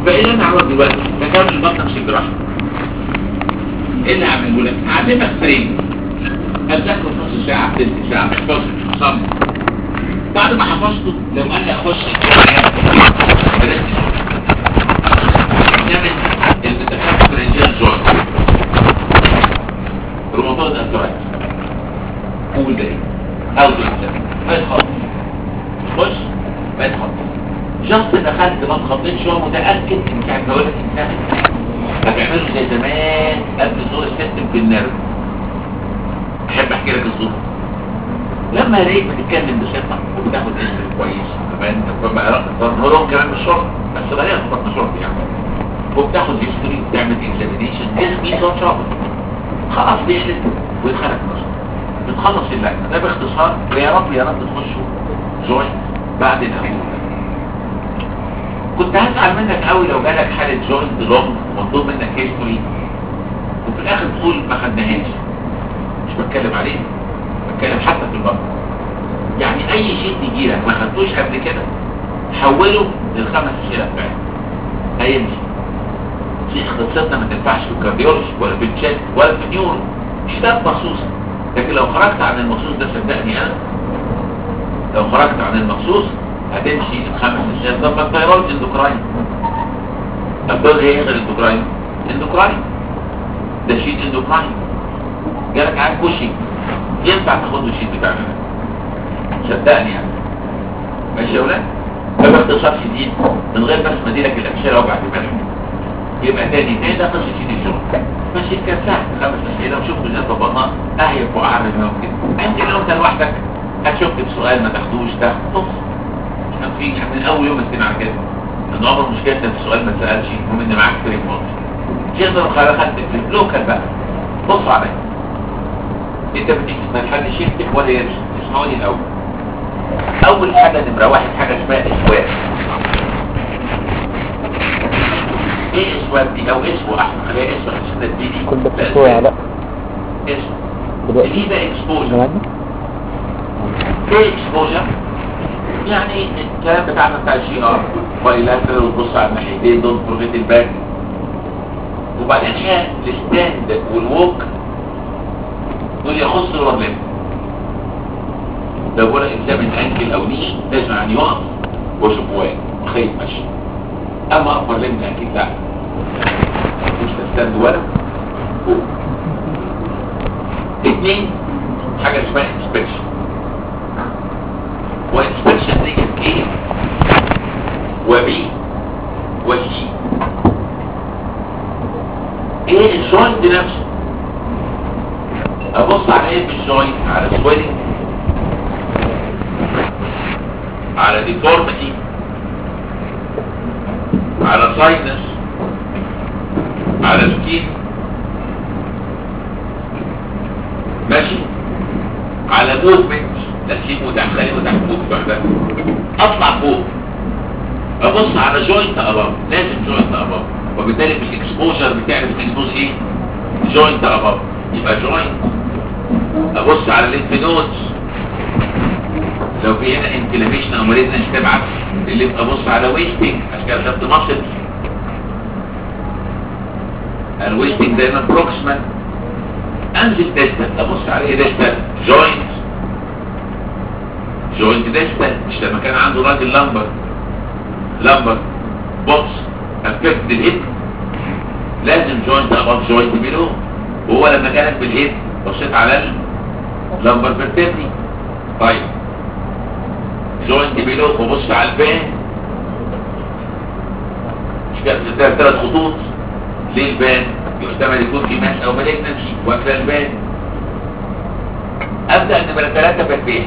فايه اللي انا هعمله دلوقتي تكامل البطن مش الجراحه ايه اللي هعمله لك هعلمك فريم هتذاكره في نص ساعه تلت ساعه احفظه صم بعد ما حفظته لو قال لي اخش نعمل التفاعل برنجان جوينت روماتويد ارترايتس قول ده ايه او ده ما يتخطط خش ما يتخطط جنط دخلت ما تخطيتش هو متاكد ان كان جوالك انسان هتعمله زي زمان قبل ظهور السيستم في النرد احب احكي لك الظهور لما لقيت بتتكلم بثقه وبتاخد اسم كويس كمان بقى هرمون كمان من الشرط بس غالبا بطن شرط يعني وبتاخد هيستوري وبتعمل اكزامينيشن جسمي صوت شاطر خلاص بيحلت ويتخرج مصر بتخلص اللجنه ده باختصار ويا رب يا رب تخشوا جوينت بعد الأول كنت هزعل منك قوي لو جالك حالة جوينت لونج ومطلوب منك هيستوري وفي الاخر تقول ما خدناهاش مش بتكلم عليه بتكلم حتى في البطن يعني اي شيء يجي لك ما خدتوش قبل كده حوله للخمس اسئله بتاعتك هيمشي في اختصاصنا ما تنفعش في الكارديولوجي ولا في التشيست ولا في النيورو مش ده مخصوص لكن لو خرجت عن المخصوص ده صدقني انا لو خرجت عن المخصوص هتمشي الخمس اسئله طب ما الثيرويد اندوكراين طب دول ايه غير اندوكراين اندوكراين ده شيء اندوكراين جالك عن كوشي ينفع تاخد له الشيء بتاعنا صدقني يعني ماشي يا ولاد فباختصار شديد من غير بس ما اديلك الامثله وابعد دماغك يبقى تاني تاني ده قصه شيء الشغل ماشي كان سهل خمس اسئله وشوف ازاي طبقناه اهيب واعرف منهم كده يمكن لو انت لوحدك هتشوف بسؤال ما تاخدوش تاخد نص كان في من اول يوم استمع كده ان عمر مشكلتنا في السؤال ما تسالش المهم ان معاك فريم واضح تقدر خلاص خدت فريم لوكال بقى بص عليا انت بتيجي ما حدش يكتب ولا يرسم اسمعوني الاول اول حاجه نمره واحد حاجه اسمها اسواق ايه اسواق دي او اسمه احمد خليها اسمه عشان تديني كل ده بتسوي لا اسمه دلوقتي دي ده اكسبوجر زمان ايه اكسبوجر يعني الكلام بتاعنا بتاع الجي ار بايلاترال وتبص على الناحيتين دول فورميت الباك وبعدين هي الستاند والووك دول يخص اللور ليمب لو بقول اكزامن انكل او ني لازم يعني يقف واشوف واقف خيط ماشي اما ابر ليمب اكيد لا مش تستند ولا فوق. اتنين حاجه اسمها انسبكشن وانسبكشن دي كانت ايه وبي وسي ايه الجوينت نفسه ابص على ايه في الجوينت على سويلنج على ديفورميتي على ساينس على سكين ماشي على موفمنت تسليم وداخلي وتحكم بعدها اطلع فوق ابص على جوينت اباب لازم جوينت اباب وبالتالي في الاكسبوجر بتعرف الاكسبوز ايه جوينت اباب يبقى جوينت ابص على الليمف نودز لو في هنا انفلاميشن او مريض مش تبعت اللي ابص على ويستنج عشان كده خدت مصل الويستنج دايما بروكسمان انزل ديستال ابص على ايه ديستال جوينت جوينت ديستال مش لما كان عنده راجل لمبر لمبر بوكس افكت الهيد لازم جوينت اباف جوينت بيلو وهو لما كانت بالهيد بصيت على اللمبر فيرتبري طيب جوينت بيلو وبص على البان مش كده ثلاث ثلاث خطوط ليه البان يحتمل يكون في ماس او مالجنسي واكله البان ابدا نمره ثلاثه بالبين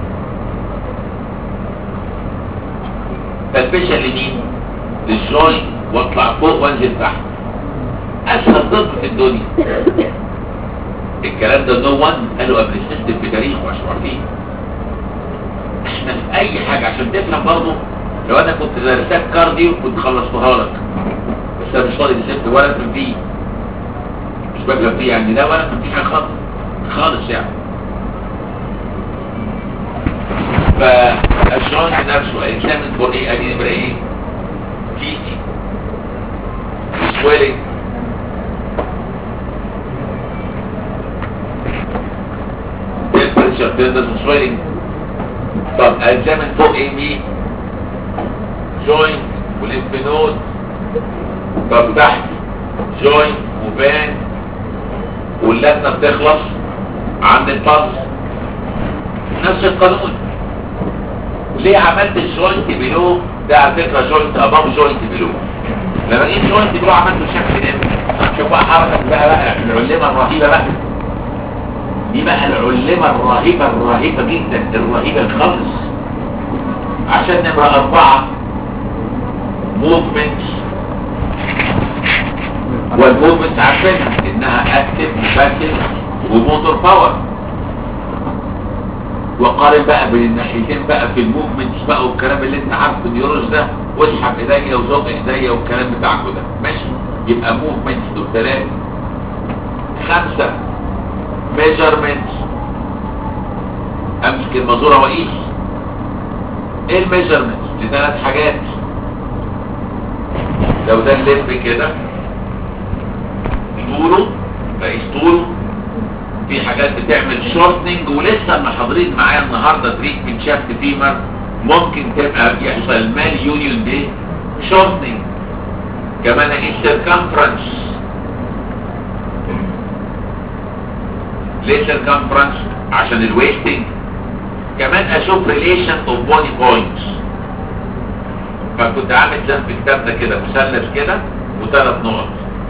تلبشه لمين للجوينت واطلع فوق وانزل تحت اسهل ضرب في الدنيا الكلام ده نو وان قالوا قبل السيستم في تاريخه مش عارفين احنا في اي حاجه عشان تفهم برضه لو انا كنت درسات كارديو كنت خلصتها لك بس انا مش فاضي للست ولا في فيه مش بفهم فيه يعني ده ولا في حاجه خالص خالص يعني فالجوينت نفسه اكزامن فور ايه ادي نمره ايه تي سي swelling temperature tenderness and swelling طب examine فوق ايه مين joint والليمف نود طب تحت joint وبان واللجنه بتخلص عند البلس نفس القانون ليه عملت الجوينت بلو ده على فكره جوينت اباف جوينت بلو لما جيت جوينت بلو عملته شكل ده شوف بقى حركه بقى بقى العلمه الرهيبه بقى دي بقى العلمه الرهيبه الرهيبه جدا الرهيبه الخالص عشان نمره اربعه موفمنت والموفمنت عارفينها انها اكتف وباسف وموتور باور وقارن بقى بين الناحيتين بقى في الموفمنتس بقى والكلام اللي انت عارفه النيورولوج ده واسحب ايديا وزق ايديا والكلام بتاعكم ده ماشي يبقى موفمنتس دول ثلاثه خمسه ميجرمنتس امسك المزوره واقيس ايه الميجرمنتس لثلاث حاجات لو ده اللب كده طوله بقيس طوله في حاجات بتعمل شورتنج ولسه ما حاضرين معايا النهارده تريتمنت شافت فيمر ممكن تبقى يحصل مال يونيون دي شورتنج كمان ايه سيركمفرنس ليه سيركمفرنس عشان الويستنج كمان اشوف ريليشن اوف بودي بوينتس فكنت عامل زي في الكتاب ده كده مثلث كده وثلاث نقط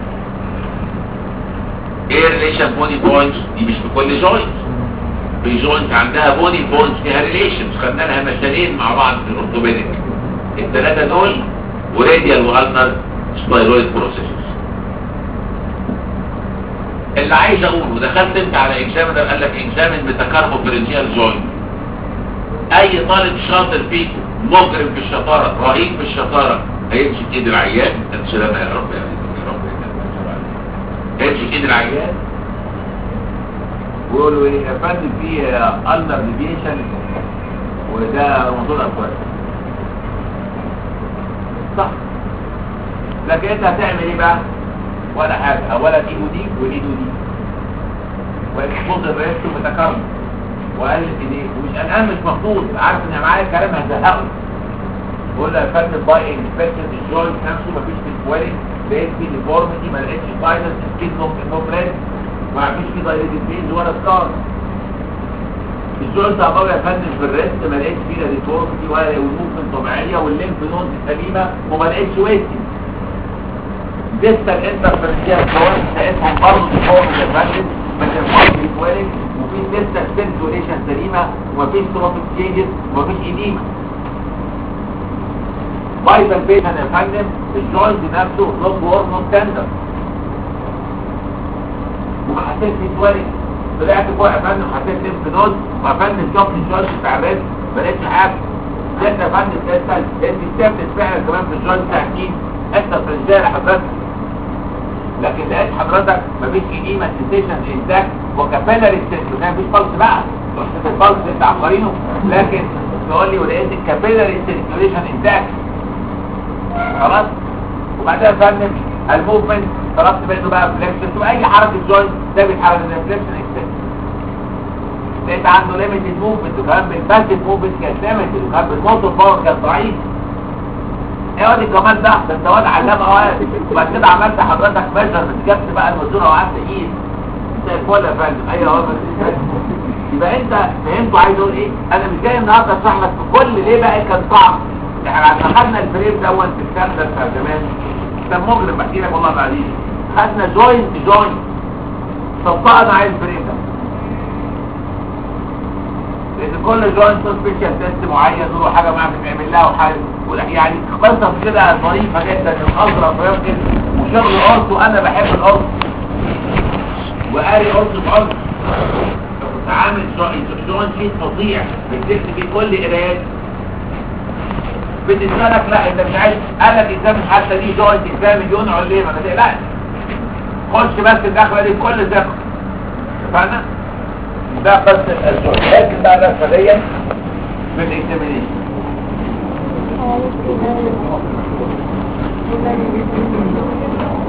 ايه ريليشن بودي بوينتس دي مش في كل جوينت في جوينت عندها بودي بوينتس فيها ريليشنز خدنا لها مثالين مع بعض في الاورثوبيديك الثلاثه دول وراديال والنر سبايرويد بروسيسز اللي عايز اقوله دخلت انت على اكزامنر قال لك اكزامن بتكاربوفرنجيال جوينت اي طالب شاطر فيكم مجرم في الشطاره رهيب في الشطاره هيمسك ايد العيان سلامة يا رب يا رب هيمسك ايد العيان ويقولوا ايه يا فندم في النر ديفيشن وده موضوع اكواد صح لكن انت هتعمل ايه بقى ولا حاجه اولا ايده دي وايده دي واكسبوز الريست متكرر وقال ايديه ومش قلقان مش مخطوط عارف ان معايا كلام هزهقه بقول له يا فندم باي انسبكشن الجوينت نفسه مفيش في الكواليتي لقيت فيه ديفورميتي ما لقيتش فاينل سكين نو بريد ما فيش فيه دايريتد فيز ولا سكار الجوينت عباره يا فندم في الريست ما لقيتش فيه لا ديفورميتي ولا موفمنت طبيعيه والليمف نود سليمه وما لقيتش ويستنج ديستال انترفيرنسيال جوينت لقيتهم برضه ديفورميتي يا فندم ما تنفعش في الكواليتي وفي ديستال سيركوليشن سليمه ومفيش تروفيك تشينجز ومفيش ايديما فايتال بيشن يا فندم الجوينت نفسه نوت وور نوت تندر وحسيت في سوالي طلعت فوق يا فندم حسيت ليمف نود ويا فندم شفت الجوينت بتاع الريست ما لقيتش حاجه لقيت يا فندم ديستال انت ثابت فعلا كمان في الجوينت بتاع اكيد انت في الرجاله حضرتك لكن لقيت حضرتك مفيش ايديما سنسيشن انتاك وكابيلاري سيركيوليشن مفيش بلس بقى رحت البلس انت عبارينه لكن تقول لي ولقيت الكابيلاري سيركيوليشن انتاك خلاص وبعدها يا فندم الموفمنت طلبت منه بقى فليكشن واي حركه جوينت ده بيتحرك من فليكشن اكستنشن لقيت عنده ليميتد موفمنت وكمان بالباسيف موفمنت كانت ليميتد وكمان بالموتور باور كان ضعيف ايه دي كمان ده ده انت واد علامه اهو وبعد كده عملت حضرتك ميجرمنت جبت بقى المزوره وقعدت تقيس زي الفل يا فندم ايوه هو يبقى انت فهمتوا عايز اقول ايه انا مش جاي النهارده اشرح لك في كل ليه بقى كان صعب احنا عشان خدنا الفريم دوت في الكلام ده بتاع زمان كان مجرم بحكي لك والله العظيم خدنا جوينت جوينت طبقنا على الفريم ده لان كل جوينت سبيشال تيست معين له حاجه معاه بتعمل لها وحاجه يعني قصص كده ظريفه جدا الخضره فيمكن وشغل قرص وانا بحب القرص وقاري قرص في قرص كنت عامل جوينت شيت فظيع بتكتب فيه كل قرايات بالنسبه لك لا انت مش عايز قال لك اكزامن حتى دي جوينت اكزامن ينعل ليه ما تقلقش خش بس الدخله دي بكل ثقه اتفقنا ده بس الجوينت لكن بقى ده فعليا في الاكزامينيشن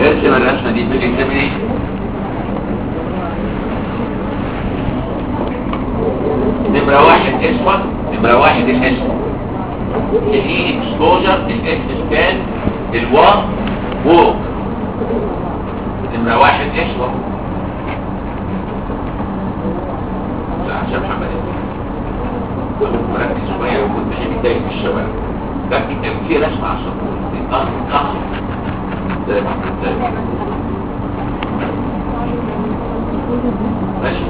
ارسم الرسمة دي في الاكزامينيشن نمرة واحد اسود نمرة واحد الاسود الاي اكسبوجر الاس سكان الوا ووك نمرة واحد اسود لا عشان محمد كنت مركز شوية وكنت حبي تايه في الشوارع لكن كان في رسمة على السطور الأرض كسر زي ما كنت ماشي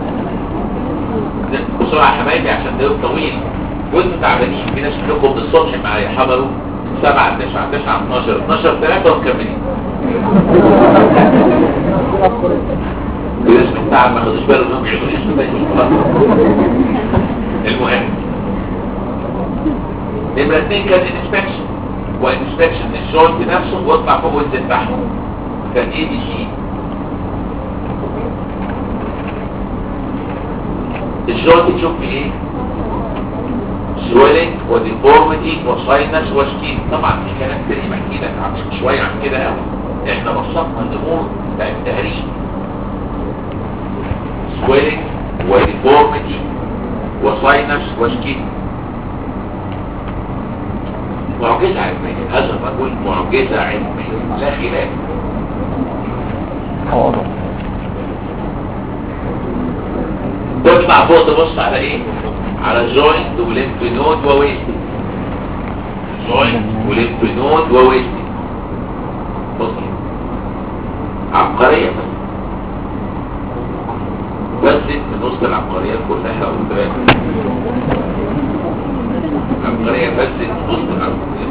بسرعة يا حبايبي عشان ده يوم طويل وانتوا تعبانين في ناس منكم الصبح معايا حضروا 7 9 9 12 12 3 ومكملين الاسم بتاع ما خدوش بالهم انهم يعيدوا الاسم تاني المهم نمرة اتنين كان انسبكشن وانسبكشن الشورت نفسه واطلع فوق وانزل تحت كان ايه دي سي الشورت تشوف فيه ايه سويلنج وديفورميتي وساينس وسكين طبعا في كلام تاني بحكي لك عن شويه عن كده قوي احنا بسطنا الامور بتاعت التهريج سويلنج وديفورميتي وساينس وسكين معجزة علمية هذا الرجل معجزة علمية لا خلاف واضح تطلع فوق تبص على ايه على جوينت وليمف نود وويست جوينت وليمف نود وويست بص عبقرية بس بس في نص العبقرية كلها قدام عبقرية بس في نص العبقرية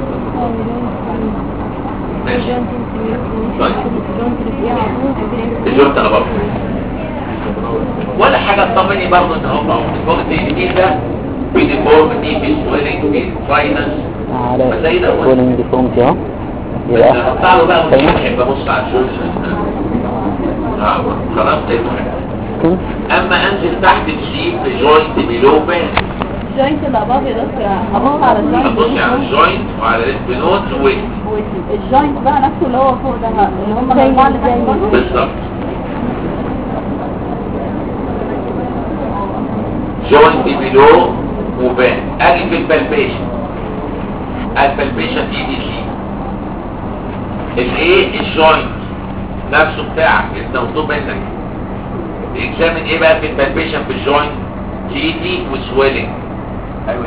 ماشي طيب الجوينت انا برضه ولا حاجة تطمني برضه ان هم الوقت الجديد ده في ديفورمتي في سويلنج في فاينانس على زي ده ولا؟ كولينج ديفورمتي اهو بس يبقى هقطع له بقى تمام. ومش ببص على الشغل اه خلاص ده المهم كم؟ اما انزل تحت الشيب في جوينت بيلو بان الجوينت اللي اباض يا دكتور ابص على الجوينت هتبصي على الجوينت وعلى الاسبينوز ويست الجوينت بقى نفسه اللي هو فوق ده اللي هم الاربعه اللي تحت برضه بالظبط جوينت بيلو وبان اجي في البلبيشن البلبيشن دي دي سي الايه الجوينت نفسه بتاعك انت مطلوب منك اكزامن ايه بقى في البلبيشن في الجوينت تي دي وسويلنج ايوه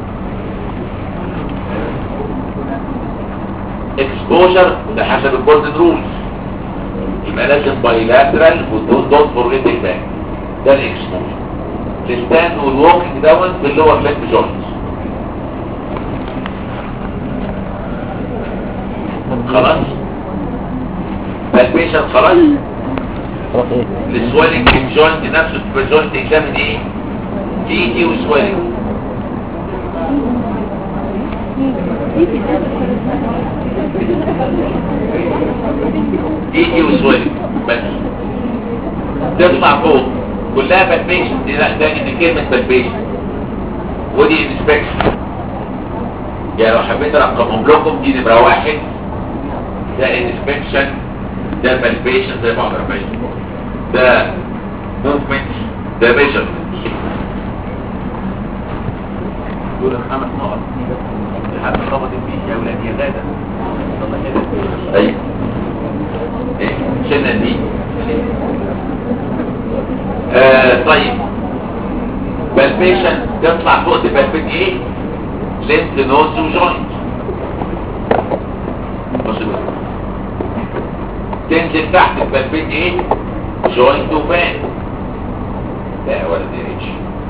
اكسبوجر ده حسب الجولدن رولز يبقى لازم بايلاترال ودونت فورجيت الباك ده الاكسبوجر الستاند والووكينج دوت في اللور ليج جوينتس خلاص البيشنت خلاص خلاص ايه السويلنج في الجوينت نفسه في الجوينت اكزامن ايه تي تي وسويلنج تي تي وسويلنج بس تطلع فوق كلها بالبيشن دي لا ده دي كلمه بالبيشن ودي انسبكشن يعني لو حبيت ارقمهم لكم دي نمره واحد ده انسبكشن ده بالبيشن زي بعض الرقم ده موفمنت ده ميجرمنت دول الخمس نقط لحد ربط الفيش يا ولاد يا غاده ايوه ايه شلنا دي آه طيب بالبيشن تطلع فوق تبلبت ايه لينت نوز وجوينت بص بقى تنزل تحت تبلبت ايه جوينت وبان لا ولا ديريتش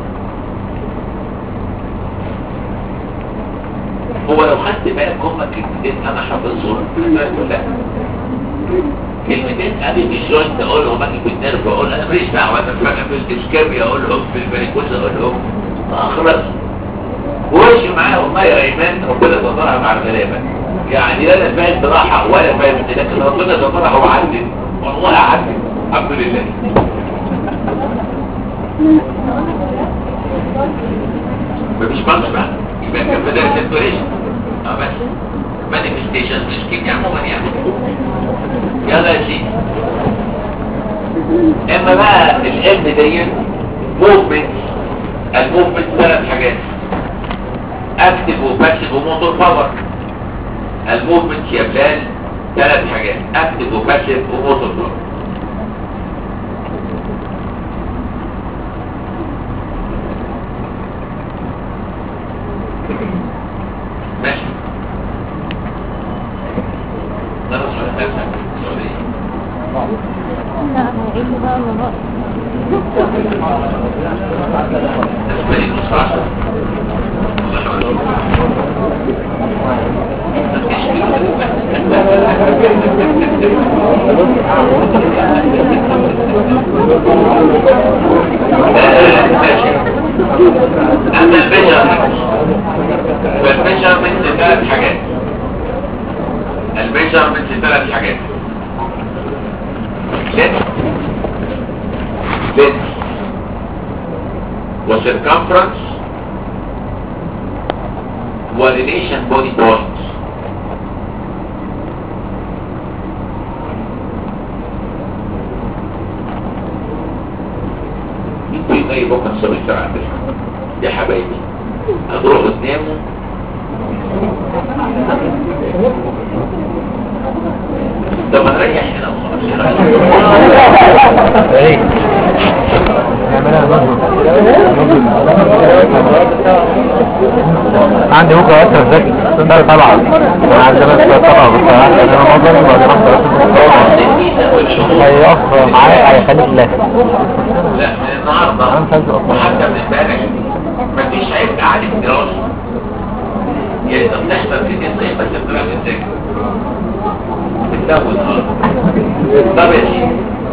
هو لو خدت بالك هما كلمتين انا حافظهم لا كلمتين ادي في الجوينت اقولهم اجي في النيرف اقول انا ماليش دعوه انا في في الاسكابي اقولهم في البريكوز اقولهم اخلص وش معاهم ما يا ايمان ربنا سترها مع الغلابه يعني لا انا فاهم براحه ولا فاهم لكن ربنا سترها وعدل والله عدل الحمد لله مفيش مقص بقى يبقى كان بداية التوريشن اه بس مانيفستيشن اسكيميا عموما يعني يلا يا سيدي اما بقى الام ديت موفمنت الموفمنت ثلاث حاجات اكتف وباسف وموتور باور الموفمنت يا بلال ثلاث حاجات اكتف وباسف وموتور باور ماشي درس ولا درس سعودية لا هيعيش بقى وراء اسمعني نص عشر أما الميجرمنت والميجرمنت ثلاث حاجات الميجرمنت ثلاث حاجات لينس لينس وسيركمفرنس وريليشن بودي بوينت انتوا ايه بكره الصبح الساعه عندنا يا حبايبي هتروحوا تناموا طب ما نريح هنا وخلاص ايه عندي بكره اصلا ذاكر ده طبعا انا عايز بس طبعا بصراحه انا نظري بعد ما هيقف معايا هيخليك لا لا من النهارده أنا مش عايز أقف. وحتى من امبارح مفيش عيب عليك دراسه يعني انت بتحضر في الصيف بس بتروح تذاكر بتزود اه طب يا سيدي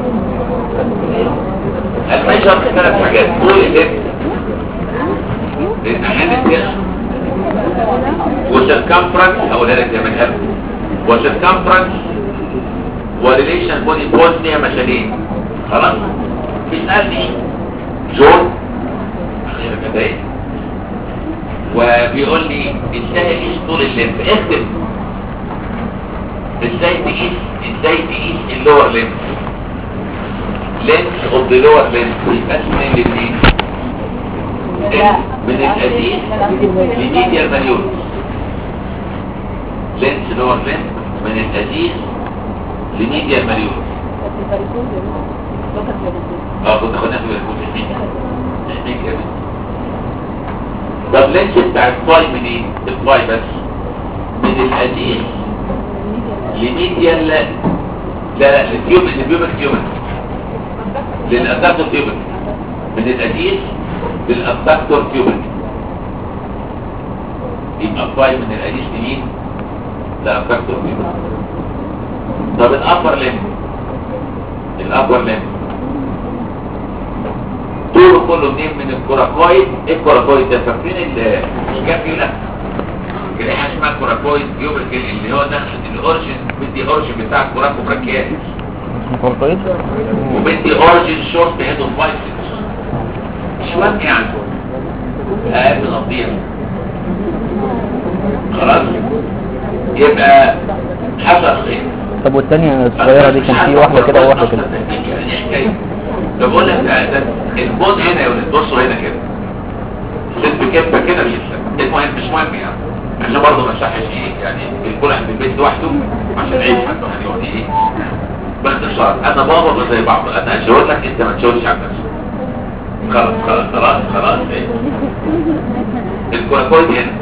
الميجر في ثلاث حاجات طول اللب للأحيان الجسم وسيركمفرنس هقولها لك يا من قبل وسيركمفرنس وريليشن بودي بوز ليها مشاهدين خلاص بيسألني جون غير كده ايه وبيقول لي ازاي اقيس طول الليمف اكتب ازاي تقيس ازاي تقيس اللور ليمف لينس اوف ذا لور ليمف يبقى اسمه الاثنين من القديم لميديا مليون لينس لور ليمف من القديم لميديا مليون اه كنت خدناها في الكوتشين تحميك يا بنت طب لينس بتاع الفاي منين الفاي بس من القديم لميديا لا لا لا للتيوبك للتيوبك تيوبك للأدكتور تيوبك من القديم للأدكتور تيوبك يبقى فاي من القديم لمين للأدكتور تيوبك طب الأبر ليمف الأبر ليمف طوله كله منين من الكوراكويد ايه الكوراكويد ده فاكرين الكابيولا كده حاجه اسمها كوراكويد يوبركل اللي هو داخل الاورجن بدي اورجن بتاع الكوراكو براكيات اسمه كويس وبدي اورجن شورت هيد اوف بايسكس مش مهم يعني اقل من الضيع خلاص يبقى حصل خير طب والتانية الصغيرة دي كان في واحدة كده وواحدة كده ده بقول لك ده ده البوز هنا يا ولد بصوا هنا كده ست بكفه كده مش المهم مش مهم يعني عشان برضه ما نشرحش ايه يعني الكل عند البيت لوحده عشان عيش حتى هنقعد ايه باختصار انا بابا زي بعض انا هشاور لك انت ما تشاورش على نفسك خلاص خلاص خلاص خلاص ايه الكوراكويد هنا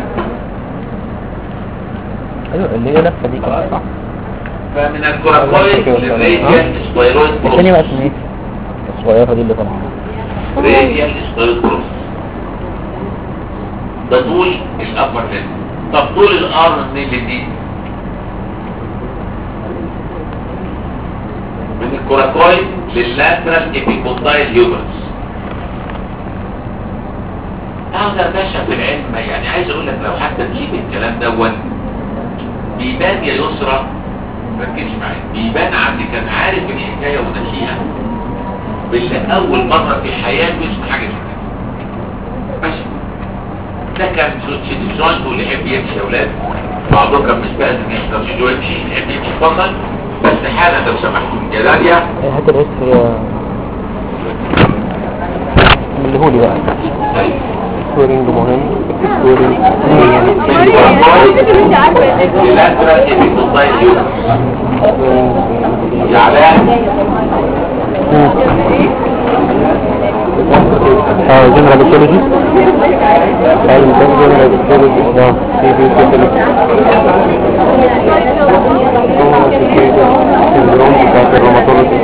ايوه اللي هي لفة دي كده صح فمن الكوراكويد للراديال سبايرويد التانية بقى بروس اسمها ايه؟ الصغيرة دي اللي طبعا راديال سبايرويد بروس ده طول الابر ليمب طب طول الارم منين لدي من الكوراكويد لللاترال ابيكوندايل هيومرس هذا باشا في العلم يعني عايز اقول لك لو حتى تجيب الكلام دون بيبان يا يسرى ركزي معايا بيبان عندي كان عارف الحكايه ونسيها باللي اول مره في حياته يسمع حاجه زي كده ماشي ده كان جوينت واللي يحب يمشي يا اولاد بعضهم كان مستأذن ان يحضر فيديو يمشي يحب يمشي اتفضل بس حالا لو سمحتم يا داليا هات الهيستوري اللي هو لي بقى طيب. سكورينج مهم سكورينج مش عارفه للأسرة epiphyseal يا علاء اه جنرال بيولوجي ايوه جنرال بيولوجي اه دي دي سندروم بتاعت الروماتولوجي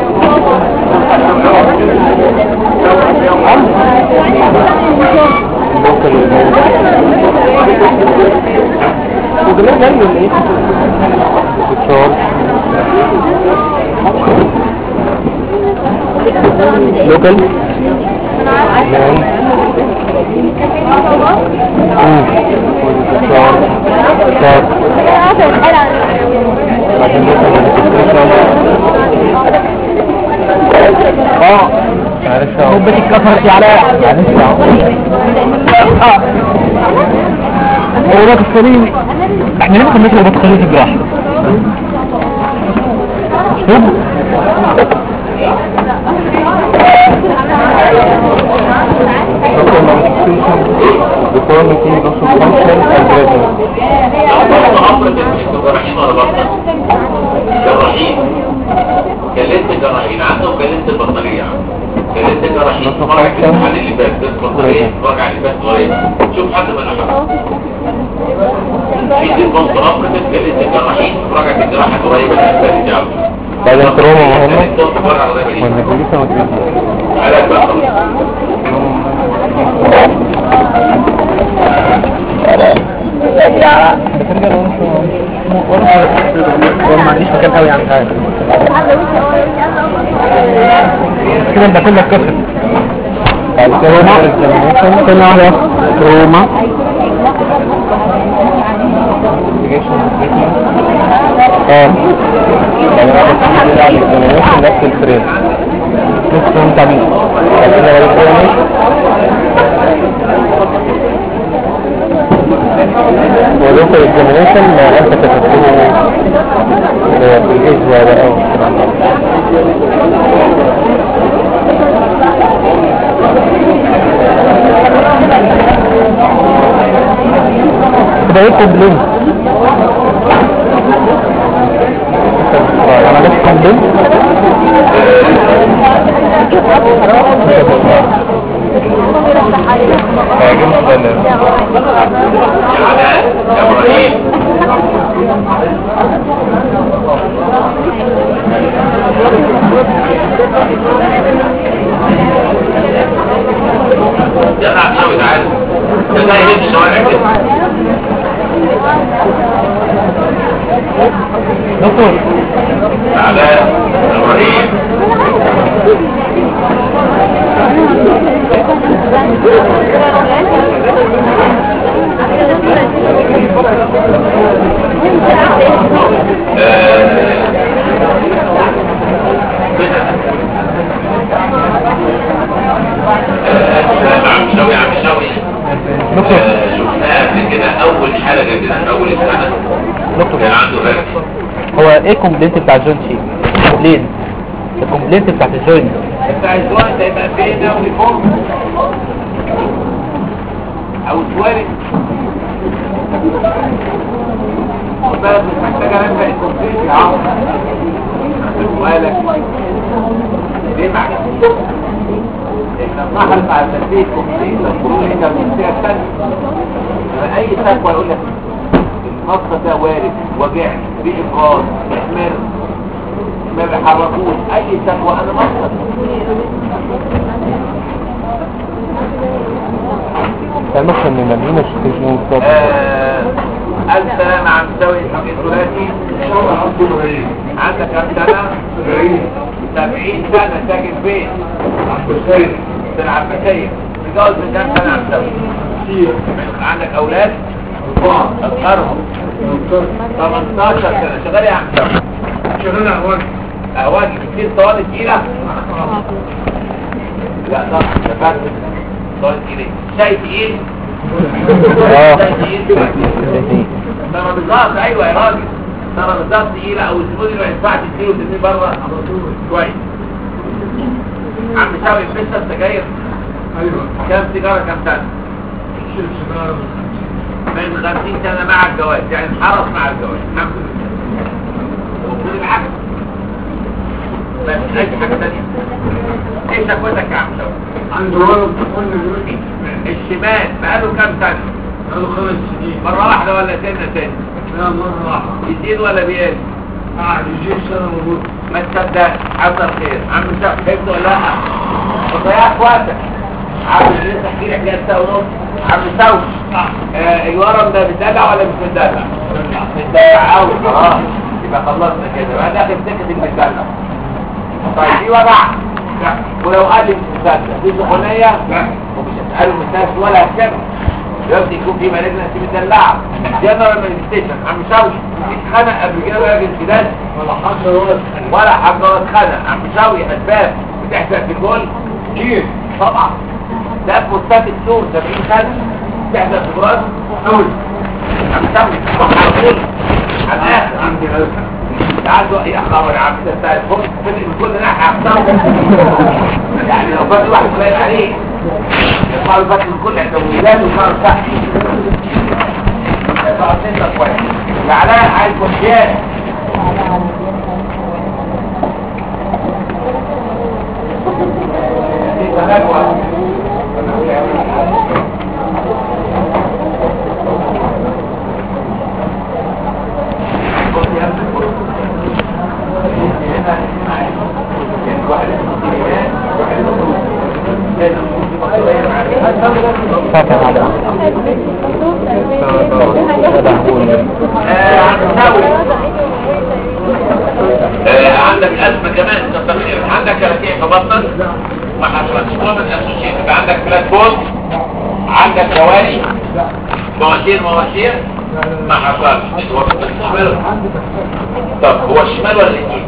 لوكال وده جنب ايه؟ دكتور لوكال مان اه معلش ربتي اتكسرت يا علاء معلش اه الرباط الصليبي احنا ليه كنا الرباط الصليبي في الجراحة deformity, loss of function, and resonance. جراحين ولا بطل جراحين كلمت جراحين عنده وكلمت البطارية عنده كلمت جراحين مرة كده الحل اللي فات ده البطارية راجع اللي فات قريب شوف حد من الحلقة في تليفون ترابط كلمت الجراحين راجع الجراحة قريبة الأسفل دي على طول. بعدين تروما مهمة كلمت الجراحة قريبة دي. ولا لسه ما تجيش علاج بقى خلاص. بترجع لورا ما عنديش مكان قوي يعني حاجة كده انت كلك كسر روما كنا واحدة روما اه نفس الفريم نفس الفريم ولوكال اكزامينيشن ما انت كتبته في الاجوة بقى والكلام ده ده ايه كومبلين عملت كومبلين يا علاء يا إبراهيم يلا عم ناوي تعالى ده ده يهد الشوارع كده دكتور علاء إبراهيم عم شوي عم شوي دكتور آه، شفناه قبل كده اول حلقه كده في اول السنه دكتور كان عنده هرس هو ايه الكومبلينت بتاع الجوينت شيء كومبلين الكومبلينت بتاعت الجوينت بتاع الزوان ده يبقى فين او فوق او سواري خد بالك مش محتاجه نبدا الكونسيت يا عم سؤالك ليه معك احنا بنحرص على تنبيه الكونسيت المفروض ان انت الكونسيت الثانيه لما اي شكوى يقول لك المصدر ده وارد وجعني بإفراز محمر ما بيحركوش اي شكوى انا مصدر المخ من المدينة الشتيجين آه، أنت مع مساوي ثلاثي عندك كم سنة؟ سبعين سنة ساكن فين؟ في العباسية متجوز من كام سنة عم مساوي؟ عندك أولاد؟ أكثرهم 18 سنة شغال يا عم مساوي؟ شغال أهواجي أهواجي كتير طوال تقيلة؟ لا طبعا ده فرق طوال تقيلة شاي تقيل؟ اه ده تقيل ترى بالظبط ايوه يا راجل ترى بالظبط تقيله او الزبون ما ينفعش تديله تديه بره كويس عم شاوي بتشرب سجاير ايوه كام سيجاره كام سنه شرب سيجاره من 50 سنه مع الجواز يعني انحرف مع الجواز الحمد لله المفروض العكس بس اي حاجه ثانيه ايه شكوتك يا عم شاوي عنده ولد قلنا دلوقتي الشمال بقاله كام سنه بقاله خمس سنين مره واحده ولا سنه تاني لا مرة واحدة يزيد ولا بيقل قاعد يجيب سنة ونص ما تصدق حصل خير عم شاف فهمت ولا لا وضيعت وقتك عم لسه احكي لك حكايه ساعه ونص عم سوي آه الورم ده بتدلع ولا مش بتدلع؟ بتدلع قوي اه يبقى خلصنا كده بقى داخل سكه المدلع طيب في وجع ولو قال لي مش مصدق في سخونيه ومش هتساله من الناس ولا هتكلم لازم يكون في مالجنسي مدلعه جنرال مانيفستيشن عم شوي اتخنق قبل كده راجل كده ولا حاجة ولا ولا حاجه ولا اتخنق عم شوي اسباب بتحصل في الجول كتير طبعا ده بوستات السور 70 سنه بتحصل في براس أول عم شوي طب على طول على الاخر عندي هذا تعالوا يا خبر يا عم ده انت الفوق من كل ناحيه عم يعني لو كان واحد قليل عليه يطلع له فتح من كل احتمالات وصار تحت يبقى انت كويس يا علاء عايز كوتشيات دي تناجوة. بص يا ابني، بص. هنا يعني واحد اسمه سليمان، واحد اسمه هنا، في بطارية معايا. فاكر على آه، عم تساوي. آه، عندك أزمة كمان كتر خير عندك كراكيع في بطنك ما حصلتش كومن اسوشيت يبقى عندك فلات بول عندك جواري مواسير مواسير ما حصلش هو الشمال طب هو الشمال ولا اليمين؟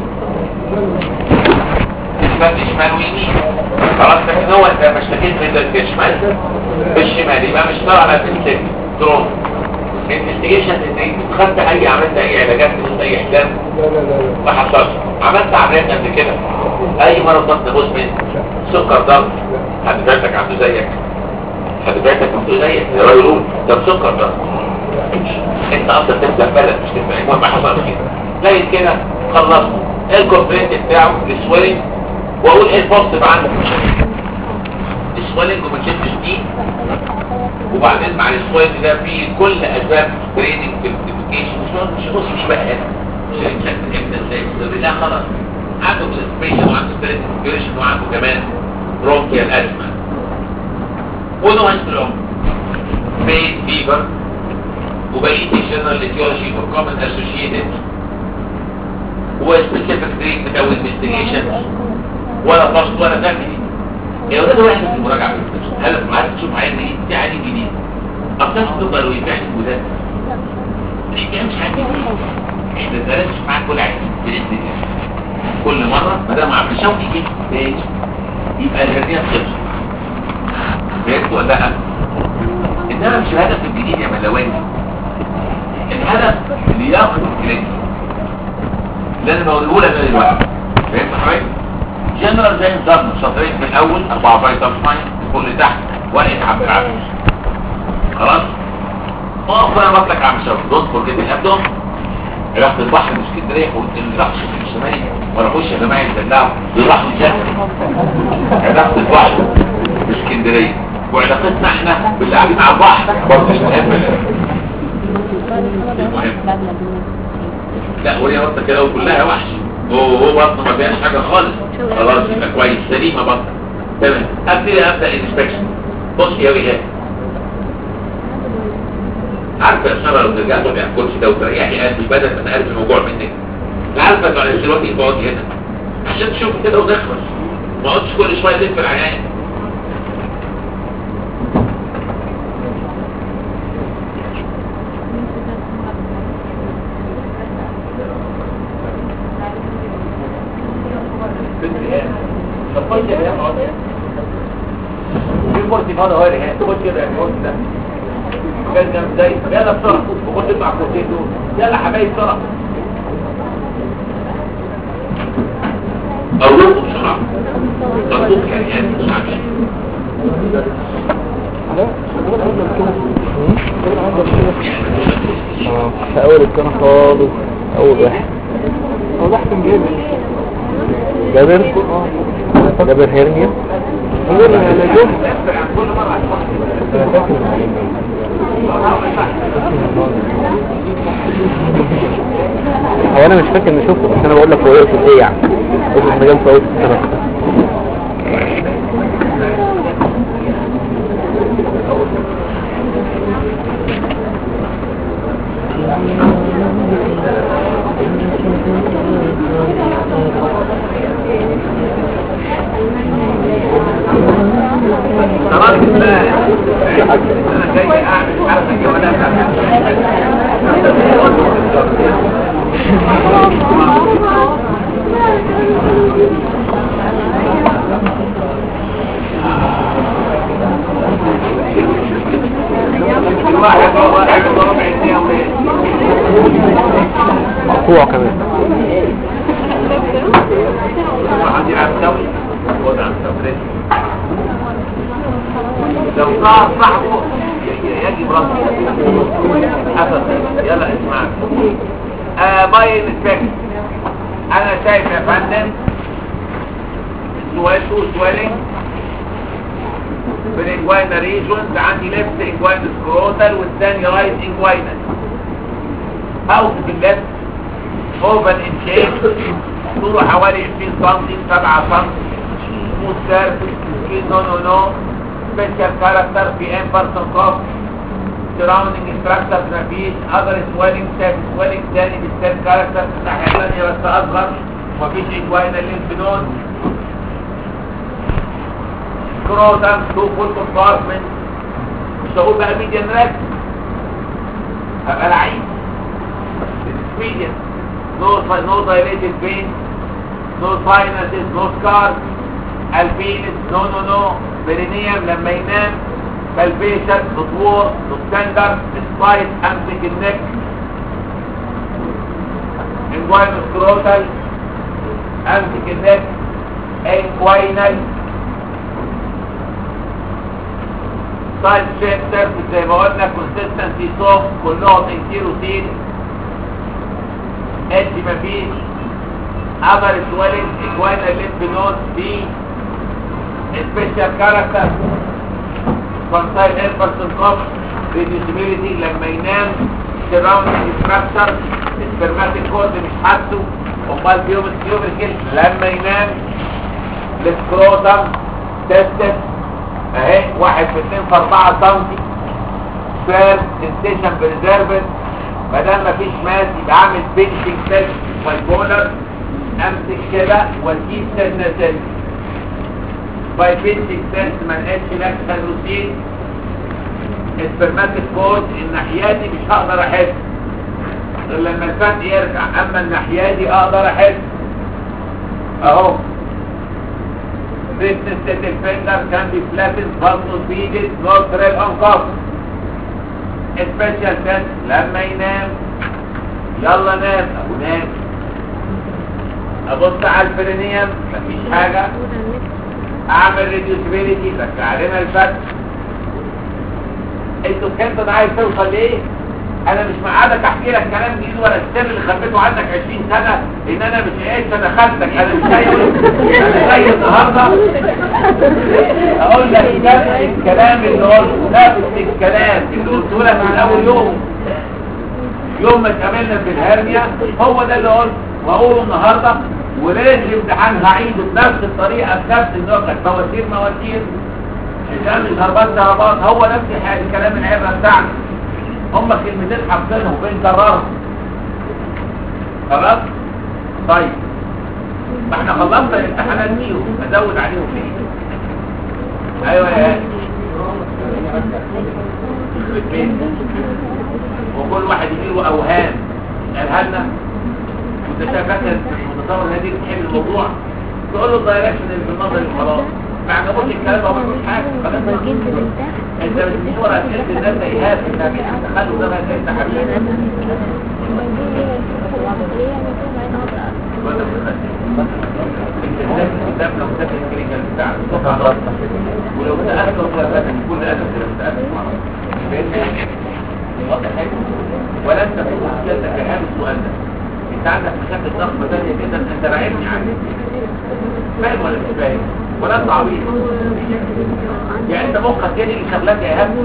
الشمال شمال ويمين خلاص لكن هو انت ما اشتكيت من الشمال بالشمال يبقى مش طالع في السن تروح انفستيجيشن انك خدت اي عملت اي علاجات من اي حزام ما حصلش عملت عمليات قبل كده اي مرض ضغط مزمن سكر ضغط حد بيتك عنده زيك حد بيتك عنده زيك يا راجل يقول ده سكر ضغط انت اصلا تبدا بلد مش تبدا المهم ما حصلش كده زي كده خلصت الكومبليت بتاعه السويلنج واقول ايه البوزيتيف عندك السويلنج وما تشدش فيه وبعدين مع السويلنج ده في كل اسباب تريننج في الكوميونيكيشن مش مش بص مش بقى هنا مش هنشكل امتى ازاي بس لا خلاص عنده كونسبريشن وعنده ستريس كونسبريشن وعنده كمان برونكيال ازمه ونوع ستروم بين فيبر وبقيه الجنرال ايتيولوجي فور كومن اسوشيتد وسبيسيفيك تريتمنت او انفستيجيشن ولا فاست ولا فاميلي يا ولاد واحد في المراجعه بالفلوس هل ما عايز تشوف عين جديد في عين جديد اصلا تفضل ويبيع جداد دي مش حاجه جديده احنا درس معاك كل عين باذن الله كل مره ما دام عبد الشوقي جه بيج يبقى الهديه خلصت فهمت ولا لا؟ انما مش الهدف الجديد يا ملواني الهدف لياقه الكلام اللي انا بقوله لك ده دلوقتي فهمت حضرتك؟ جنرال زي نظام شاطرين في الاول اربعه فايتر ماين كل تحت ورقه عبد العزيز خلاص؟ اقف وانا بطلق عم شوقي دونت فورجيت الابدوم رحت البحر من اسكندريه وقلت اللي راح في الشمالي ولا اخش يا جماعه يدلعوا دول راحوا الجنه رحت البحر في اسكندريه وعلاقتنا احنا باللي قاعدين على البحر برضه مش مهم المهم لا وهي بطه كده وكلها وحش هو هو بطنه ما فيهاش حاجه خالص خلاص يبقى كويس سليمه بطنه تمام ابتدي ابدا الانسبكشن بص يا رجال عارفه يا ساره لو رجعت وقع الكرسي ده وتريحي قلبي بدل ما انا قلبي موجوع منك لا عارفه انه على دلوقتي تقعدي هنا عشان تشوفي كده ونخلص ما اقعدش كل شويه الف العيان طب خش يا ريان اقعد في كرسي فاضي اهو يا ريان خش كده يا الكرسي ده مكان جنب زي يلا بسرعه وخد مع الكوتين دول يلا حبايبي بسرعه أروح بسرعة أروح يعني يعني مش عارف اه في اول السنة خالص اول واحد اول واحد كان جابر جابر جابر هيرنيا جابر انا جبت كل مرة انا فاكر هو انا مش فاكر اني شفته بس انا بقول لك هو يقصد ايه يعني يقصد ان جاب في اول السنة خلاص بقى انا جاي اعمل عارف اجي ولا واحد واحد وربع سنة وليه مقطوع كمان واحد يلعب دوري خد عم دوري لو صار صاحبه ي- يجب رفضه حسن يلا اسمعك آه باي انسبكت انا شايف يا فندم سؤال تو سويلنج في الانجوينا ريجونز عندي ليفت انجوينا سكروتال والثاني رايت انجوينا اوت في الليفت اوفن ان شيب طوله حوالي 20 سم 7 سم سموث سيرفيس سكين نو نو نو سبيشال كاركتر في ان بيرسون كوف سراوندينج ستراكشر مفيش اذر سويلنج سيل سويلنج تاني بالسيل كاركتر في الناحيه الثانيه بس اصغر مفيش انجوينا لينف نود كروتم تو فول كومبارتمنت مش هقول بقى ميديان راك هبقى لعيب median no no dilated vein no sinuses no scars alveolus no no no perineum لما ينام palpation بطور بستندر سبايت امسك النك انجوينال سكروتال امسك النك انجوينال سايد شيب سيرفيس زي ما قلنا كونسيستنسي سوف كلهم انتيروتين ادي مفيش عمل سويلنج اجوانا الليمف نود دي سبيشال كاركتر كونسايد ايربرسون كوف ريديوسيبيليتي لما ينام سراوندينج ستراكشر السبرماتيك كورد مش حاسه امال بيوم الكيوبريكل لما ينام السكروتم تستس اهي واحد في اتنين في اربعة سنتي سير سنتيشن بريزيرفد ما دام مفيش ماس يبقى اعمل بينشنج تيست بايبولر امسك كده واجيب سنه سنه باي بينشنج تيست ما لقيتش لاكسال روتين السبرماتيك كورد الناحياتي مش هقدر احس غير لما الفتح يرجع اما الناحياتي اقدر احس اهو Business settle finger can be flattened, muscles beaded, not thread on cuff. سبيشال تيست لما ينام يلا نام ابو نام ابص على البرينيوم مفيش حاجة اعمل ريديوسيبيليتي رجع لنا الفتح انتوا فهمتوا انا عايز توصل ليه انا مش مقعدك احكي لك كلام جديد ولا السر اللي خبيته عنك 20 سنة ان انا مش عايش انا خدتك انا مش جاي انا جاي النهارده اقول لك نفس الكلام اللي قلته نفس الكلام اللي قلته لك من اول يوم يوم ما اتقابلنا في الهرنيا هو ده اللي قلته واقوله النهارده وليله الامتحان هعيده بنفس الطريقه بنفس النكت مواسير مواسير حسام الهربات ضربات هو نفس الحاجة الكلام العبره بتاعنا هم كلمتين حافظينهم بنكررهم خلاص طيب ما احنا خلصنا الامتحانات دي ازود عليهم ايه ايوه يا هاني. البيت. وكل واحد يجيله اوهام قالها لنا وانت شايف فاكر المتصور الهادي بتحب الموضوع تقول له الدايركشن اللي في النظر خلاص ما عجبوش الكلام ده وما عملوش حاجه خلاص انت بتديني ورقه تلت الناس ايهاب انت مين تخلوا ده بقى انت حبيبي ولا بتخلي انت الكتاب لو ده الكلينيكال بتاعك ولو انت اكتر ولا فاتك كل اسف لو انت اسف مع واضح حاجه ولا انت في مشكلتك يا هاب السؤال ده انت عندك مشاكل ضخمه ثانيه جدا انت راعبني عنها فاهم ولا مش فاهم ولا انت عبيط يعني انت مخك تاني اللي شغلك يا ايهاب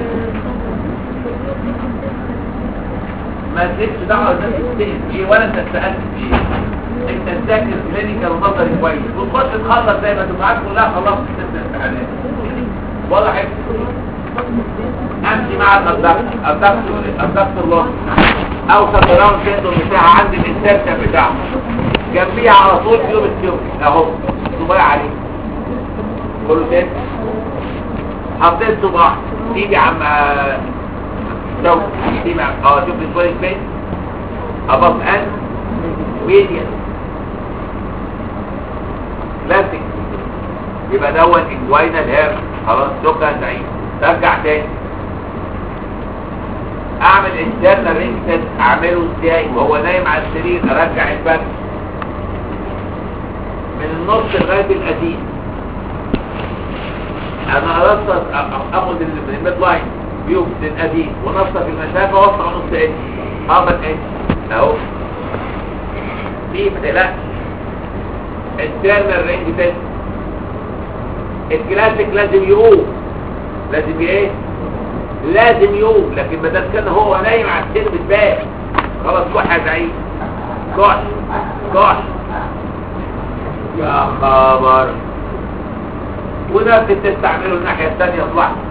ما تلكش دعوه الناس تستهل ايه ولا انت اتسالت في ايه انت تذاكر كلينيكال ونظري كويس وتخش تخلص زي ما الدفعات كلها خلصت ست امتحانات واضح إيه؟ امشي مع الدكتور الدكتور الدكتور لوس اوصل لراوند سيندروم بتاعها عند الانسرشن بتاعه جنبيها على طول كيوب الكيوب اهو صباع عليه كله تاني حطيت صباع تيجي عم شوف تيجي مع اه شوف الكويس فين ابص ان ميديا كلاسيك يبقى دوت انجوينال هير خلاص دكا سعيد ترجع تاني اعمل انترنال رينج تيست اعمله ازاي وهو نايم على السرير ارجع الباب من النص لغايه القديم انا ارصص اخد الميد لاين فيو للقديم ونصف المسافه واوسع نص انش هابط انش اهو دي ما تقلقش انترنال رينج تيست الكلاسيك لازم يقوم لازم ايه لازم يقوم لكن ما دام كان هو نايم على السرير بتبان خلاص كح يا زعيم كح كح يا خبر وده بتستعمله الناحية الثانية في لحظة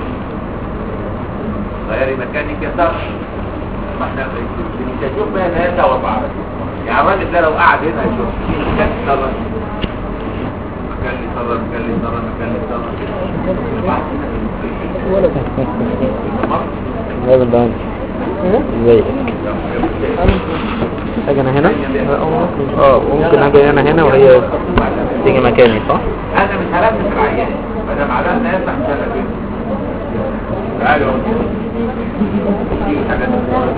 غيري مكانك يا سر ما احنا مش هشوف بقى ثلاثة واربعة بس يعني الراجل ده لو قعد هنا هيشوف مكان صغر مكان لي صغر مكان لي صغر مكان لي صغر الراجل ده ازاي حاجة انا هنا اه ممكن اجي انا هنا وهي تيجي مكاني صح انا مش هلبس العيان ما دام عدد ناس مش هلبس تعالوا دي حاجات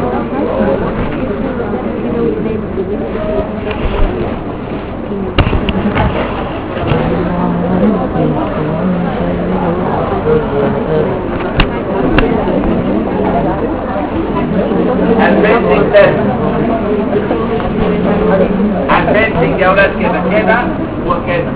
البنتنج ده البنتنج يا ولاد كده كده وكده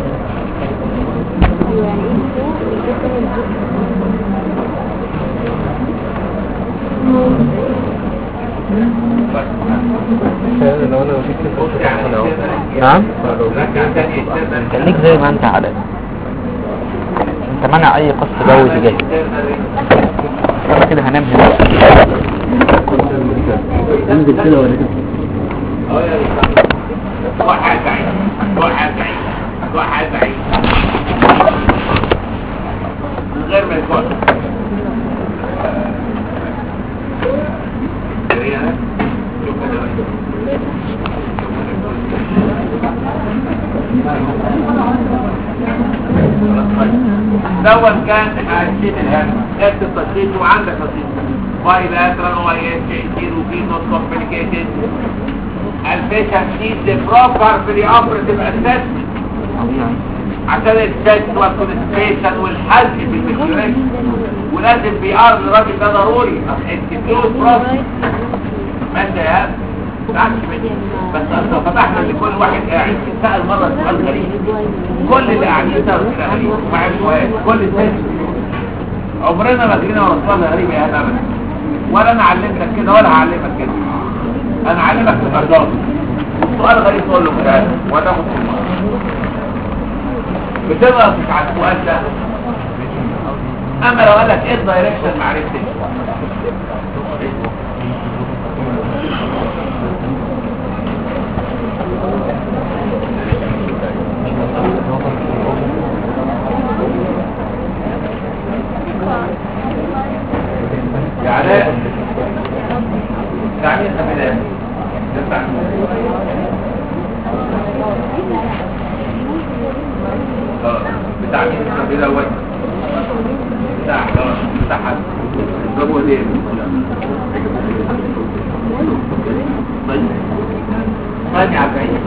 لو انا مفيش بص يعني نعم رجع تاني السنة خليك زي ما انت عادة انت منع اي قص جوي تجاهي انا كده هنام هنا انزل كده ولا كده واحد بعيد واحد بعيد واحد بعيد من غير ما يكون شوف كده بقى. دوت كان الشيء الهام نفس التشخيص وعندك تشخيص بايلاترال واي اس كتير وفي نوت كومبليكيتد البيشنت نيد بروبر بري اوبريتيف اسسمنت عشان السيت والكونستريشن والحزق في الميكيوريشن ولازم بي ار للراجل ده ضروري الكتلوز بروسس ماشي يا هاب تعرفش مني بس اصلا فتحنا لكل واحد قاعد سأل مرة سؤال غريب كل اللي قاعدين سألوا كده غريب مع السؤال كل الناس عمرنا ما جرينا ورا سؤال غريب يا هاب ابدا ولا انا علمتك كده ولا هعلمك كده انا علمك تفردات سؤال غريب تقول له كده وتاخد بتضغط على السؤال ده اما لو قال لك ايه الدايركشن معرفتش يعني يعني خمسة تسعة اه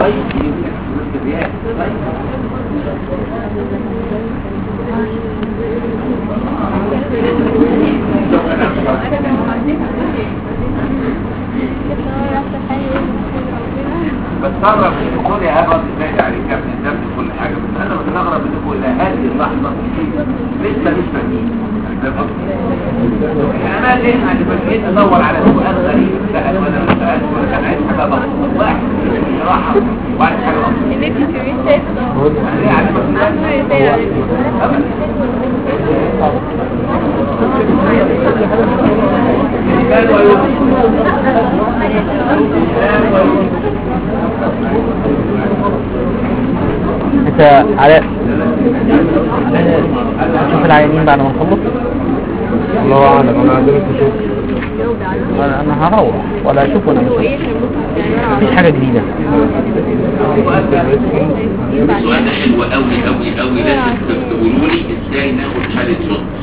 طيب دي نفس الرياض طيب بتصرف الدكتور يا هبط ازاي عليك يا ابن الدم كل حاجه بس انا بستغرب منكم الى هذه اللحظه لسه مش فاهمين فاهم قصدي؟ انا ما ليه انا بجيت ادور على سؤال غريب سال ولا ما سالش ولا كان عايز حاجه بسيطه واحد بصراحه وعايز حاجه بسيطه انا ليه على ابدا الإيمان ويؤمن الإيمان ويؤمن انت علاء شوف العيانين بعد ما نخلص الله اعلم انا عندنا كشوف انا أنا هروح ولا اشوف ولا مش مفيش حاجه جديده السؤال ده حلو قوي قوي قوي لازم تقولوا لي ازاي ناخد حالة شوتس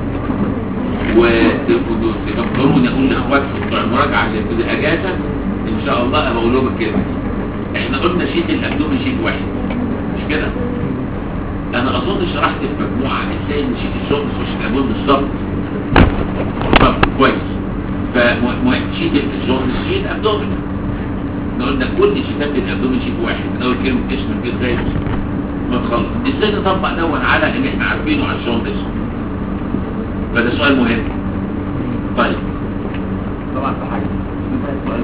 وتفكروني اقول لاخواتكم بتوع المراجعه اللي في الاجازه ان شاء الله ابقى اقول لهم الكلمه دي احنا قلنا شيت الابدومين شيت واحد مش كده انا اظن شرحت في مجموعه ازاي نشيت الشغل وشيت الابدومين بالظبط طب كويس فمهم شيت الشغل شيت ابدومين احنا قلنا كل شيتات الابدومين شيت واحد من اول كلمه اسم الجلد زي ما تخلص ازاي نطبق دون على اللي احنا عارفينه على الجوندس فده سؤال مهم طيب طبعا في حاجه ده سؤال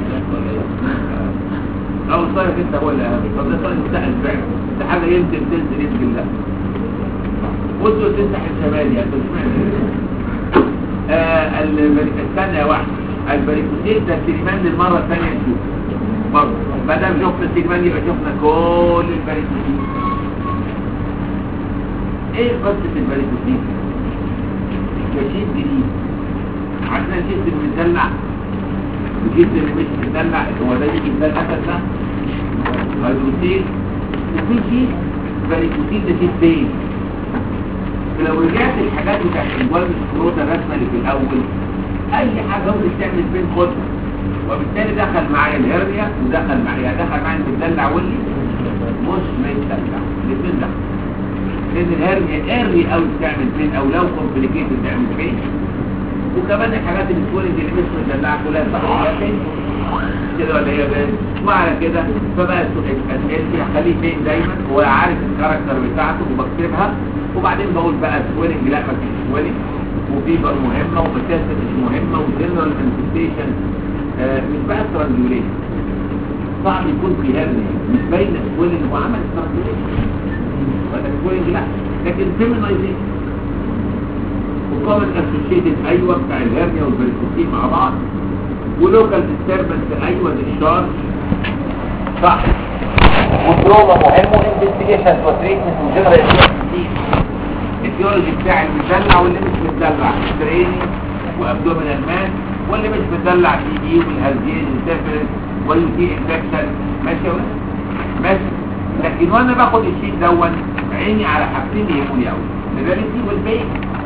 مهم. اول سؤال انت هو اللي اهم طب ده سؤال مستحيل فعلا ده حاجه يمكن تنزل يمكن لا بصوا تمسح الشمال يعني اشمعنى آه البريك استنى يا واحد البريكوسيت ده السليمان للمره الثانيه نشوف برضه ما دام شفنا السليمان يبقى شفنا كل البريكوسيت ايه قصه البريكوسيت كشيت جديد عندنا شيت اللي متدلع وشيت اللي مش متدلع هو ده يجي ده الاسد ده هيدروسيل وفي شيت بريكوسيت ده شيت بين فلو رجعت الحاجات بتاعت الجوال الكروتا الرسمه اللي في الاول اي حاجه ممكن تعمل بين خدها وبالتالي دخل معايا الهرنيا ودخل معايا دخل معايا المتدلع واللي مش متدلع الاثنين دخل لان الهرنيا اري قوي بتعمل بين او لو كومبليكيتد تعمل بين وكمان الحاجات اللي بتولد اللي مش متدلعه كلها صح ولا بين كده ولا هي بين وعلى كده فبقى اسئلتي هخليه بين دايما هو عارف الكاركتر بتاعته وبكتبها وبعدين بقول بقى سويلنج لا ما فيش سويلنج وفيبر مهمه ومساسه مش مهمه وجنرال انفستيشن مش بقى سترانجوليشن صعب يكون في هرنيا مش باين سويلنج وعمل سترانجوليشن ولا سويلنج لا لكن فيمينايزيشن وكومن اسوشيتد ايوه بتاع الهرنيا والبريكوسين مع بعض ولوكال ديستربنس ايوه الشارج صح وتروما مهم وانفستيجيشن وتريتمنت وجنرال الجيولوجي بتاع المدلع واللي مش مدلع ستريني وابدومينال مان واللي مش مدلع تي دي والهالجين والسيفلس واليوتي انفكشن ماشي ولا ماشي لكن وانا باخد الشيت دون عيني على حاجتين يهموني قوي الرياليتي والبيت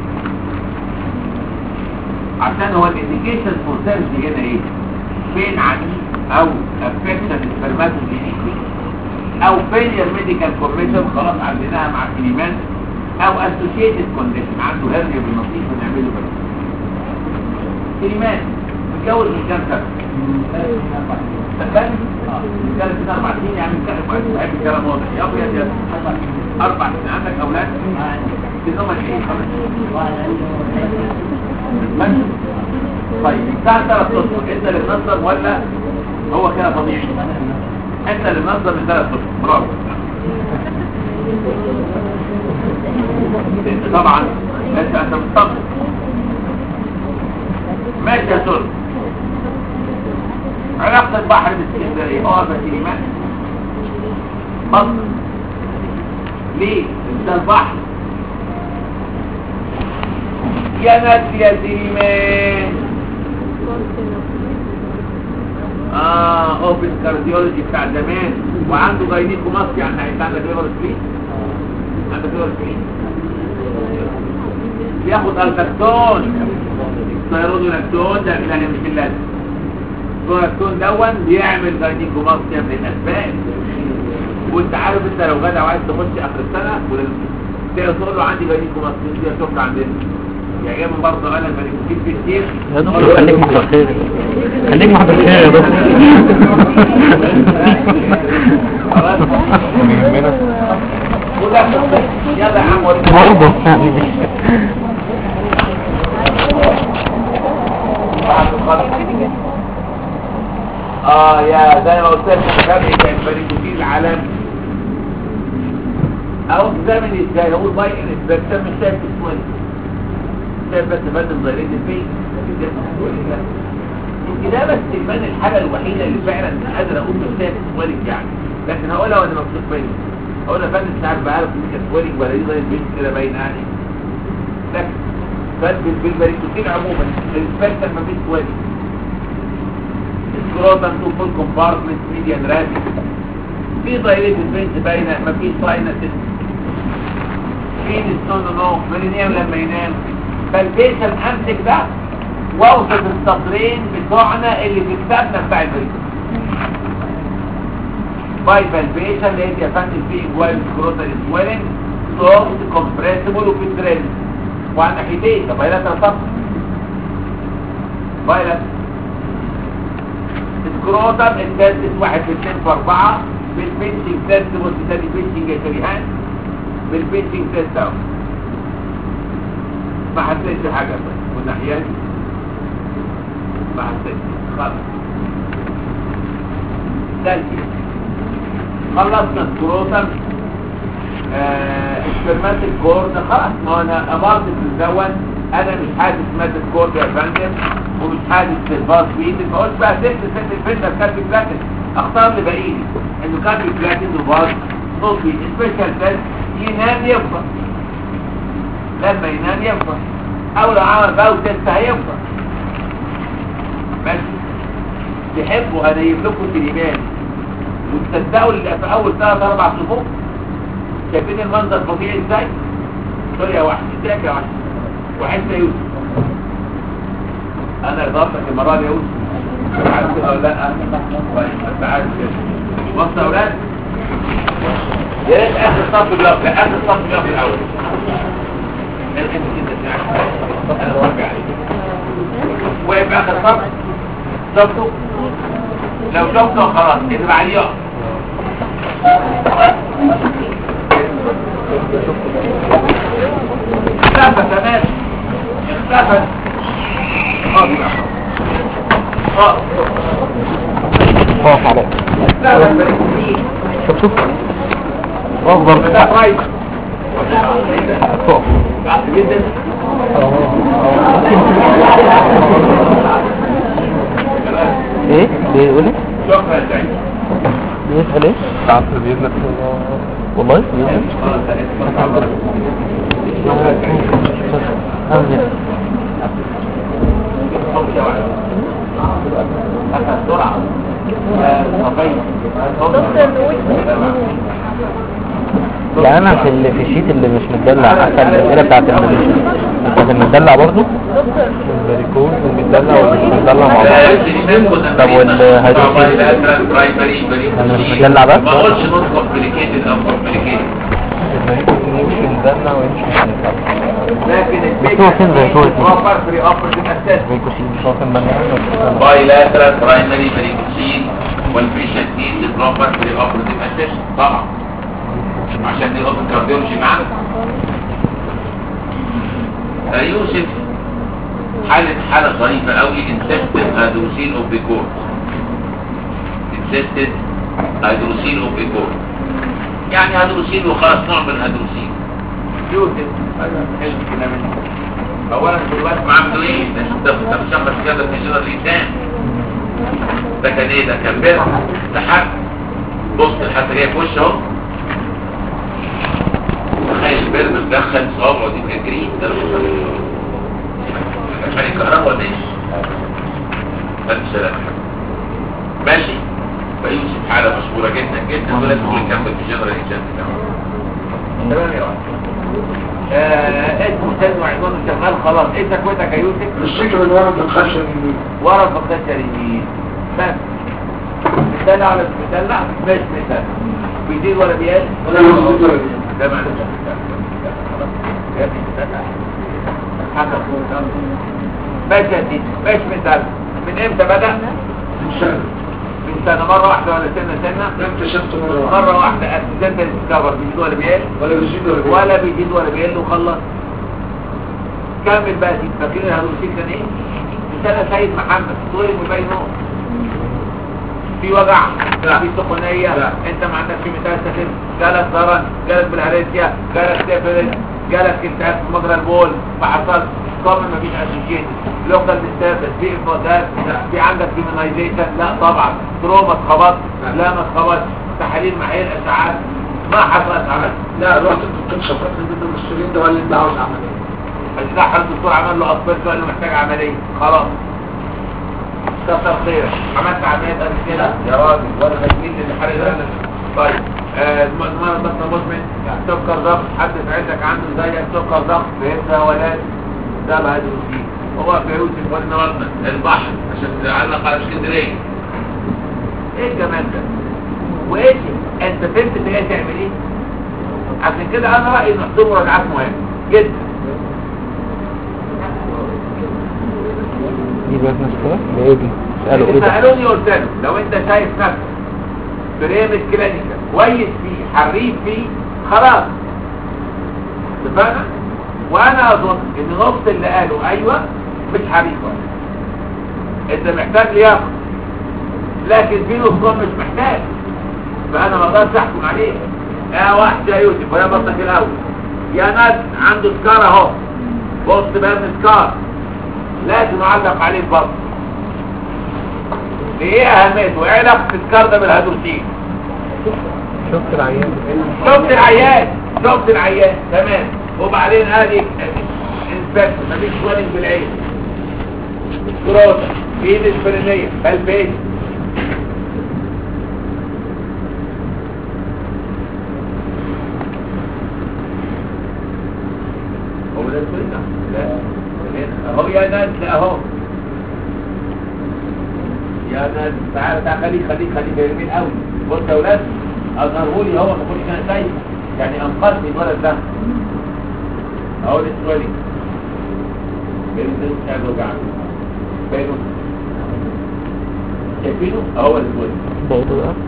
عشان هو الانديكيشن فور سيرجي هنا ايه فين عنيف او افكشن سبرماتوجينيتي او فيلير ميديكال كوميشن خلاص عندناها مع كليمان او اسوشيتد كونديشن عنده هرنيا بالنصيب بنعمله بس كليمان متجوز من كام سنه تخيل كان سنه اربع سنين يعني كان كويس بحب الكلام واضح يا ابيض يا اربع سنين عندك اولاد سنهم ايه ماشي طيب الساعه 3 تصبح انت اللي منظم ولا هو كده طبيعي انت اللي منظم من 3 تصبح برافو انت طبعا انت انت مستقبل ماشي يا سر علاقة البحر بالاسكندرية اه بس ايمان بطل ليه انت البحر يا ناس يا سليمان اه اوبن كارديولوجي بتاع زمان وعنده جاينيكو مصري يعني هيبقى عندك ليفر سبريت عندك ليفر سبريت بياخد الكاستون ستيرودونكتون ده يعني مش اللازم الكاستون دون بيعمل جاينيكو مصري من الاسباب عارف انت لو جدع وعايز تخش اخر السنه تقدر تقول له عندي بريكو مصري دي شكرا عندنا يعني جاي من برضه قال لك بريكو في كتير يا دكتور خليك محضر خير خليك محضر خير يا دكتور خلاص يهمنا وده يلا يا عم وريني. برضه يعني بعد الخط. اه يا زي ما قلت لك الفرق كان بريكوتين العالمي او الزمن ازاي هو باي الاسبكتر مش شايف اسود شايف بس بند ظاهرين البيت يمكن ده بس البان الحاجه الوحيده اللي فعلا قادر اقول مش شايف اسود يعني لكن هقولها وانا مبسوط مني هقول يا فندم مش عارف بقى عارف ان اسود ولا دي زي البيت كده باينه يعني لكن بس بالبريكوتين عموما الاسبكتر ما فيش اسود سكروتم تو فول كومبارتمنت ميديان رابي في ضيرية البنت باينة مفيش ساينسز في نستون نو مرينيم لما ينام فالبيشن امسك ده واوصف السطرين بتوعنا اللي في كتابنا بتاع البريد باي بالبيشن لقيت يا فندم فيه جوال سكروتال سويلنج سوفت كومبريسبل وفي دريل وعلى ناحيتين ده بايلاترال طبعا بايلاترال سكروتم التاسس واحد في اثنين في اربعة بالبنشنج تيست بص تاني بنشنج يا شريهان بالبنشنج تيست اهو ما حسيتش حاجة بس والناحية دي ما حسيتش خلاص تالتي خلصنا سكروتم اسبرماتيك كورد خلاص ما هو انا امرت في الزون انا مش حاسس مادة كورد يا فندم ومش حاسس بالباص بيدي فقلت بقى ست ست الفندر كاتب بلاتين اختار اللي باقيلي انه كاتب بلاتين وباص صوت بيدي سبيشال تيست ينام يفضل لما ينام يفضل او لو عمل باو تيست هيفضل ماشي تحبوا هنيب لكم كلمات وتصدقوا اللي في اول ثلاث اربع صفوف شايفين المنظر فظيع ازاي سوري يا واحد ازيك يا واحد وحش يا يوسف انا اضافتك المره دي يا يوسف عارف كده ولا لا كويس انت عارف كده بص يا اولاد يا ريت اخر صف بلوك لا اخر صف بلوك الاول نلقي كده ساعه انا برجع واقف اخر صف شفته لو شفته خلاص اكتب عليه اقف. اختفى تمام اختفى خاضي خاضي خاف عليك اختفى البريكوتين شوف شوف اخضر ده كويس فوق بعد جدا ايه بيقول ايه شكرا يا سعيد بيسأل ايه تعرف بإذنك والله بيسأل خلاص شكرا يا سعيد أمزل أخذ سرعة يعني انا في ال- في الشيت اللي مش متدلع حتى الاسئله بتاعت ال- بتاعت المتدلع برضه البريكوز والمدلع واللي مش مدلع مع بعض طب والهيدروجين؟ انا مش مدلع بس؟ ما اقولش نوت كومبليكيتد او كومبليكيتد البريكوز مش مدلع ومش مش مدلع لكن بس هو فين زي هو اسمه؟ بروبر بري اوبرتيف اساس بيكوشين مش واخد مدلع بايلاترال برايمري بريكوسين والبيشنت نيدز بروبر بري اوبرتيف اساس طبعا عشان دي اوبن كارديولوجي معانا آه، يوسف حالة حالة ظريفة قوي انسستد هيدروسين اوبيكور انسستد هيدروسين اوبيكور يعني هيدروسين وخلاص نوع من الهيدروسين يوسف حلو كده منه اولا دلوقتي معاه عملوا ايه ده ده مشخص كده في جدر الانسان ده كان ايه ده كان بر ده حد بص الحته جايه في وشه اهو تخيل البر مدخل صوابعه دي في الجريد ده مش عشان الكهرباء ولا ايه الف سلامة ماشي فيوسف حالة مشهورة جدا جدا ولازم يكمل في جدر الانسان بتاعه تمام يا واحد آه اسمه سيد وعينونه شغال خلاص ايه تكويتك يا يوسف الشكل اللي ورا الخشب ورا البقاش اليمين بس مثال على مثال لا مش مثال بيزيد ولا بيقل ولا بيزيد ولا بيقل. ده معنى يا ابني استنى. حكم ماشي يا سيدي ماشي من سنة من امتى بدأ؟ من سنة من سنة مرة واحدة ولا سنة سنة؟ ما اكتشفت مرة واحدة مرة واحدة اسيدنت ديسكفر بيزيد ولا بيقل؟ ولا بيزيد ولا بيقل. ولا بيزيد ولا بيقل وخلص كمل بقى دي فاكرين هنوصيك كان ايه؟ في سنة سيد محمد طول مبينه في وجع لا. في سخونية لا. انت ما عندكش متاسف جالك ضرن جالك بالهريسيا جالك سيفلس جالك التهاب في مجرى البول ما حصلش طبعا ما فيش اسوشيتد لوكال ديستربنس في افرازات في عندك ديمونايزيشن لا طبعا تروما اتخبطت لا. لا ما اتخبطش تحاليل معايير اشعاعات ما حصلت عمل لا رحت الدكتور شفت لي بدل المسؤولين ده وقال لي انت عاوز عملية الدحر الدكتور عمل له اصبر قال له محتاج عمليه خلاص كتر خيرك عملت عمليات قبل كده يا راجل ولا تجميل للحرق ده طيب آه، المرض ضغط مزمن سكر ضغط حد في عندك عنده زيك سكر ضغط فهمت ولاد ده بقى فيه هو في يوسف قلنا مرضنا البحر عشان تعلق على اسكندريه ايه الجمال ده وايه انت فهمت انت جاي تعمل ايه عشان كده انا رايي ان حضور مراجعات مهم جدا دي بقى مشكلة ده ايه دي اسأله ايه ده سألوني قلت له لو انت شايف نفسك بريم كلينيكال كويس فيه حريف فيه خلاص اتفقنا وانا اظن ان نص اللي قاله ايوه مش حريف ولا انت محتاج لياقه لكن في نصهم مش محتاج فانا ما اقدرش احكم عليه يا واحد يا يوسف ويا بطنك الاول يا ناس عنده سكار اهو بص بقى من سكار لازم اعلق عليه البطن ايه اهميته وايه علاقه السكار ده بالهيدروسين شفت العيان شفت العيان شفت العيان تمام وبعدين ادي انسبكت مفيش سوالين بالعين كروتا ايد اسبرينيه بالبيت هو ده اسبرينيه لا اهو يا ناس لا اهو يا ناس تعالى تعالى خليك خليك خليك جميل قوي بص يا ولاد اظهره لي هو ما كنتش انا شايف يعني انقذني الولد ده اهو الاسرائيلي بينه ده مش عايز يوجعني بينه شايفينه اهو الاسرائيلي ده ايه ده بقى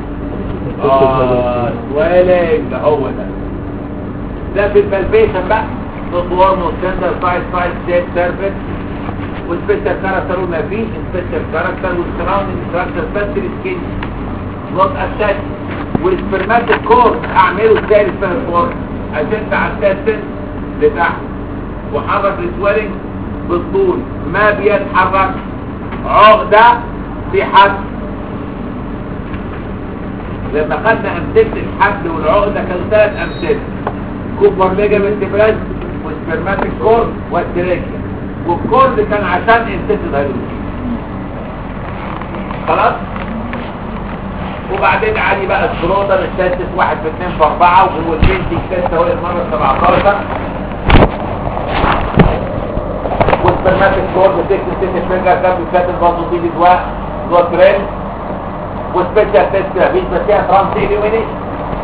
اه سوالك هو ده ده في البلبيشن بقى نطور مستندر سايز سايز شيب سيرفيس والسبيشال كاركتر وما فيش سبيشال كاركتر والسراوندنج ستراكشر بس السكين نوت اتاك والسبرماتيك كور اعمله ازاي السبرماتيك كور اشد على التاسس لتحت وحرك السوالنج بالطول ما بيتحرك عقدة في حد لما خدنا امثله الحبل والعقده كانوا ثلاث امثله كوبر ليجامنت براس والسبرماتيك كورد والتراكيا والكورد كان عشان انسيت الهيدروجين خلاص وبعدين عادي بقى السلوطه السادس واحد في اثنين في اربعه وهو البنت السادسه هو المره 17 والسبرماتيك كورد سكت ست فينجر كان بيتكتب برضه دي بدواء دوا تريل وسبيشال تيست مفيش بس فيها فرانس اليومينيشن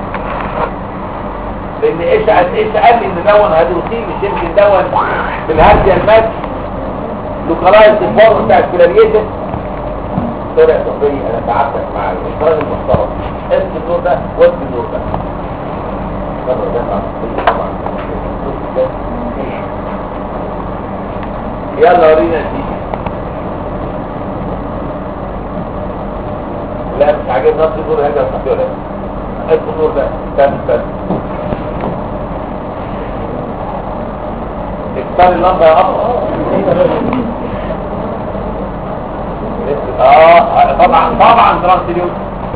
لان ايش قال ايش قال لي ان دون هيدروسين مش يمكن دون بالهاديه الماد لوكالايز الفورم بتاع الفلارييشن طلع طبيعي انا تعبتك مع الاستاذ المحترم اسم الدور ده واسم الدور ده مرة ده مع الطبيعي طبعا. يلا ورينا النتيجه لا مش عاجبني نفس الدور هذا الصحي ولا ايه الدور ده استنى استنى اختار اللمبه يا ابو اه طبعا طبعا ترانسليوت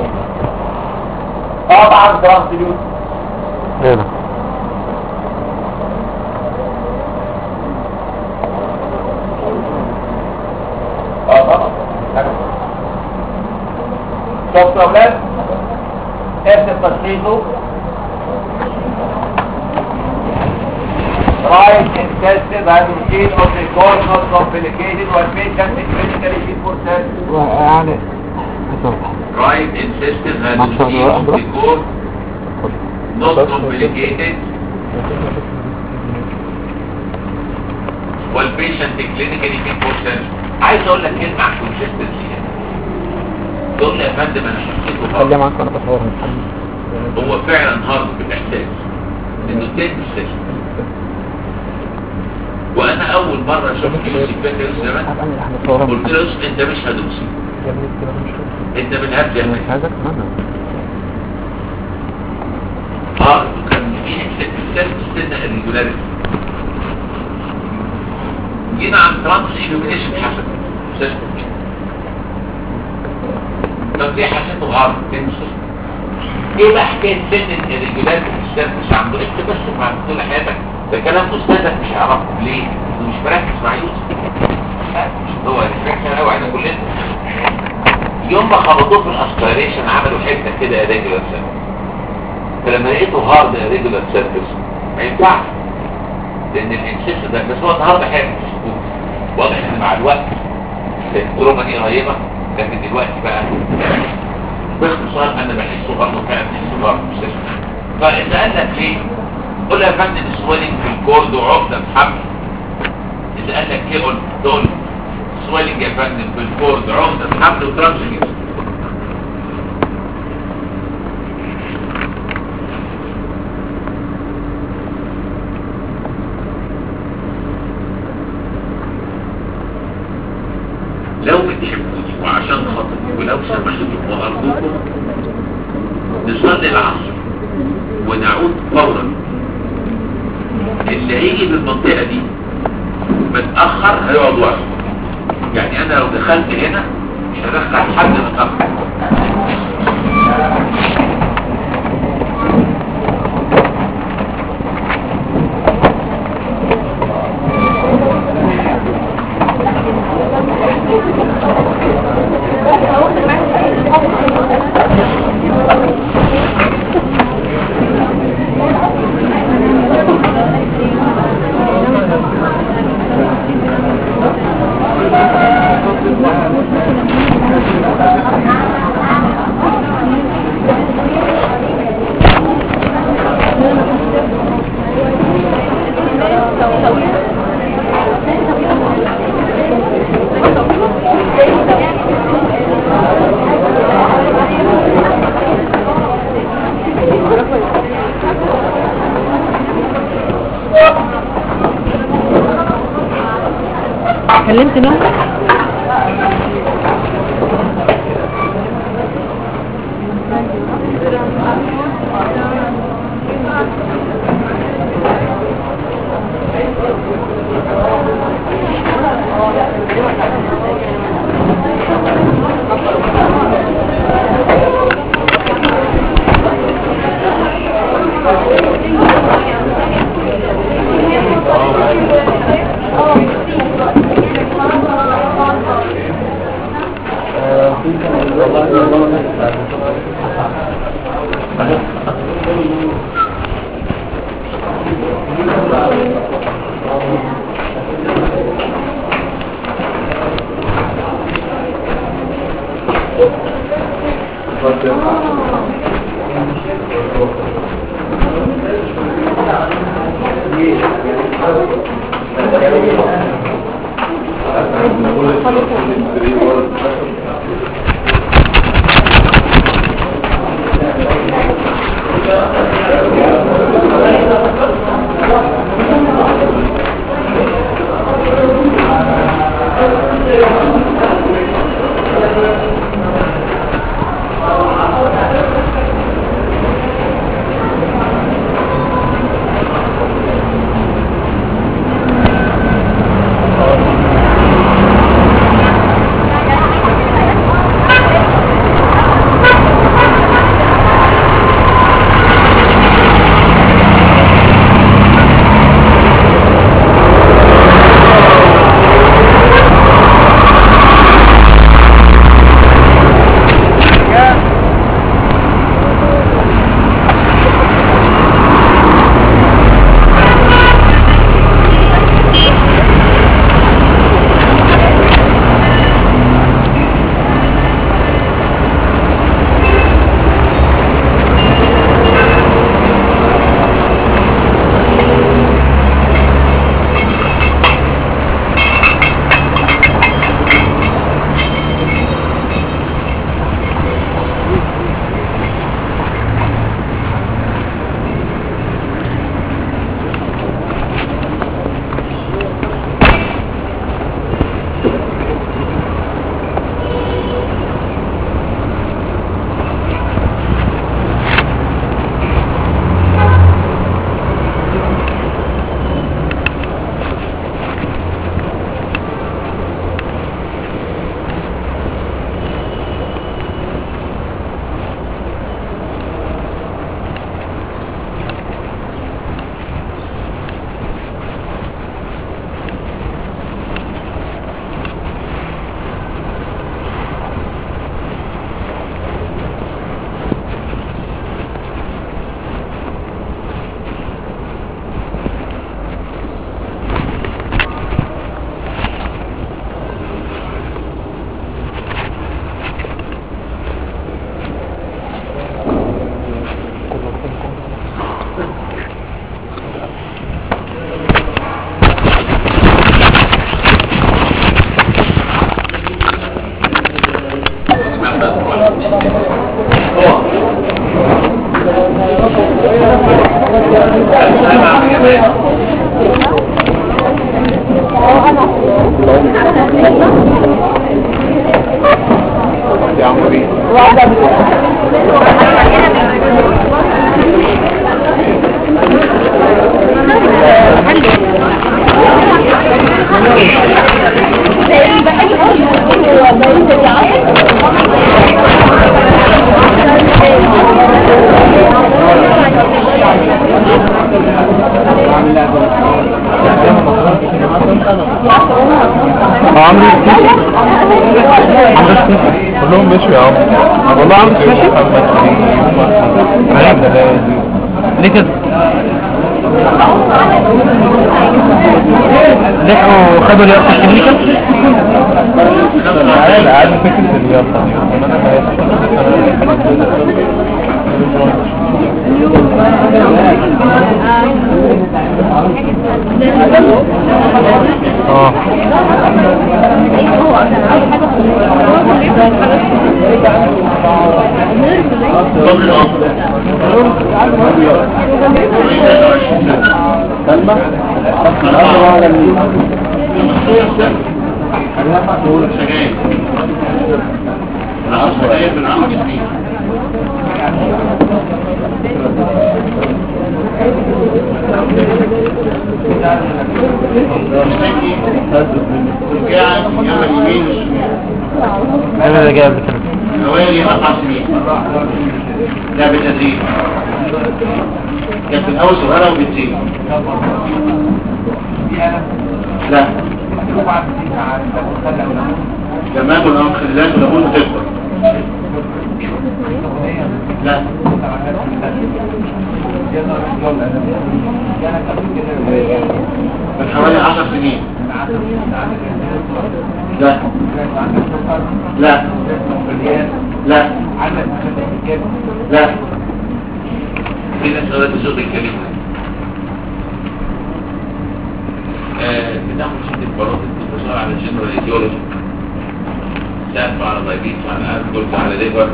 طبعا ترانسليوت هنا اه طبعا شفت يا اولاد ارسم تشخيصه right intestinal hydrogen of the core not complicated or patient is clinically fit for surgery يعني right intestinal ما شاء الله. hydrogen of the core not complicated والبيشنت كلينيكالي بيفور سيرجري عايز اقول لك كلمه عن كونسيستنسي تقول لي يا فندم انا حسيته خليها هارد معاك وانا بصور محمد هو فعلا هارد بالاحساس انه تنس سيستم وانا اول مره شفت يوسف فاكر يوسف زمان انا احنا صورها قلت له يوسف انت مش هدوسي يا ابني كده مش انت من هبل يا مش فندم. عايزك معانا اه وكان في احساس السنه الريجولاريتي جينا عن ترانس ايلومينيشن حسب استاذ طب ليه حسيته غلط تنسى ايه بقى حكايه سن الريجولاريتي في السيرك مش عنده انت بس مع طول حياتك ده كلام استاذك مش هيعرفه ليه؟ انه مش مركز مع يوسف لا، مش هو ريفلكشن قوي على كلنا يوم ما خبطوه في الاسبيريشن عملوا حته كده يا ريجولار سيرك فلما لقيته هارد ريجولار سيرفيس ما ينفعش لان الانسيس ده بس هو النهارده حاجه في السكوت واضح ان مع الوقت التروما دي قريبه لكن دلوقتي بقى باختصار انا بحسه برضه فعلا بحسه برضه مستشفى فاذا قال لك ليه؟ قول له يا فندم سويلنج في الكورد وعقده حمل اذا قال لك ايه قول قول سويلنج يا فندم في الكورد عقده حمل وترانسجيوس لو بتحبوني وعشان خاطري ولو سمحتم وارجوكم نصلي العصر ونعود فورا اللي هيجي بالمنطقة دي متأخر هيقعد وقت يعني انا لو دخلت هنا مش هدخل حد متأخر كلمت مين؟ يا عمري عمري عمري كلهم مشوا يا عم والله عمري مشي ليه كده لحقوا خدوا اليافطة الكلينيكال عادي عادي فكرة اليافطة اه انا اللي جايب بتر حوالي أربع سنين ده بالتدريب كانت في الأول صغيرة وبتزيد لا لما اكل أو خلال وليمون تكبر لا من حوالي عشر سنين لا لا لا لا في ناس غيرت صوت الكلمة بناخد شدة البروتين بتوصل على جنرال ايديولوجي تعرف على دايبيتس على الكولز على ليفر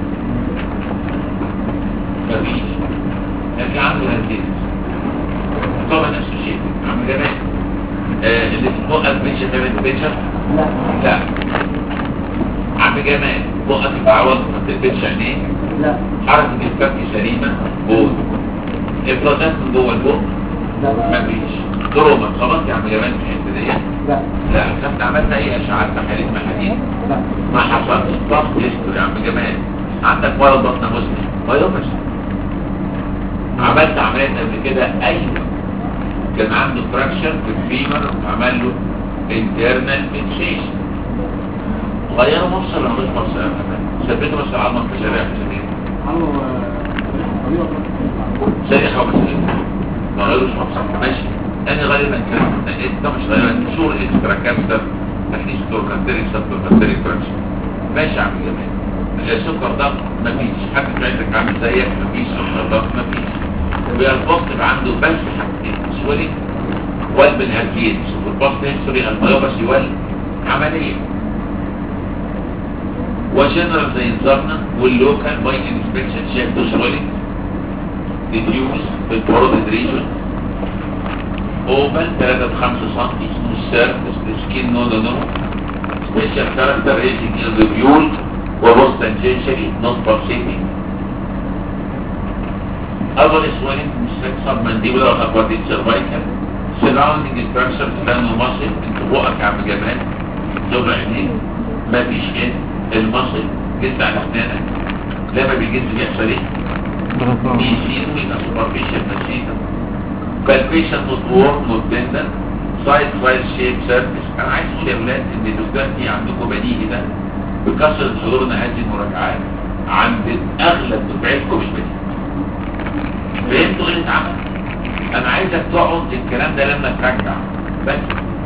مفيش لكن عنده هنتيز طبعا نفس الشيء عم جمال آه، اللي في بقك بيتشر تعمل بيتشر لا عم جمال بقك يتعوض ما تلبسش عينيه حركة الفك سليمة بول افرازات من جوه البق مفيش تروما خلاص يا عم جمال في الحته ديت لا خدت عملت اي اشعاعات تحاليل محاليل ما حصلش ضغط هيستوري يا عم جمال عندك ولد بطن مسلم بايوبس عملت عمليات قبل كده ايوه كان عنده فراكشر في الفيمر عمل له انترنال فيكسيشن غيروا مفصل ولا مش مفصل يا جماعه ثبتوا بس العظمه في شريحه سليم شريحه ومسلم ما غيروش مفصل ماشي انا غالبا كان ده مش غالبا شور اكسترا كابتر تحديث دور كانتري سبب كانتري فراكشر ماشي يا عم جمال السكر ضغط مفيش حد في عندك عامل زيك مفيش سكر ضغط مفيش بيربط عنده بس حاجتين سوري قلب الهرجين والبطن هيستوري الميوباسي والعملية وجنرال زي نظامنا واللوكال باي انسبكشن شايف دوسروليك ديفيوز بالباروديد ريجون اوبن 3 ب 5 سم سموث سيرفيس سكين نو نو نو سبيشال كاركتر ريزنج الريفيول وبوست تانجنشالي نوت بالسيتنج other swelling submandibular or aquatic cervical surrounding structure plano muscle انت بقك يا عم جمال زبر عينيك مفيش ايه المصل جد على اسنانك لما بيجد بيحصل ايه بيشيل من superficial نسيتا palpation not warm not tender side side shape surface انا عايز اقول يا ولاد ان الدكتور دي عندكم بديهي ده بكثرة حضورنا هذه المراجعات عند اغلب دفعتكم مش بديهي فهمتوا ايه اتعمل انا عايزك تقعد الكلام ده لما ترجع بس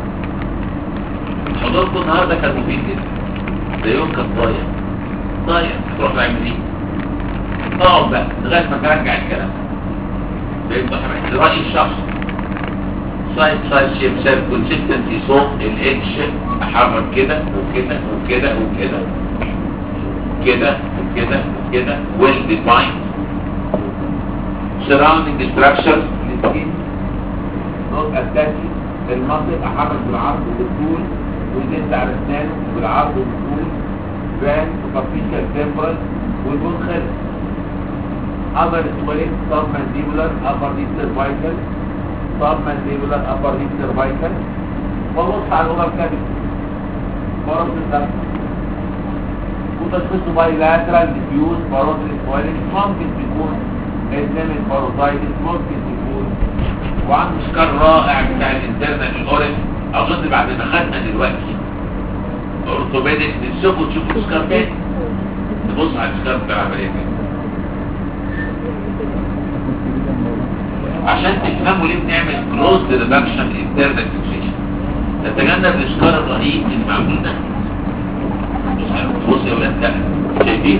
حضوركم النهارده كان مفيد جدا ده يوم كان ضايع ضايع تروح تعمل ايه اقعد بقى لغايه ما ترجع الكلام فهمتوا يا حبايبي الراي الشخصي سايد سايد شيب سير كونسيستنسي صوت الاتش احرك كده وكده وكده وكده كده وكده وكده ويل ديفايند surrounding structures نوت اتاتي المنطقة حرك بالعرض وبالطول ويزيد على اسنانه بالعرض وبالطول فان سوبرفيشال تمبرال والبون خلف upper swelling submandibular upper deep cervical submandibular upper deep cervical وبص على اللغة الكبد مرض الدم وتشخيصه بايلاترال ديفيوز باروتري سويلنج ممكن تكون اسلامك باروتايتس ممكن تكون وعنده سكر رائع بتاع الانترنال الاورنج اظن بعد ما خدنا دلوقتي اورثوبيدك نفسكم تشوفوا سكر تاني نبص على السكر بتاع العمليه كده عشان تفهموا ليه بنعمل كلوز ريدكشن انترنال فيكسيشن نتجنب الاسكار الرهيب اللي معمول ده بص يا ولاد ده شايفين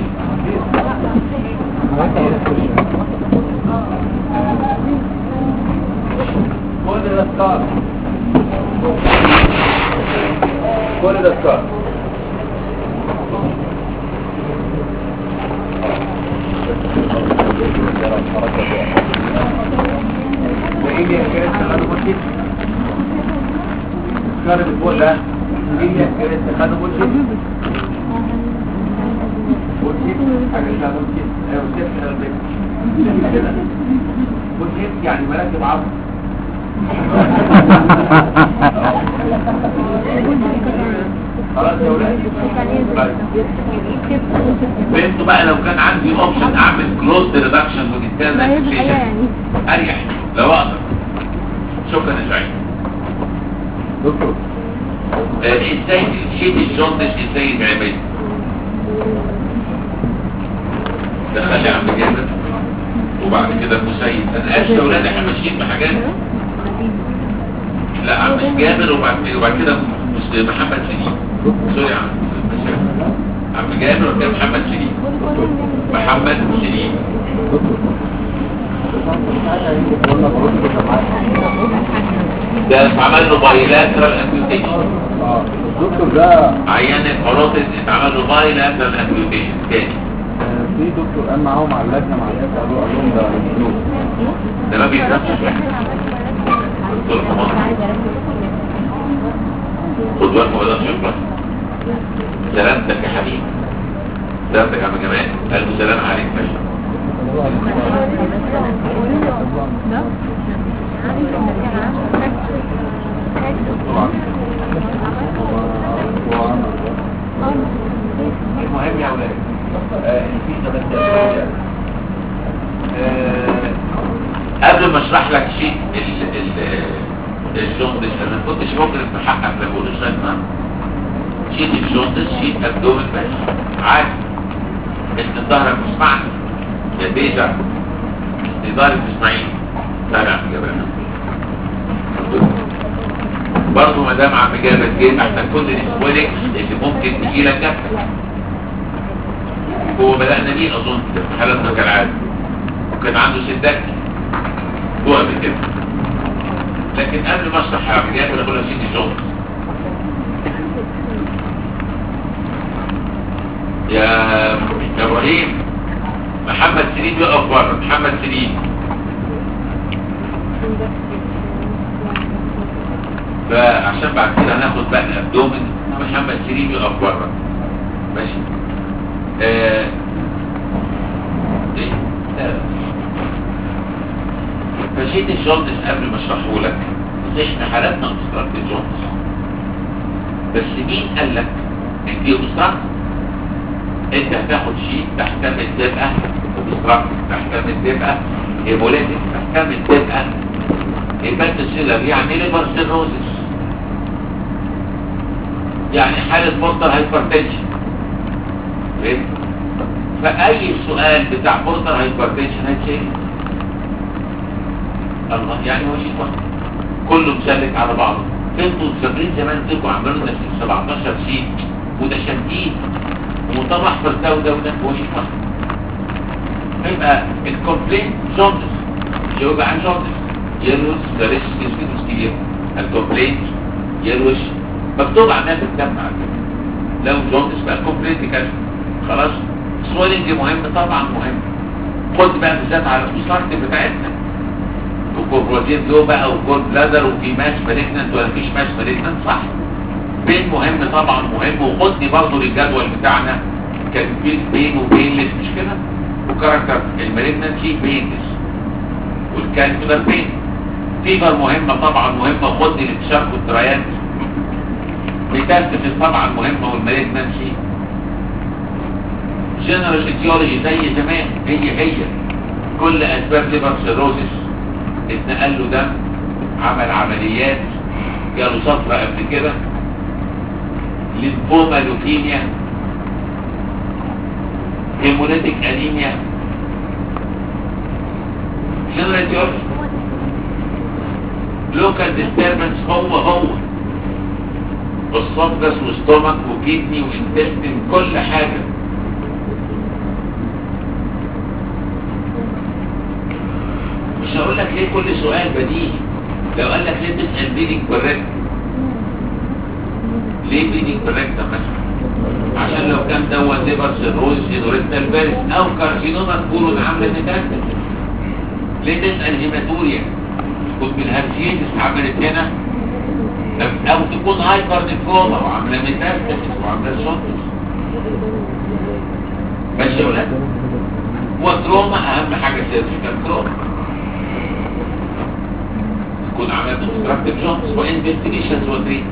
كل ده سكار كل ده سكار وايه اللي كانت تخلوا بولشيت السكار اللي فوق ده ايه اللي كانت تخلوا بولشيت بولشيت حاجه اسمها بولشيت ايوه بولشيت كده بولشيت يعني مراكب عظم خلاص يا ولاد بنتوا بقى لو كان عندي اوبشن اعمل كلوز ريدكشن وانترنال فيكسيشن اريح لو اقدر شكرا يا سعيد دكتور آه، ازاي شيت الجوندس ازاي يتعمل دخل لي عم جابر وبعد كده مسيد انا اسف يا ولاد احنا ماشيين بحاجات لا عم جابر وبعد وبعد كده مس- محمد سليم سوري يا عم عم جابر وبعد كده محمد سليم محمد سليم قلنا بقول لك ده اتعمل له بايلاترال امبيوتيشن اه الدكتور ده عيان الكاروتيد اتعمل له بايلاترال امبيوتيشن تاني آه، في دكتور قال معاهم على اللجنه مع الناس قالوا قال لهم ده فلوس ده ما بيفهمش قلت له طبعا خد بالك ما بدأش يقرأ سلامتك يا حبيبي سلامتك يا عم جمال قال له سلام عليك باشا المهم يا اولاد آه، الفيزا بس آه، قبل ما اشرح لك شيء ال ال الجوندس انا ما كنتش ممكن اتحقق لو اقول ما شيء الجوندس شيء ابدومن بس عادي انت ظهرك مش معني يا بيزا انت ظهرك مش معين لا لا يا جماعه برضه ما دام عم جابر جيب احسن كل الاسوالك اللي ممكن تجي لك جنبك هو بدأنا بيه اظن في حالتنا كالعادة وكان عنده سدات هو قبل كده لكن قبل ما اشرح يا عم جابر اقول لك سيدي جونز يا يا ابراهيم محمد سليم يقف بره محمد سليم فعشان بعد كده هناخد بقى الابدومن محمد سليم يقف بره ماشي آه. ايه آه. فشيت الجوندس قبل ما اشرحه لك احنا حالاتنا obstructed الجوندس بس مين قال لك ان دي obstructed انت هتاخد شيء تحتمل تبقى obstructed تحتمل تبقى هيموليتك تحتمل تبقى هيباتوسيلر يعني ليفر سيروزس يعني حالة بورتر هايبرتنشن فهمت؟ فأي سؤال بتاع بورتر هايبرتنشن هيتشيل الله يعني هو شيء واحد كله مسلك على بعضه انتوا فاكرين زمان انتوا عملوا لنا 17 شيء متشابهين ومطرح في ده وده وده هو شيء واحد يبقى الكومبلين جوندس يبقى عن جوندس يلوش دريش كيسكيتوس كبير الكومبلين يلوش مكتوب عنها في الكتاب على فكره لو جوندس بقى كومبلين كده خلاص سويلنج مهم طبعا مهم خد بقى بالذات على السارت بتاعتنا وكوبروتين له بقى وكول بلادر وفي ماش مالجنانت ولا فيش ماش مالجنانت صح بين مهم طبعا مهم وخدني برضه للجدول بتاعنا كان في بين وبينلس مش كده وكاركتر المالجنانسي بينلس والكالكولر بين فيبر مهمة طبعا مهمة وخدني للتشارك والتريات ميتاستاسيس طبعا مهمة والمالجنانسي جنرال ايتيولوجي زي زمان هي هي كل اسباب ليفر سيروزس اتنقل له دم عمل عمليات جاله صفرة قبل كده ليمفوما لوكيميا هيموليتيك انيميا جنرال ايتيولوجي لوكال ديستربنس هو هو الصدرس وستومك وكيدني وانتستين كل حاجه مش هقول لك ليه كل سؤال بديهي لو قال لك ليه تسأل بيدنج كوريكت ليه بيدنج كوريكت مثلا عشان لو كان دوت ليبر سيروز سينوريتال فيرس او كارسينوما كولون عامله ميتاستاسيس ليه تسأل هيماتوريا كنت بالهرسيتس عملت هنا او تكون هايبر نفروما وعامله ميتاستاسيس وعامله سونتس ماشي يا ولاد وتروما اهم حاجه سيرجيكال تروما تكون عملت obstructive جونز وانفستيجيشنز وتريت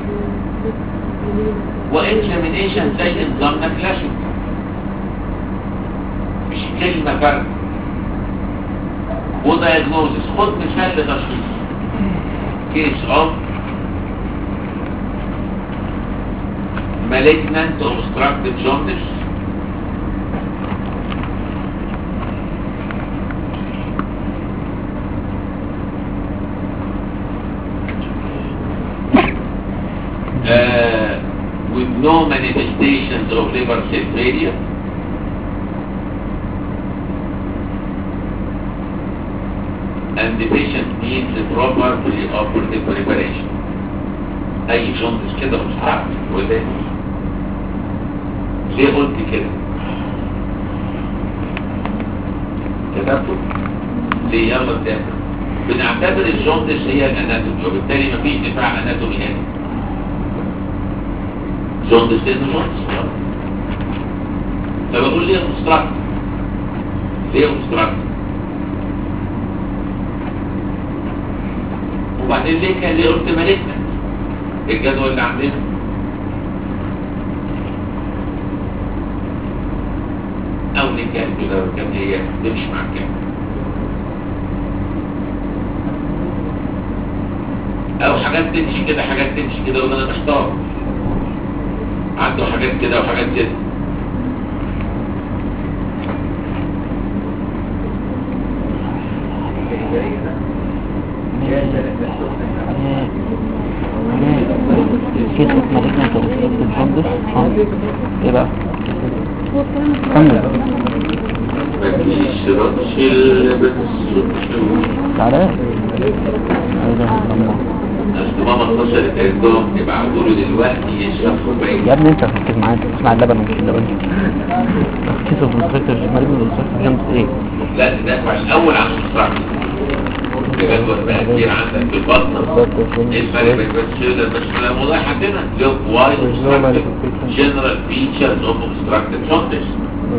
واكزامينيشن زي نظامنا كلاسيك مش كلمة فرق ودايجنوزس خد مثال لتشخيص كيس اوف malignant obstructive jaundice uh, with no manifestations of liver cell failure and the patient needs a proper preoperative preparation اي جونتس كده مستعمل وده ليه قلت كده كتبته ليه يلا نتابع بنعتبر الجونتس هي الاناتومي وبالتالي مفيش دفاع اناتومي هنا جونتس لانه جونتس فبقول ليه مستراكت ليه مستراكت وبعدين ليه كان ليه قلت مالتنا الجدول اللي عندنا او نكال كده كان هي تمشي مع كام او حاجات تمشي كده حاجات تمشي كده وانا محتار عنده حاجات كده وحاجات كده كيس مالكنا توصلت الجندس اه ايه بقى كمل مفيش رطشل بالسكشو تعالى ايه ده الله اصل ماما اتصلت قالت لهم ابعتوا له دلوقتي يشرب يا كوبايه ابني انت ركز معايا انت بتسمع اللبن ومش اللبن كيس الانستراكتور مالكنا الانستراكتور جنب ايه لا تدافع الاول عن الصراحه الجدول بقى كتير عندك في البطن ايه الفرق بين البسيولة والبسيولة موضوع عندنا لوك واي جنرال فيتشرز اوف obstructive jaundice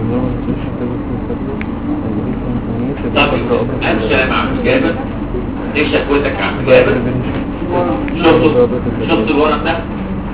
طب الف سلام يا عم جابر ايه شكوتك يا عم جابر شفت شفت الورم ده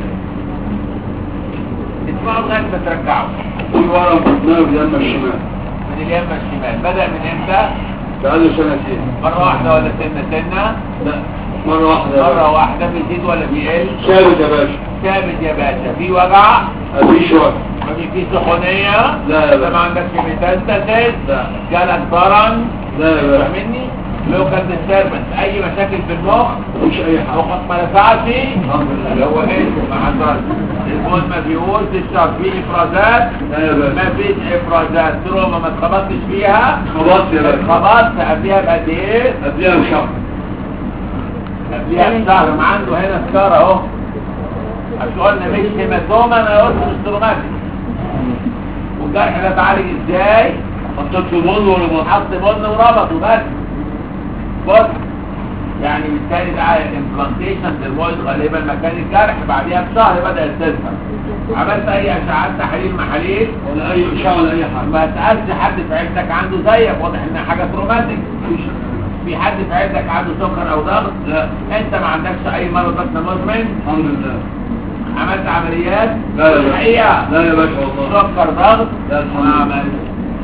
ادفعه لغايه ما ترجعه في ورم بطنيه باليمة الشمال من اليمة الشمال بدأ من امتى؟ بقاله سنتين مرة واحدة ولا سنة سنة؟ لا مرة واحدة مرة واحدة بيزيد ولا بيقل؟ ثابت يا باشا ثابت يا باشا في وجع مفيش وقت ما في سخونية لا يا انت ما باشا عندكش ميتاستاسيس لا جالك ضرن لا يا باشا فاهمني لوكال ديستربنس اي مشاكل في المخ مفيش أي حاجة مخك ما نفعش الحمد اللي لله هو ايه ما حصلش الموت ما بيقول تشرب فيه افرازات لا يا ما باشا فيش افرازات تروما ما اتخبطتش فيها خلاص يا باشا اتخبطت قبلها بقد ايه قبلها بشهر قبلها بشهر ما عنده هنا سكار اهو عشان قلنا مش هيماتوما انا قلت مش تروماتيك والجرح ده اتعالج ازاي؟ حطيت في بول ولا بطن حط بن وربط وبس بص يعني بالتالي بقى الامبلانتيشن درمويد غالبا مكان الجرح بعديها بشهر بدأت تظهر عملت اي اشعات تحاليل محاليل ولا اي اشعه ولا اي حاجه ما سألت حد في عيلتك عنده زيك واضح انها حاجة تروماتيك في حد في عيلتك عنده سكر او ضغط لا انت ما عندكش اي مرض بطن مزمن الحمد لله عملت عمليات لا يا باشا الحقيقة لا يا باشا والله سكر ضغط لا الحمد ما لله عملت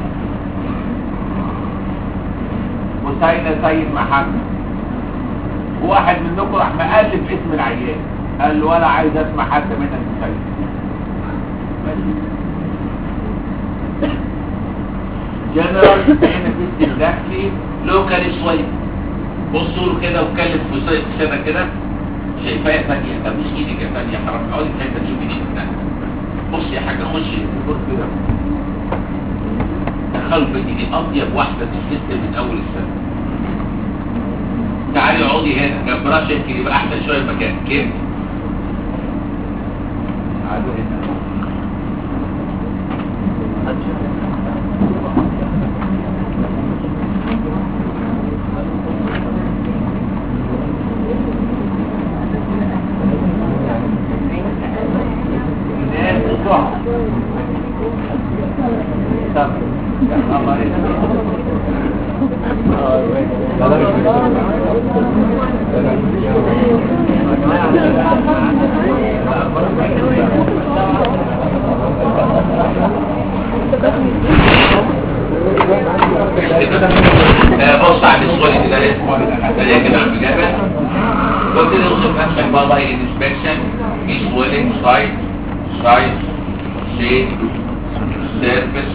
وسيدة سيد محمد واحد منكم راح مقلب اسم العيان قال له ولا عايز اسمع حد منك سيد جنرال هنا في استهلاكي لوكال سويب بصوا له كده وكلم في صيد سنه كده شايفاه يا فانية طب مش ايدك يا فانية حرام اقعدي في حته تشوفي ايدك ده بص يا حاجه خشي بص كده دخلوا بيتي دي اطيب واحده في السيستم من اول السنه تعالي اقعدي هنا جنب راسي يمكن يبقى احسن شويه مكان كده تعالوا هنا الناس الصح طب يا الله آه، بص على السؤال ده ده كده عم جابر قلت له اوصف نفسك بقى باي انسبكشن في سويلنج سايت سايت شيء سيرفيس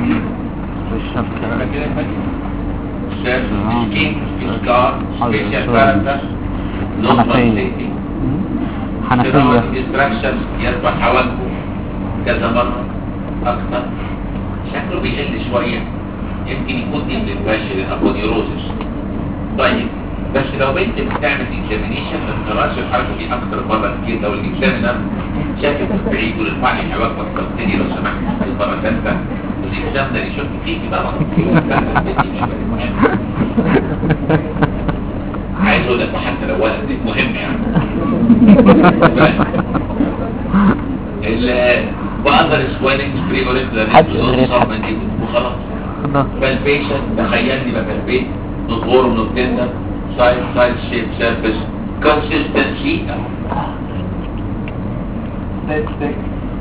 كده يا فندم سيرفيس سكين سكار سبيشال كاركتر حنفية. حنفية ديستراكشنز يرفع حواجبه كذا مرة أكتر شكله بيقل شوية يمكن يكون دي من الباشر الابونيروزس طيب بس لو بنت بتعمل اكزامينيشن ما تقراش الحركه دي اكتر مره كتير لو الاكزامينر شاكك في بعيد ويرفع لي حواجبك تبتدي لو سمحت المره الثالثه الاكزامينر يشك فيكي طبعا عايز اقول لك حتى لو ولد مهم يعني ال بقدر سويلنج بري اوريكولار حد غير حد. وخلاص خلاص بالبيشن تخيلني بقى بالبيت نطور من التندر سايد سايد شيب سيرفيس كونسيستنسي statistic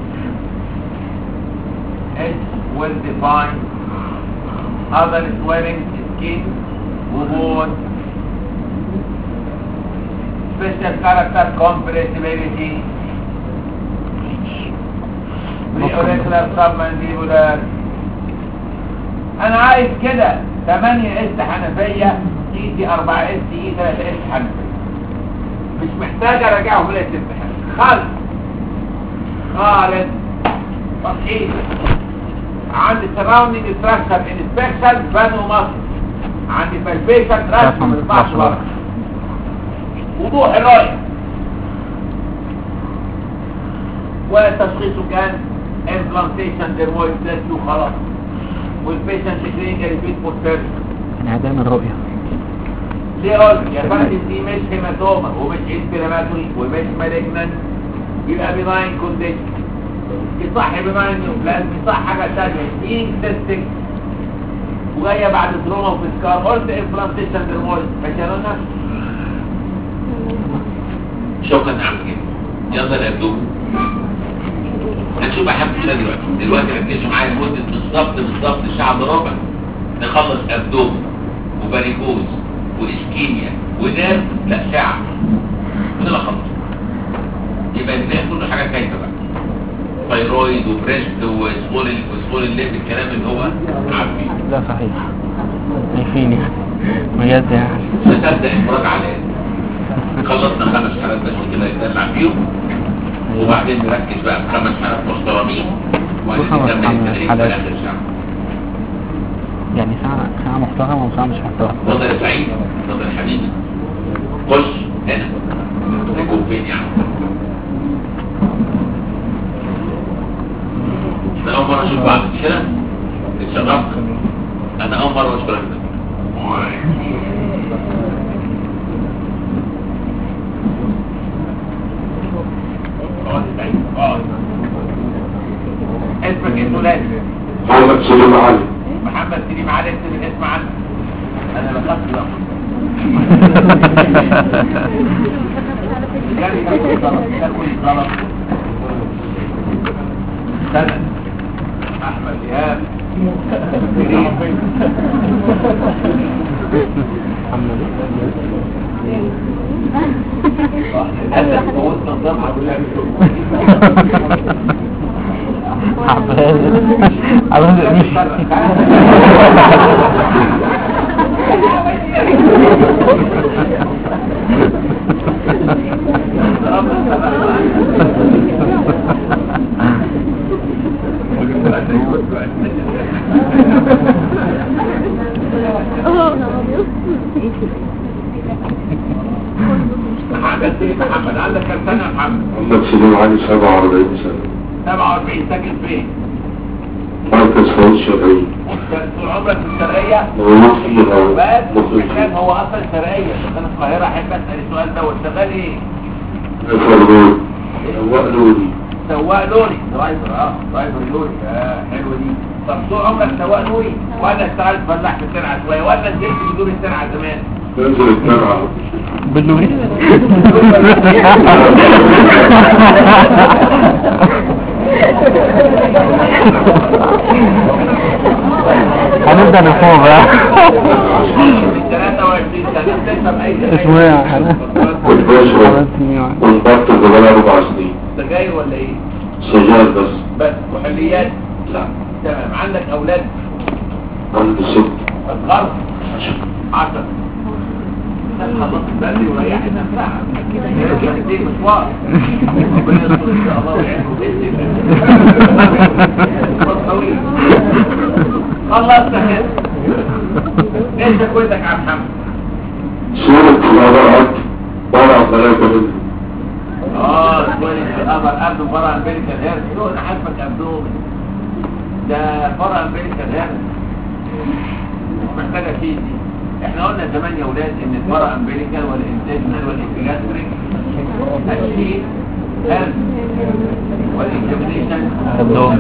it's well defined other swelling skin وبون special character compressibility pre-auricular submandibular انا عايز كده 8 اس حنفية تي دي 4 اس تي 3 اس حنفية مش محتاج اراجعهم ليلة الامتحان خالص خالص تصحيح عندي سراوندينج ستراكشر انسبكشن بنو مصر عندي بالبيشن رسم ما يطلعش بره وضوح الرؤية وتشخيصه كان امبلانتيشن ديرمويد بلاتي وخلاص والبيشنت كلينيكال ريبيت فور سيرجري انعدام الرؤية ليه قلت يا فندم دي مش هيماتوما ومش انفلاماتوري ومش مالجنان يبقى بناين كونديشن يصح بناين نيوبلازم يصح حاجه ثانيه سين سيستك وجايه بعد تروما وفي سكار قلت امبلانتيشن ديرمويد ماشي يا رنا شكرا عم يلا نبدو هنشوف اهم كده دلوقتي دلوقتي ركزوا معايا لمده بالظبط بالظبط ساعه الا ربع نخلص ابدوم وباريكوز واسكيميا ونام لا ساعه ونبقى خلص يبقى الباقي كله حاجات كايفه بقى ثايرويد وبريست وسبول وسبول الليف الكلام اللي هو عارفين لا صحيح شايفيني بجد يعني تصدق افراج على خلصنا خمس حالات بس كده يتدلع فيهم وبعدين نركز بقى في خمس حالات محترمين وبعدين خمس نكمل حالات. التدريب في حالات. اخر ساعه يعني ساعة ساعة محترمة وساعة مش محترمة اتفضل يا سعيد اتفضل يا حبيبي خش هنا نكون فين يعني احنا اول مره نشوف بعض مش كده اتشرفت انا اول مره اشكرك سليم علي محمد سليم علي اكتب الاسم عنه انا بخاف له جاري تاكل طلب تاكل طلب سند احمد ايهاب كريم للاسف موت نظامها كلها عباس عباس محمد سيد محمد عندك كم سنة يا محمد؟ محمد سليم علي 47 سنة 47 ساكن فين؟ مركز فوز شرعي طول عمرك في الشرقية؟ مولود فيها بس مخرج عشان هو اصلا شرقية سكان القاهرة احب اسأل السؤال ده واشتغل ايه؟ نفر لوري سواق لوري سواق لوري درايفر اه درايفر لوري اه حلوة دي طب طول عمرك سواق لوري ولا اشتغلت فلاح في السرعة شوية ولا نزلت بدون السرعة زمان؟ بنزل الترعة باللغة هنبدأ نفوق بقى من 23 سنة بتفهم اي حاجة اسمه ايه يا حنان؟ كنت بشرب خمس سنين واحد. وانضبط بقالي أربع سنين سجاير ولا ايه؟ سجاد بس بس وحليات لا تمام عندك اولاد عندي ست الغرب عشر الناس خلصت بدري وريحت نفسها رجعت دي مشوار ربنا يستر ان شاء الله ويعينكم باذن الله مشوار طويل خلصت كده ايه شكوتك يا عم محمد؟ سورة الأبرعات برع ثلاثة منهم اه كويس الامر قبل فرع امريكا الهيرس شو انا حاسبك قبلهم ده فرع امريكا الهيرس مش محتاجه فيه دي احنا قلنا زمان يا ولاد ان الفرع امريكا والانتاجنال والانتجاستريك الشيء هيرس والاكزامينيشن قبلهم.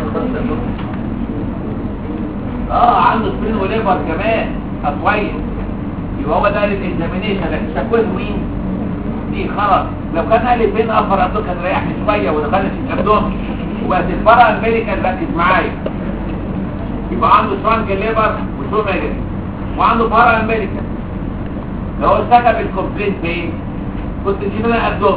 اه عنده سبرين وليفر كمان كويس يبقى هو ده الاكزامينيشن لكن شكوته مين؟ دي خلاص لو كان قال لي فين افر عبدو كان ريحني شويه ودخلت الابدوم وبقت الفرع امريكان ركز معايا يبقى عنده فرانك ليبر وشو ماجد وعنده فرع امريكان لو ارتكب الكومبليت فين كنت تجيب لنا ابدوم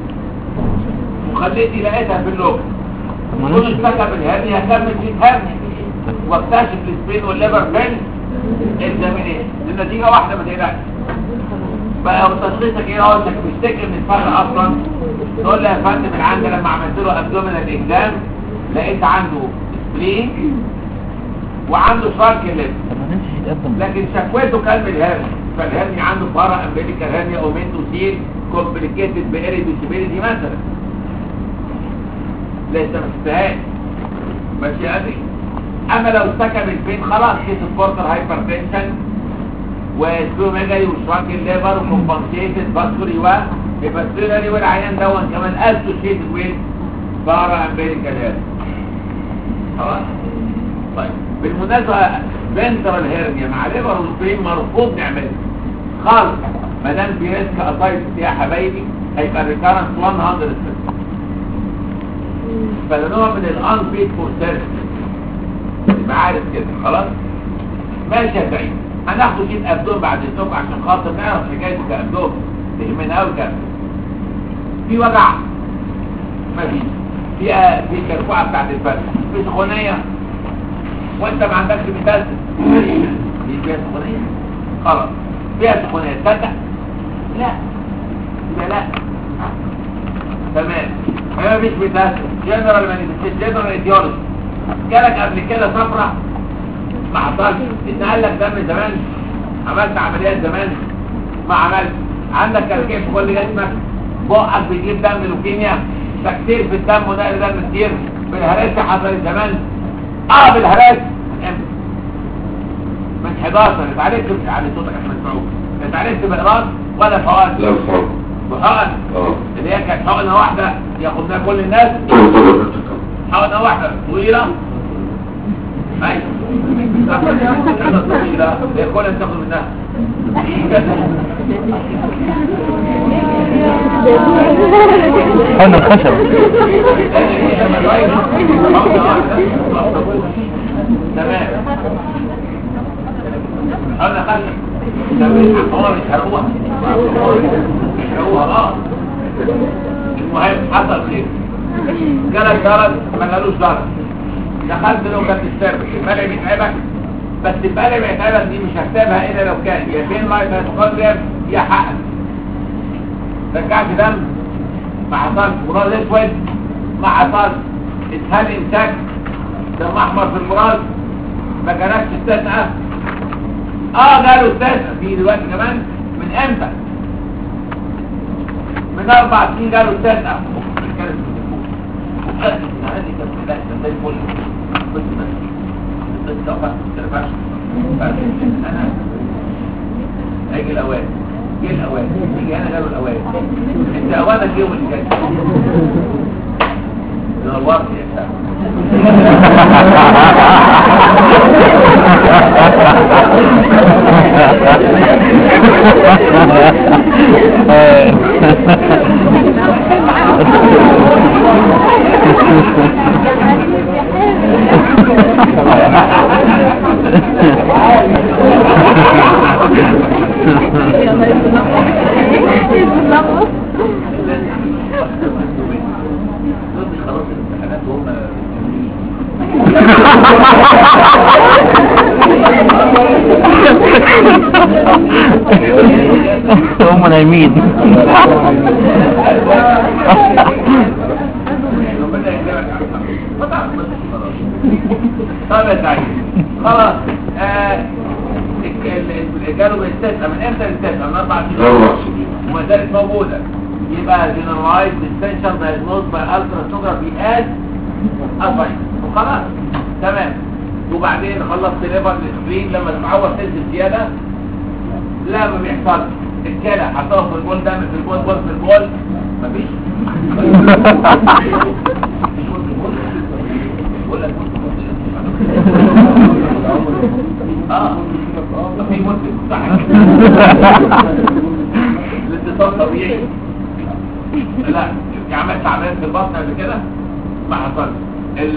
وخليتي لقيتها في اللوكس كنت ارتكب الهرني هكمل في الهرني واكتشف السبين والليبر فين الزمينين النتيجه واحده ما تقلقش بقى وتشخيصك ايه اقول لك بيشتكي من الفرق اصلا تقول لي يا فندم العند لما عملت له ابدومينال اكزام لقيت عنده سبلين وعنده شارك ليب طب ما ننسى يتقدم لكن شكوته كان من الهرني فالهرني عنده فرع امبليكال هرنيا اومنتوسيل كومبليكيتد باريدوسيبيليتي مثلا لسه ما شفتهاش ماشي يا ادري اما لو استكب البين خلاص كيس البورتر هايبرتنشن وسلوميجالي وشراك الليبر وكومبنسيتد باسكولي و هيباتيلاري والعيان دون كمان اسوشيتد ويز بارا امبيريكال هير خلاص طيب بالمناسبة فنترال هيرنيا مع ليبر وسبرين مرفوض نعملها خالص ما دام في ريسك اسايتس يا حبايبي هيبقى الريكارنس 100 فده نوع من الان بيت فور سيرفيس يبقى عارف كده خلاص ماشي يا سعيد هناخده شيت ابدوم بعد الصبح عشان خاطر نعرف حكايه الابدوم تهمنا قوي كده في وجع مفيش في في كركوعه بتاعت الفرد في سخونيه وانت ما عندكش متاسس دي فيها سخونيه خلاص فيها سخونيه تصدق لا يبقى لا تمام ما فيش متاسس جنرال مانيفستيشن جنرال ايديولوجي جالك قبل كده صفرة ما حصلش اتنقل لك دم زمان عملت عمليات زمان ما عملت عندك كركيب في كل جسمك بقك بيجيب دم لوكيميا تكتير في الدم ونقل دم كتير بالهرس حصل زمان اه بالهرس من 11 اتعالجت على صوتك عشان تسمعوه اتعالجت بإقراض ولا فوات لا فرق بحقن اه اللي هي كانت حقنه واحده ياخدها كل الناس تعتبر ارتكاب حقنه واحده طويله ايوه تاخد لا هي كل تاخد منها حن الخشب تمام انا خلف تمام هو مش هروح مش هروح اه المهم حصل خير جالك درج ما جالوش درج دخلت له كانت السيرفس الملعب بيتعبك بس الملعب بيتعبك دي مش هحسبها الا لو كان يا فين لايف هيتقدم يا حقك رجعت دم ما حصلش مراد اسود ما حصلش اتهال امساك دم احمر في المراد ما جالكش استثناء اه جاله استثناء في دلوقتي كمان من امتى من اربع سنين جاله استثناء هيجي الاوان جه الاوان يجي انا جاله الاوان انت اوانك يوم اللي جاي نورت يا شباب خلاص الامتحانات وهم هم نايمين ربنا يكرمك ما تعرف بس خلاص طب يا سعيد خلاص آه، ال- ال- ال- جاله بالاستثناء من امتى الاستثناء من اربع سنين أربع سنين وما زالت موجوده يبقى جنرالايز ديستنشن دايجنوز باي التراسونوجرافي از افاين وخلاص تمام وبعدين خلصت ليفر السكرين لما تتعود تنزل زياده لا ما بيحصلش الكلى حطهم في البول دم في البول بول في البول مفيش بقول لك اه في مسلم صح الاتصال طبيعي لا يعني عملت عمليات في البطن قبل كده ما حصلش ال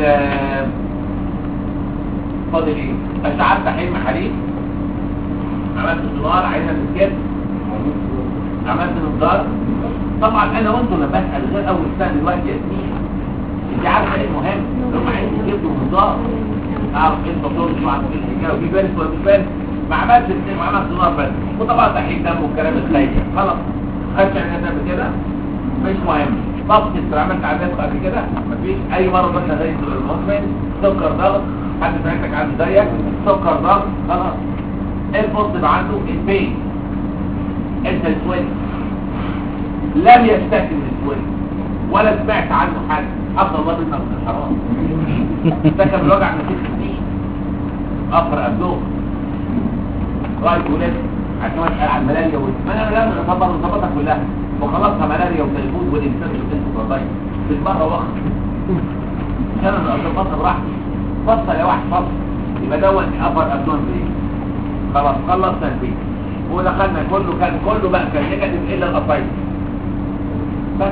فاضل ايه اشعه تحليل محاليل عملت سونار عينه في الكبد عملت نظار طبعا انا وانتم لما بسال غير اول سنه دلوقتي يا سنين انت عارفه ايه المهم لو ما عندي جبت نظار اعرف ايه الباثولوجي وعارف ايه الحكايه وفي بارس ولا مش بارس ما عملتش الاثنين وعملت نظار بس وطبعا تحليل دم والكلام الخايف خلاص خدت عينات قبل كده مش مهم ضغط انت عملت عمليات قبل كده مفيش اي مرض مثلا زي المزمن سكر ضغط حد في عينتك عنده زيك سكر ضغط خلاص ايه البوزيتيف عنده البين انت السويد لم يشتكي من السويد ولا سمعت عنه حاجه افضل الله منك من الحرام اشتكى من الوجع من ست سنين افر ابدوم رايت ولد عشان اسال عن الملاريا والملاريا لا نظبط نظبطها كلها وخلصها ملاريا وتلفون والانسان مش بتنسى والله في المره واخد عشان انا اظبطها براحتي فصل يا واحد فصل يبقى دوت افر ابدوم بايه خلاص خلصنا البيت ودخلنا كله كان كله بقى كان نيجاتيف الا القصايد بس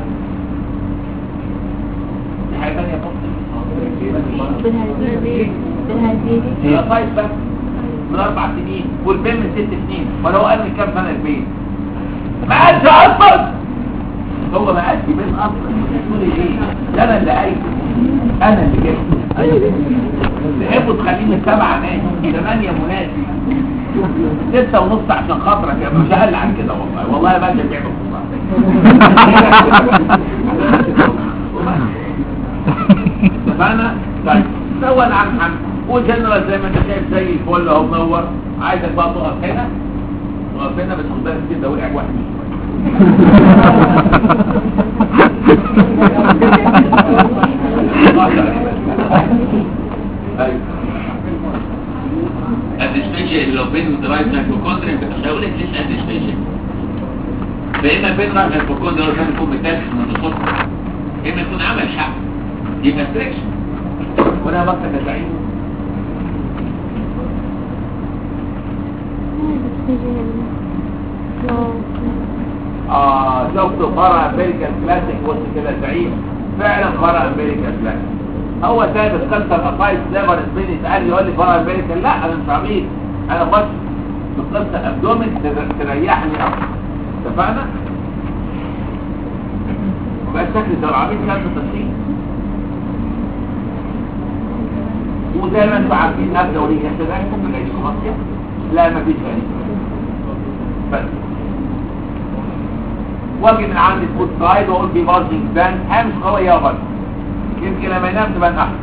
دي حاجه ثانيه القصايد بس من اربع سنين والبين من ست سنين ولا هو قال لي كام سنه البين ما قالش اصلا هو ما قالش بين اصلا بتقول ايه ده انا اللي قايل انا اللي جبته تحبوا تخليني سبعة ناس ثمانية مناسب ستة ونص عشان خاطرك يا مش اقل عن كده والله والله يا باشا بيعمل اتفقنا؟ طيب سوى عن حمد وجنرال زي ما انت شايف زي الفل اهو منور عايزك بقى تقف هنا تقف هنا بس خد بالك كده وقع واحد من شوية. الديسبيشن لو بين درايف هايبوكوندريا مش هقول لك ليش الديسبيشن فاما بين درايف هايبوكوندريا لازم يكون متاخد من الصبح اما يكون عمل حق يبقى ستريكشن وانا بكتب يا سعيد اه شفت فرع امريكان كلاسيك بص كده سعيد فعلا فرع امريكان كلاسيك هو سايب القصه القصايد ليفر سبين يتقال لي يقول لي فرع امريكان لا انا مش عبيط انا بس في قصه ابدومن تر- تريحني اكتر اتفقنا؟ وبقى شكل زي العبيط كان في التصحيح وزي ما انتم عارفين ابدا وليه كده ممكن نعيش مصيف لا مفيش غريب بس واجي من عند الفوت سايد واقول بي باركينج بان هي مش قويه يا بر يمكن لما ينام تبان احسن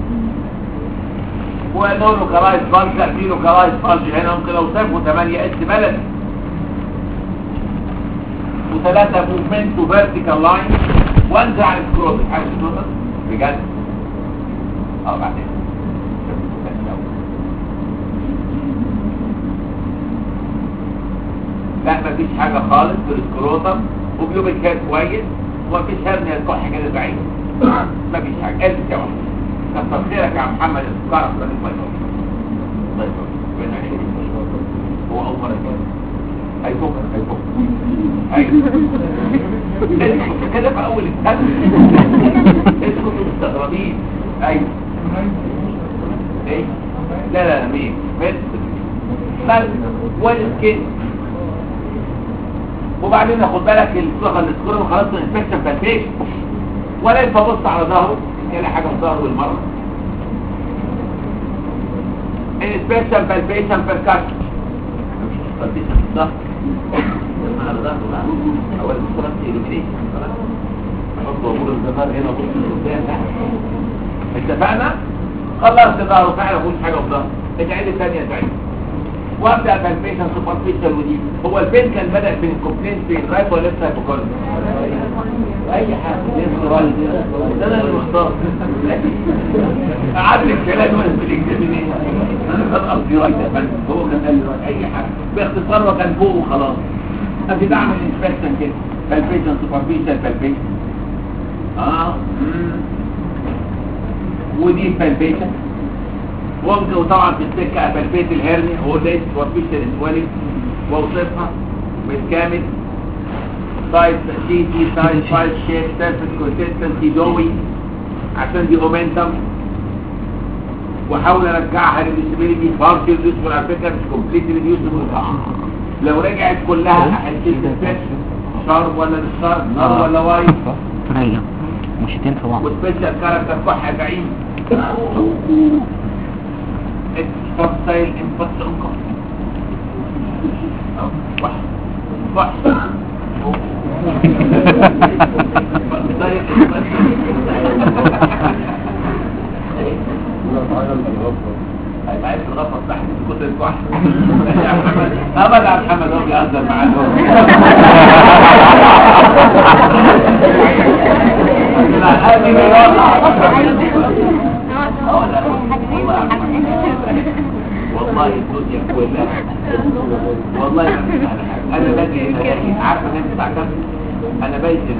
ونقول له كرايس بارك في له كرايس بارك هنا ممكن لو صفوا 8 اس بلد وثلاثه موفمنت وفيرتيكال لاين وانزل على السكروت حاجه السكروت بجد اه بعدين لا مفيش حاجة خالص في السكروتم وبيوم الكاد كويس ومفيش هرنيا الكح كده بعيد مفيش حاجة قلت يا واحد كتر خيرك يا عم محمد السكارة ده الله يبارك الله يبارك ربنا يخليك. هو أول مرة كده هيفك هيفك ايوه انتوا كده في أول السنة انتوا كنتوا مستغربين ايوه ايه لا لا لا مين بس بس والسكين وبعدين خد بالك الصغر السكور خلاص الانفكشن بالبيشن ولا يبقى بص على ظهره يلاقي حاجه في ظهره بالمره الانفكشن بالبيشن بالكاش بالبيشن في الظهر على ظهره بقى اول الصوره الالومينيشن خلاص احط امور الظهر هنا وبص لقدام اتفقنا خلصت ظهره فعلا مفيش حاجه في ظهره اتعيد الثانيه تعيد وابدا بالبيشن سوبرفيشال ودي هو البين كان بدا من الكومبلين فين رايت ولا ليفت هايبوكارد اي حاجه ليفت رايت ده انا اللي مختار قعد لي الكلام وانا في الاكزامينيشن انا كان قصدي رايت يا فندم هو كان قال لي رايت اي حاجه باختصار هو كان فوق وخلاص ابتدي اعمل انسبكشن كده بالبيشن سوبرفيشال بالبيشن اه مم. ودي بالبيشن ممكن وطبعا في السكة أفلفيت الهرني هو ليس وفيشر اسوالي واوصفها بالكامل سايز سي تي سايز سايز شيب سيرفس كونسيستنسي دوي عشان دي مومنتم واحاول ارجعها للديسبيليتي بارشل يوسفول على فكره مش كومبليتلي ريديوسبل لو رجعت كلها احسب الفيش شارب ولا مش شارب نار ولا وايت ايوه مشيتين في بعض وسبيشال كاركتر كح بعيد ستوب ستايل انبوت انكم واحد واحد هيبقى عايز الغفر تحت كتر الكحل يا محمد ابدا يا محمد هو بيهزر معانا لا هذه والله الدنيا كلها والله ما فيش على حاجه انا باجي هنا باجي عارفه ان انت بتاع كام انا باجي هنا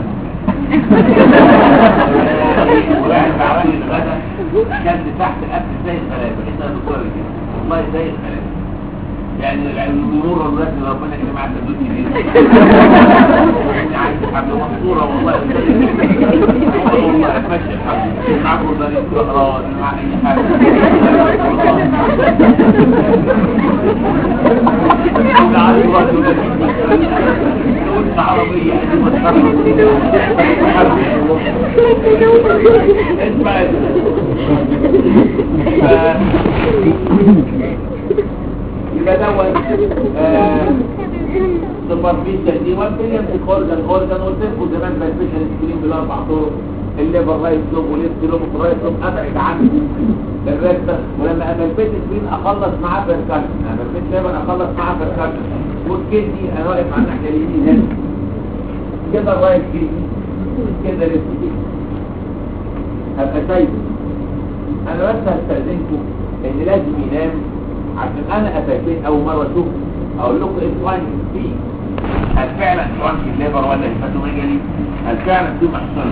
وقاعد بعمل الغدا كان تحت الاكل زي الخلابه انت دكتور كده والله زي الخلابه يعني الامور الولاد اللي ربنا يكرم على الدود كبير يعني عايز حبل منصوره والله والله ماشي الحمد معاكم ضريب كهرباء مع اي حاجه وعلى الرجل قلت عربيه اسمع يبقى دوت سوبرفيشال دي وبين اورجان اورجان قلت لكم زمان بالفيشال سكرين بالاربع طرق الليبر رايت لوب وليفت لوب ورايت لوب ابعد عنه الريكتر ولما انا البيت سكرين اخلص معاه بركان انا البيت ليبر اخلص معاه بركان والكدي انا واقف على الناحيه اليمين هنا كده الرايت كده كده ليفت كده هبقى سايبه انا بس هستاذنكم ان لازم ينام عشان انا اتاكد اول مره اشوف اقول لكم ايه الفاين فيه هل فعلا سواء في الليبر ولا الهيباتوميجالي هل فعلا في محصول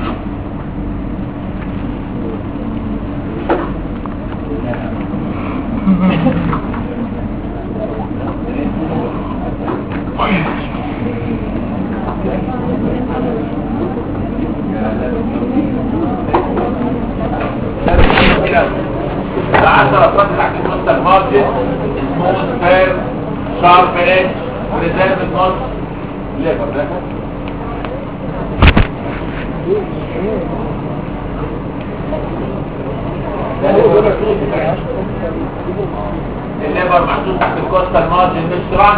العشرة فاتت تحت النص المارجن سموث فير شارب ايدج ريزيرف النص ليفر ده ده ليفر. الليفر محطوط تحت الكوستال مارجن مش ترانك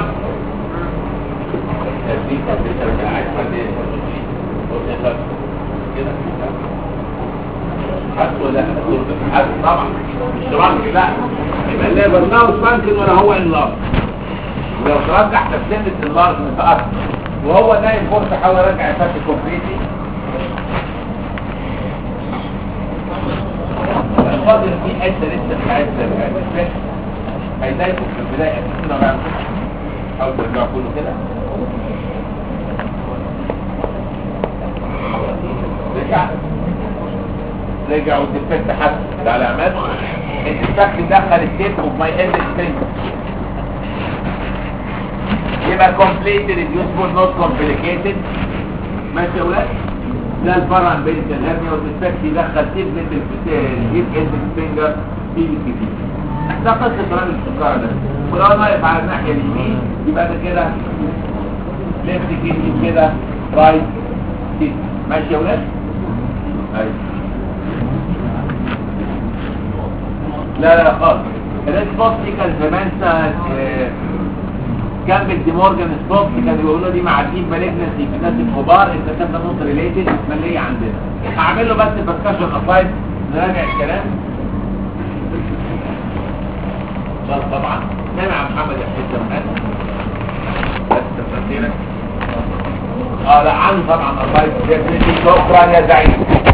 حد ولا حد طبعا مش ترانك لا يبقى الليفر لا ترانك ولا هو اللارج ولو ترجع تبسمة اللارج متأثر وهو نايم فوق تحاول ارجع يفتح كومبليتي الفاضل في حته لسه مش عايز ترجع هيضايقوا في البدايه كده بقى حاول ترجعوا كله كده رجع رجع والديفكت حس على العماد الديفكت دخل التيب اوف ماي اند سترينج يبقى كومبليت ريديوسبل نوت كومبليكيتد ماشي يا ولاد ده الفرع عن بين الهرنيا والديفكت يدخل تيب مثل الجيب اند فينجر في الجديد ده قصة راجل السكر ده ولو انا واقف على الناحية اليمين يبقى ده كده ليفت كيدني كده رايت كيدني ماشي يا ولاد؟ ايوه لا لا خالص الريد سبوت دي كان زمان سنة آه، جنب الدي مورجان سبوت كانوا بيقولوا دي معدين مالجنسي في الناس الكبار انت كان ده نوت ريليتد اسمالية عندنا هعمل له بس بركشن ابلايد نراجع الكلام لا طبعا سامع محمد يا حسين زمان بس تفسيرك اه لا عنه طبعا الله يجزيك شكرا يا زعيم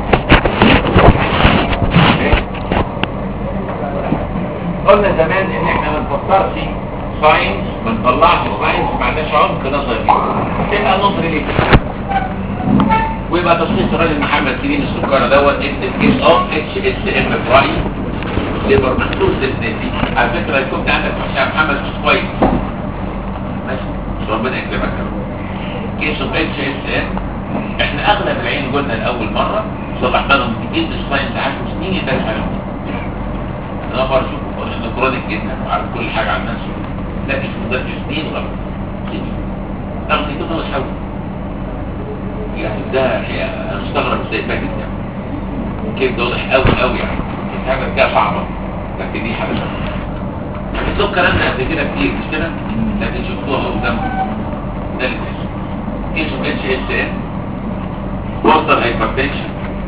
قلنا زمان ان احنا ما نفسرش ساينس ما نطلعش ساينس ما عندناش عمق نظري تبقى نظري ليه ويبقى تشخيص الراجل محمد سليم السكر دوت اكتب كيس اوف اتش اس ام براي ليبر محدود للنادي على فكره لو كنت عندك يا محمد مش كويس ماشي مش ربنا يكرمك كيس اوف اتش اس ام احنا اغلب العين قلنا لاول مره صلحنا لهم كتير الساينس 10 سنين يدرس عليهم انا بقى اشوف انه كرونيك جدا وعارف كل حاجه عن نفسه لكن في مدة سنين غلط رغم ان كده مش حاول يعني ده هي انا مستغرب ازاي فاكر يعني كيف ده واضح قوي قوي يعني حاجه كده صعبه لكن دي حاجه سهله بس الكلام ده قبل كده كتير مش كده لكن شفتوها قدامكم ده اللي اسمه اتش اس ان وصل هايبرتنشن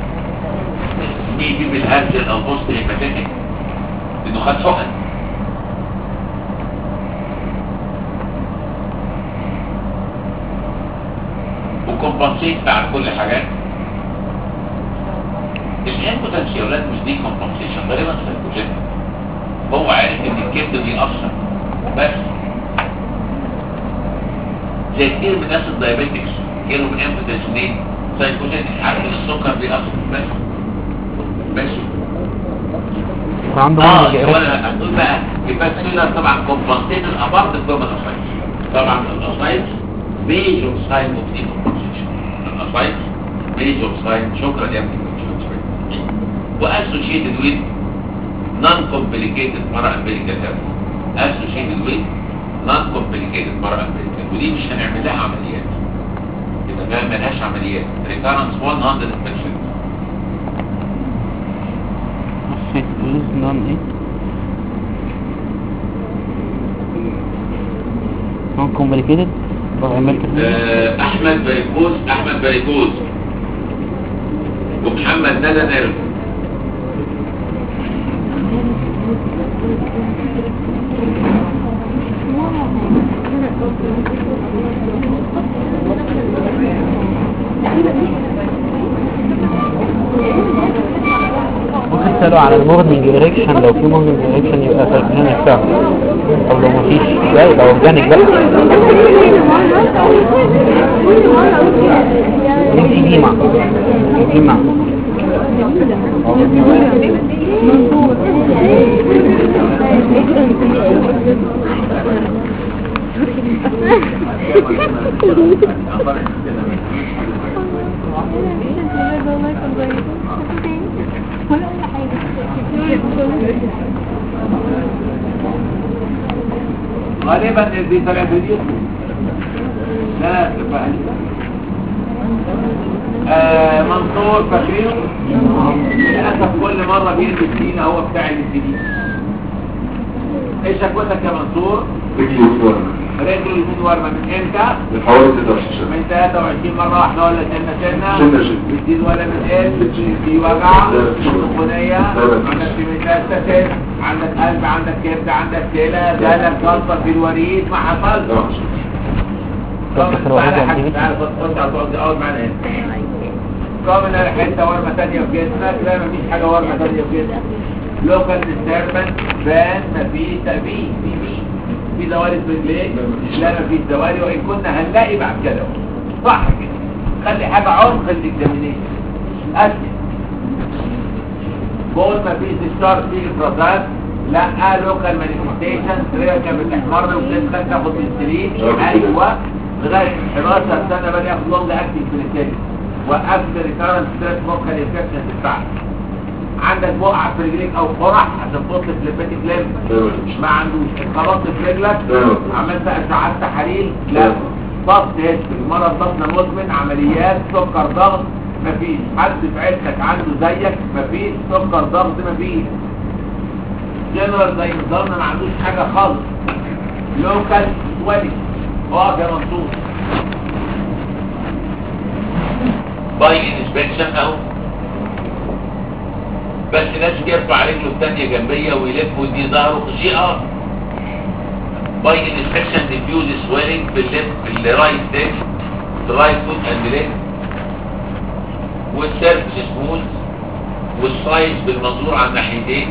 بيجي بالهرجل او بوست هيباتيك انه خد حقن وكومبنسيت بعد كل حاجات الان بوتنشيالات مش دي كومبنسيشن غالبا سايكوجين هو عارف ان الكبد بيأثر بس زي كتير من الناس الدايابيتكس جالهم امبوتنشنين سايكوجين عارف ان السكر بيأثر بس ماشي عنده اه مرض جائري. ولا هتقول بقى يبقى السيلر طبعا كومبنسيت الابارت الكومبنسيت طبعا الاسايتس ميجور ساين اوف دي كومبنسيشن الاسايتس ميجور ساين شكرا يا ابني واسوشيتد ويز نون كومبليكيتد مرة امبليكال هيرنيا اسوشيتد ويز نون كومبليكيتد مرة امبليكال ودي مش هنعمل لها عمليات يبقى فاهم ملهاش عمليات ريكارنس 100 انفكشن Cytosis non ايه non complicated طب عملت آه، احمد بريكوز احمد بريكوز ومحمد ندى نيرو ممكن تسألوا على المورنينج اريكشن لو في مورنينج اريكشن يبقى سايكلينيك فعلا طب لو مفيش لا يبقى اورجانيك بقى يمشي ديما ديما الولد والله كان ظريف ولا اي حاجه غالبا دي طلعت دي لا تبقى آه منصور فاكرينه للاسف كل مره بيلبس فينا هو بتاع الجديد ايش شكوتك يا منصور رجلي وفور رجل اليمين ورمه من امتى من حوالي 16 سنة من 23 مره واحده ولا سنه سنه سنة سنة. بتزيد ولا بتقل في وجع سخونيه عندك ميتاستاسيس عندك قلب عندك كبد عندك كلى جالك جلطه في الوريد ما حصلش لا طب دكتور تعالى واحد حاج- عندي تعالى خد على تقعد اقعد معانا هنا كامل حته ورمه ثانيه في جسمك لا مفيش حاجه ورمه ثانيه في جسمك لوكال ديستربنس بان مفيش تأبيد في مين في دوالي في رجليك لا مفيش دوالي وان كنا هنلاقي بعد كده صح كده خلي حاجه عمق الاكزامينيشن اسهل بول مفيش اشتار في افرازات لا لوكال مانيفستيشن سريرك كانت بتحمر وبتدخل تاخد انسولين ايوه لغايه 11 سنه بدا ياخد لونج اكتنج بنسلين وقفت ريكارنت ستريس فوكال انفكشن بتاعك عندك بقع في رجليك او قرح عشان تبص فليباتيك ليمب ما عندوش اتخبطت في رجلك لا. عملت اشعات تحاليل لا ضغط هيستري مرض ضغط مزمن عمليات سكر ضغط مفيش حد في عيلتك عنده زيك مفيش سكر ضغط مفيش جنرال زي نظامنا ما عندوش حاجه خالص لوكال سوالي اقف يا منصور باي انسبكشن اهو بس لازم يرفع رجله الثانيه جنبيه ويلف ودي ظهره جي ار باي انسبكشن ديفيوز سويلنج في الليف في الرايت ليج الرايت فوت اند ليج والسيرفس سموث والسايز بالمنظور على الناحيتين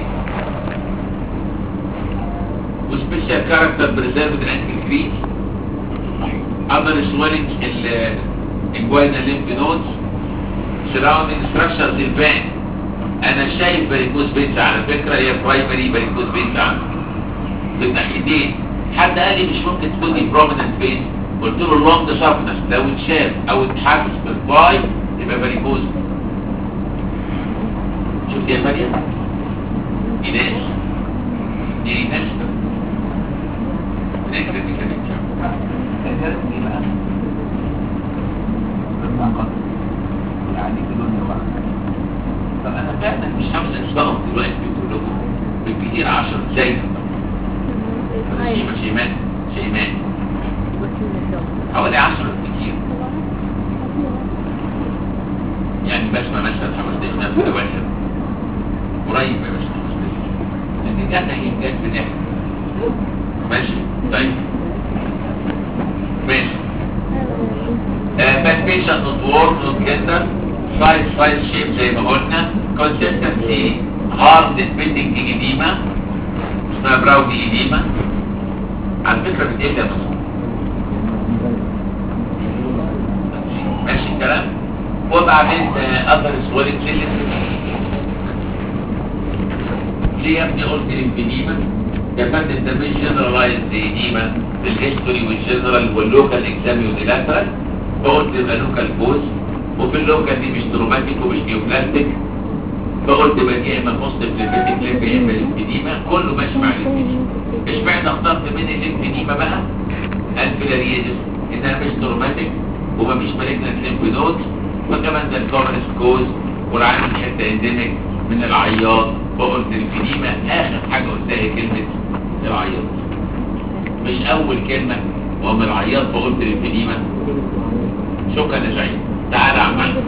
وسبيشال كاركتر بريزيرفد انكل كريس other swelling الانجوينا lymph nodes surrounding structures البان انا شايف بريكوز بيتس على فكرة هي برايمري بريكوز بيتس عنده بالناحيتين حد قال لي مش ممكن تكون دي بروميننت بيس قلت له اللونج شاربنس لو اتشاف او اتحبس في الباي يبقى بريكوز شفت يا مريم ايناس دي ايناس نكتب دي كده دي بقى بالطاقة يعني كلهم واحد طب انا فعلا مش عاوز اشتغل دلوقتي بتقول لكم بالكتير 10 زي شيماء شيماء شيماء حوالي 10 كتير يعني بسمع مثلا 15 في الاواخر قريب يا باشا 15 لكن جت هي جت في الاخر ماشي طيب ماشي باك بيشن نوت وورك نوت جندر سايز سايز شيب زي ما قلنا كونسيستنسي هارد سبيتنج ايديما اسمها براودي ايديما على فكره بتقل يا مصر ماشي الكلام وبعدين اثر سوالك ليه ليه يا ابني قلت الانفيديما يا فندم ده مش جنرالايز ايديما بالهيستوري والجنرال واللوكال اكزام يونيلاترال فقلت يبقى لوكال بوز وفي اللوكال دي مش تروماتيك ومش نيوبلاستيك فقلت يبقى دي يا اما بوست فليباتيك ليمب يا اما الانفيديما كله ماشي مع الانفيديما اشمعنى اخترت من الانفيديما بقى الفيلاريزس انها مش تروماتيك ومفيش مالجنت ليمف نود وكمان ده الكومنس كوز والعامل حته انديميك من العياط فقلت الانفيديما اخر حاجه قلتها هي كلمه العياط مش اول كلمه وهم العياط فقلت الانفيديما شكرا يا سعيد تعالى يا عم أحمد.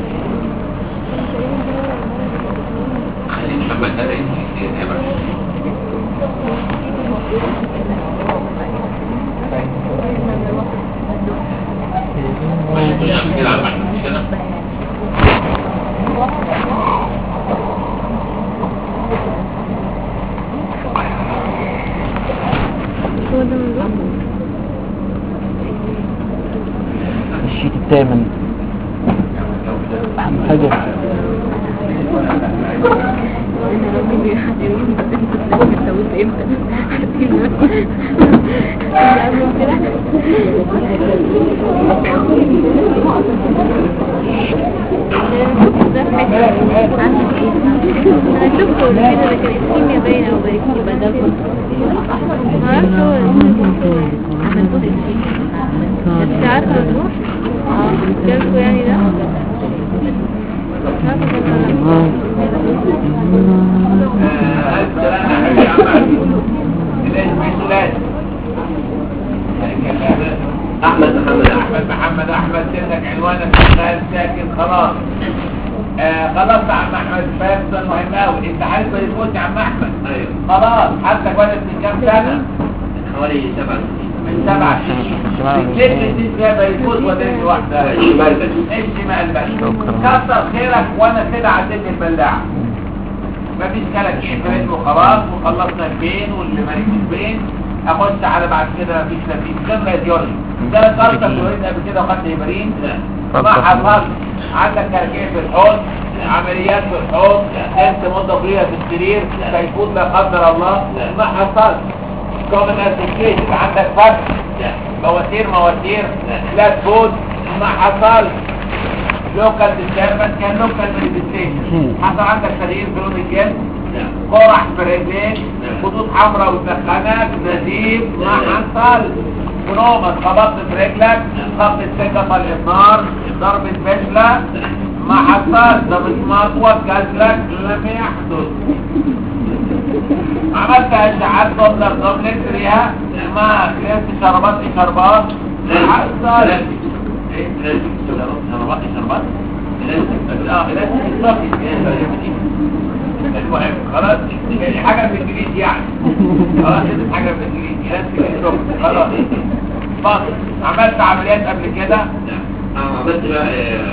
خلي محمد ده يجي يا باشا ماشي مش عارف كده يا عم أحمد، مش كده الشيت الثامن اهم حاجة ده آه، ألف سلامة يا حبيبي يا عم عبد. الاسم الثلاثي احمد محمد احمد احمد محمد احمد سنك عنوانك شغال ساكن خلاص آه خلاص يا عم احمد فاهم ده مهم قوي انت عارف يموت يا عم احمد ايوه خلاص حتى ولد من كام سنه حوالي سبع سنين من سبع سنين ليه تديك فيها بيفوت وديك واحده الشمال بس الشمال بس كتر خيرك وانا كده عديت البلاعه مفيش كلاكيع في رجله خلاص وخلصنا البين واللي مالك البين اخش على بعد كده مفيش نتيجه غير راديولوجي ده كارتر اللي قبل كده وخدت هيبرين ما حصلش عندك كلاكيع في الحوض عمليات في الحوض انت مده طويله في السرير فيفوت لا قدر الله ما حصلش كومن ارتكيشن عندك فرق مواتير مواتير لا تفوت ما حصلش لوكال ديستربنس كان لوكال مانيفستيشن حصل عندك تغيير في لون الجلد قرح في رجليك خطوط حمراء وتدخنك نزيف ما حصل كنومة خبطت في رجلك خط السكة طلعت نار ضربة فشلة ما حصل ضربة مطوة جازلك لم يحدث عملت اشعات دوبلر دوبلت فيها ما كرهت شربات شربات ما حصل شربات شربات اه لازم الصافي المهم خلاص يعني حاجه في الانجليزي يعني خلاص دي حاجه في الانجليزي لازم الصافي خلاص بس عملت عمليات قبل كده اه عملت بقى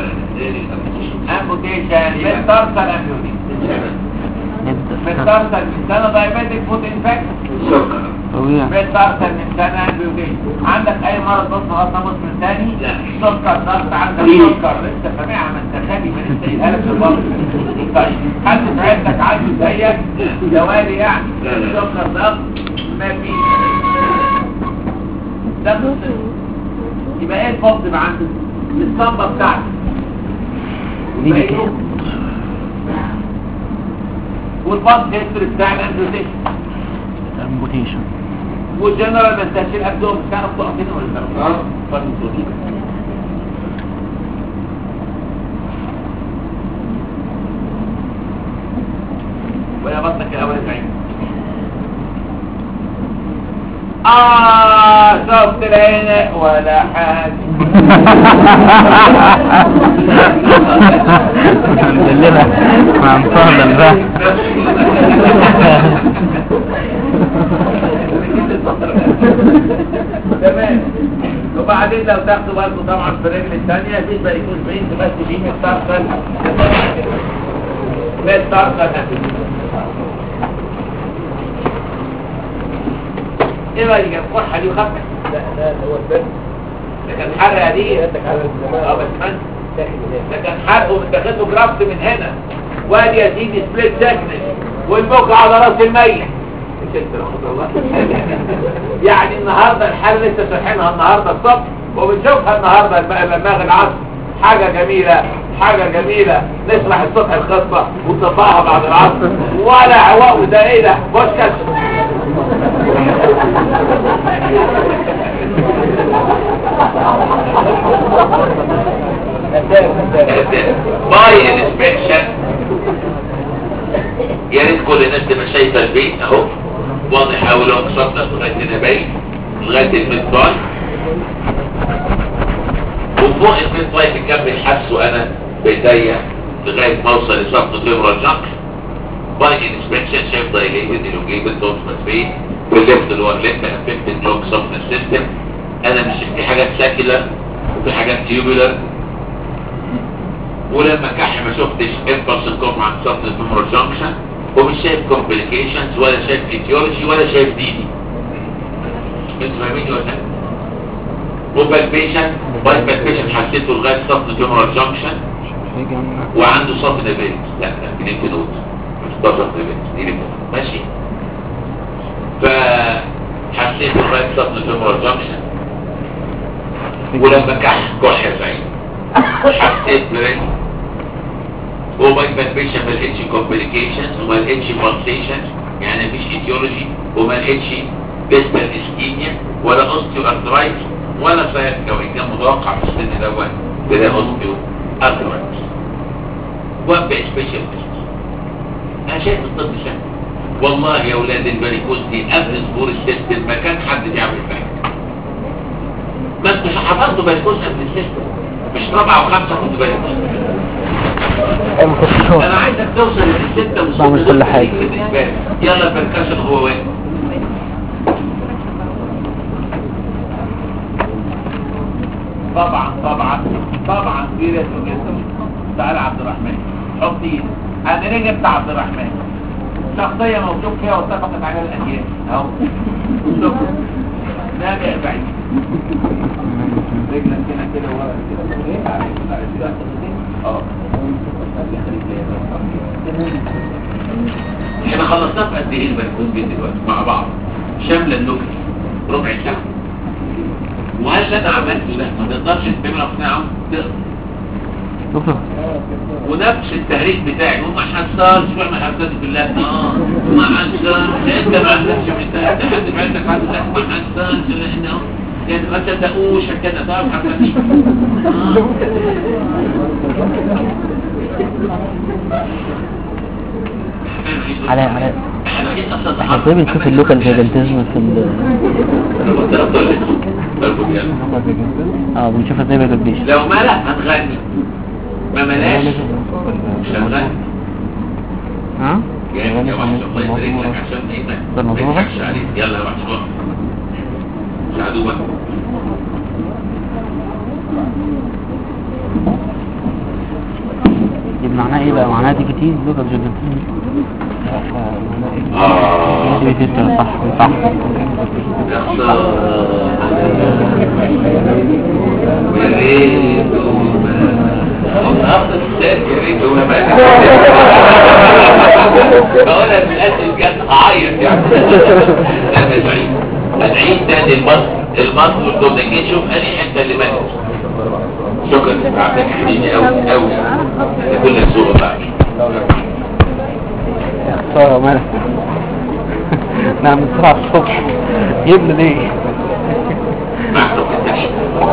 امبوتيشن مسترسل امبوتيشن مسترسل من سنه دايبيتك فوت انفكشن السكر مسترسل من سنه امبوتيشن عندك اي مرض بص غلطه بص من ثاني لا. سكر ضغط عندك ليه؟ سكر لسه سامعها ما انت خالي ما لسه قايلها لك بالظبط طيب حد في عيلتك عنده زيك دوالي يعني لا، لا. سكر ضغط ما فيش ده قصة. يبقى ايه الفضل بقى عندك الصنبه بتاعتك دي بقيته. كده. والباص هيستوري بتاع الانفيوتيشن امبوتيشن والجنرال منتشر ابدوم كانوا بتقع كده ولا لا؟ اه فرق صوتي ولا بطنك الاول بعيد اه شفت العين ولا حاجه مدللة مع مصهد بقى تمام وبعدين لو تاخدوا بالكم طبعا في الرجل الثانيه دي بقى يكون بعيد بس دي مسترسل مسترسل ايه بقى دي القرحه دي وخفت لا لا هو البرد ده كان حرقه دي اه بس من ده كان حرق ومتاخده جرافت من هنا وادي يا سيدي سبليت سكنس والبكع على راس الميت يعني النهارده الحاله لسه شارحينها النهارده الصبح وبنشوفها النهارده الم- دماغ العصر حاجه جميله حاجه جميله نشرح الصبح الخطه ونطبقها بعد العصر ولا عواء وده ايه ده بوشكاش باي انسبكشن يا ريت كل الناس تبقى شايفه البيت اهو واضح قوي لو قصرنا لغايه هنا باين لغايه الميد باي وفوق الميد باي بكمل حبسه انا بايديا لغايه ما اوصل لصف فيبرال جنكشن باي انسبكشن شايف دايليتد الوجيبل دوكسمنت فين في الليفت اللي هو الليفت افكتد لوك سبنس سيستم انا مش في حاجات ساكلر وفي حاجات تيوبولر ولما كح ما شفتش امبلس الكوم عن سطح الفيمورال جانكشن ومش شايف كومبليكيشنز ولا شايف ايتيولوجي ولا شايف ديدي انتوا فاهمين ولا لا؟ وبالبيشن باي بالبيشن حسيته لغايه سطح الفيمورال جانكشن وعنده سطح نبات لا لا دي نوت مش ده سطح نبات دي نبات ماشي فحسيته لغايه سطح الفيمورال جانكشن ولما كح كح يا سعيد حسيت بريد وما يبقى ما لقيتش كومبليكيشنز وما لقيتش بالسيشنز يعني مفيش ايديولوجي وما لقيتش ديستال اسكيميا ولا اوستيو ارثرايتس ولا سايتكا وان كان متوقع في السن دوت تلاقي اوستيو ارثرايتس وابع سبيشال تيست انا شايف الطب سهل والله يا اولاد الباريكوز دي قبل ظهور السيستم ما كان حد بيعمل حاجه ما انتوا حفظتوا باريكوز قبل السيستم مش رابعه وخمسه كنتوا باريكوز ايوه كنت شاطر انا عايزك توصل للستة وصول بعمل كل دول حاجة. بالنسبة لي. يلا البركاشن هو واقف طبعا طبعا طبعا سيريس وجسم تعالى عبد الرحمن حط ايدك انا رجعت عبد الرحمن شخصية موثوق فيها واتفقت عليها الأجيال اهو شكرا نابع بعيد رجلك هنا كده ورا كده ايه على على كده اه احنا خلصناه في قد ايه البلكون دي دلوقتي مع بعض شامله النكت ربع ساعه وهل اللي انا عملته ده ما تقدرش تتمرن في ساعه تقدر دكتور ونفس التهريج بتاعي وما حصلش وما حصلش بالله اه ما حصلش انت ما عندكش مثال تحد بعندك حد لا ما حصلش لانه يعني ما تصدقوش كده طب حصلش علاء علاء احنا عايزين اصلا احنا ازاي بنشوف اللوكال فيجنتزم في ال انا كنت افضل لك اه بنشوف ازاي ما بيجيش لو ملا هتغني ما ملاش مش هتغني ها جامد يا وحش الله يبارك لك عشان ايه ده ما الموضوع يضحكش عليك يلا يا وحش روح ساعدوا بقى دي معناها ايه بقى معناها دي كتير لوكال فيجنتزم اه دي كتير صح صح يا خسارة. يا ريت النهارده الساك يا ريت هو بقى بقولها من قلب الجد اعيط يعني انا سعيد هنعيد تاني المصر المصر والكوميونيكيشن شوف انهي حته اللي ماتت شكرا عبدك حبيبي قوي قوي كل الذوق بقى خسارة مالك نعم السرعة الصبح يبني ليه معك التاني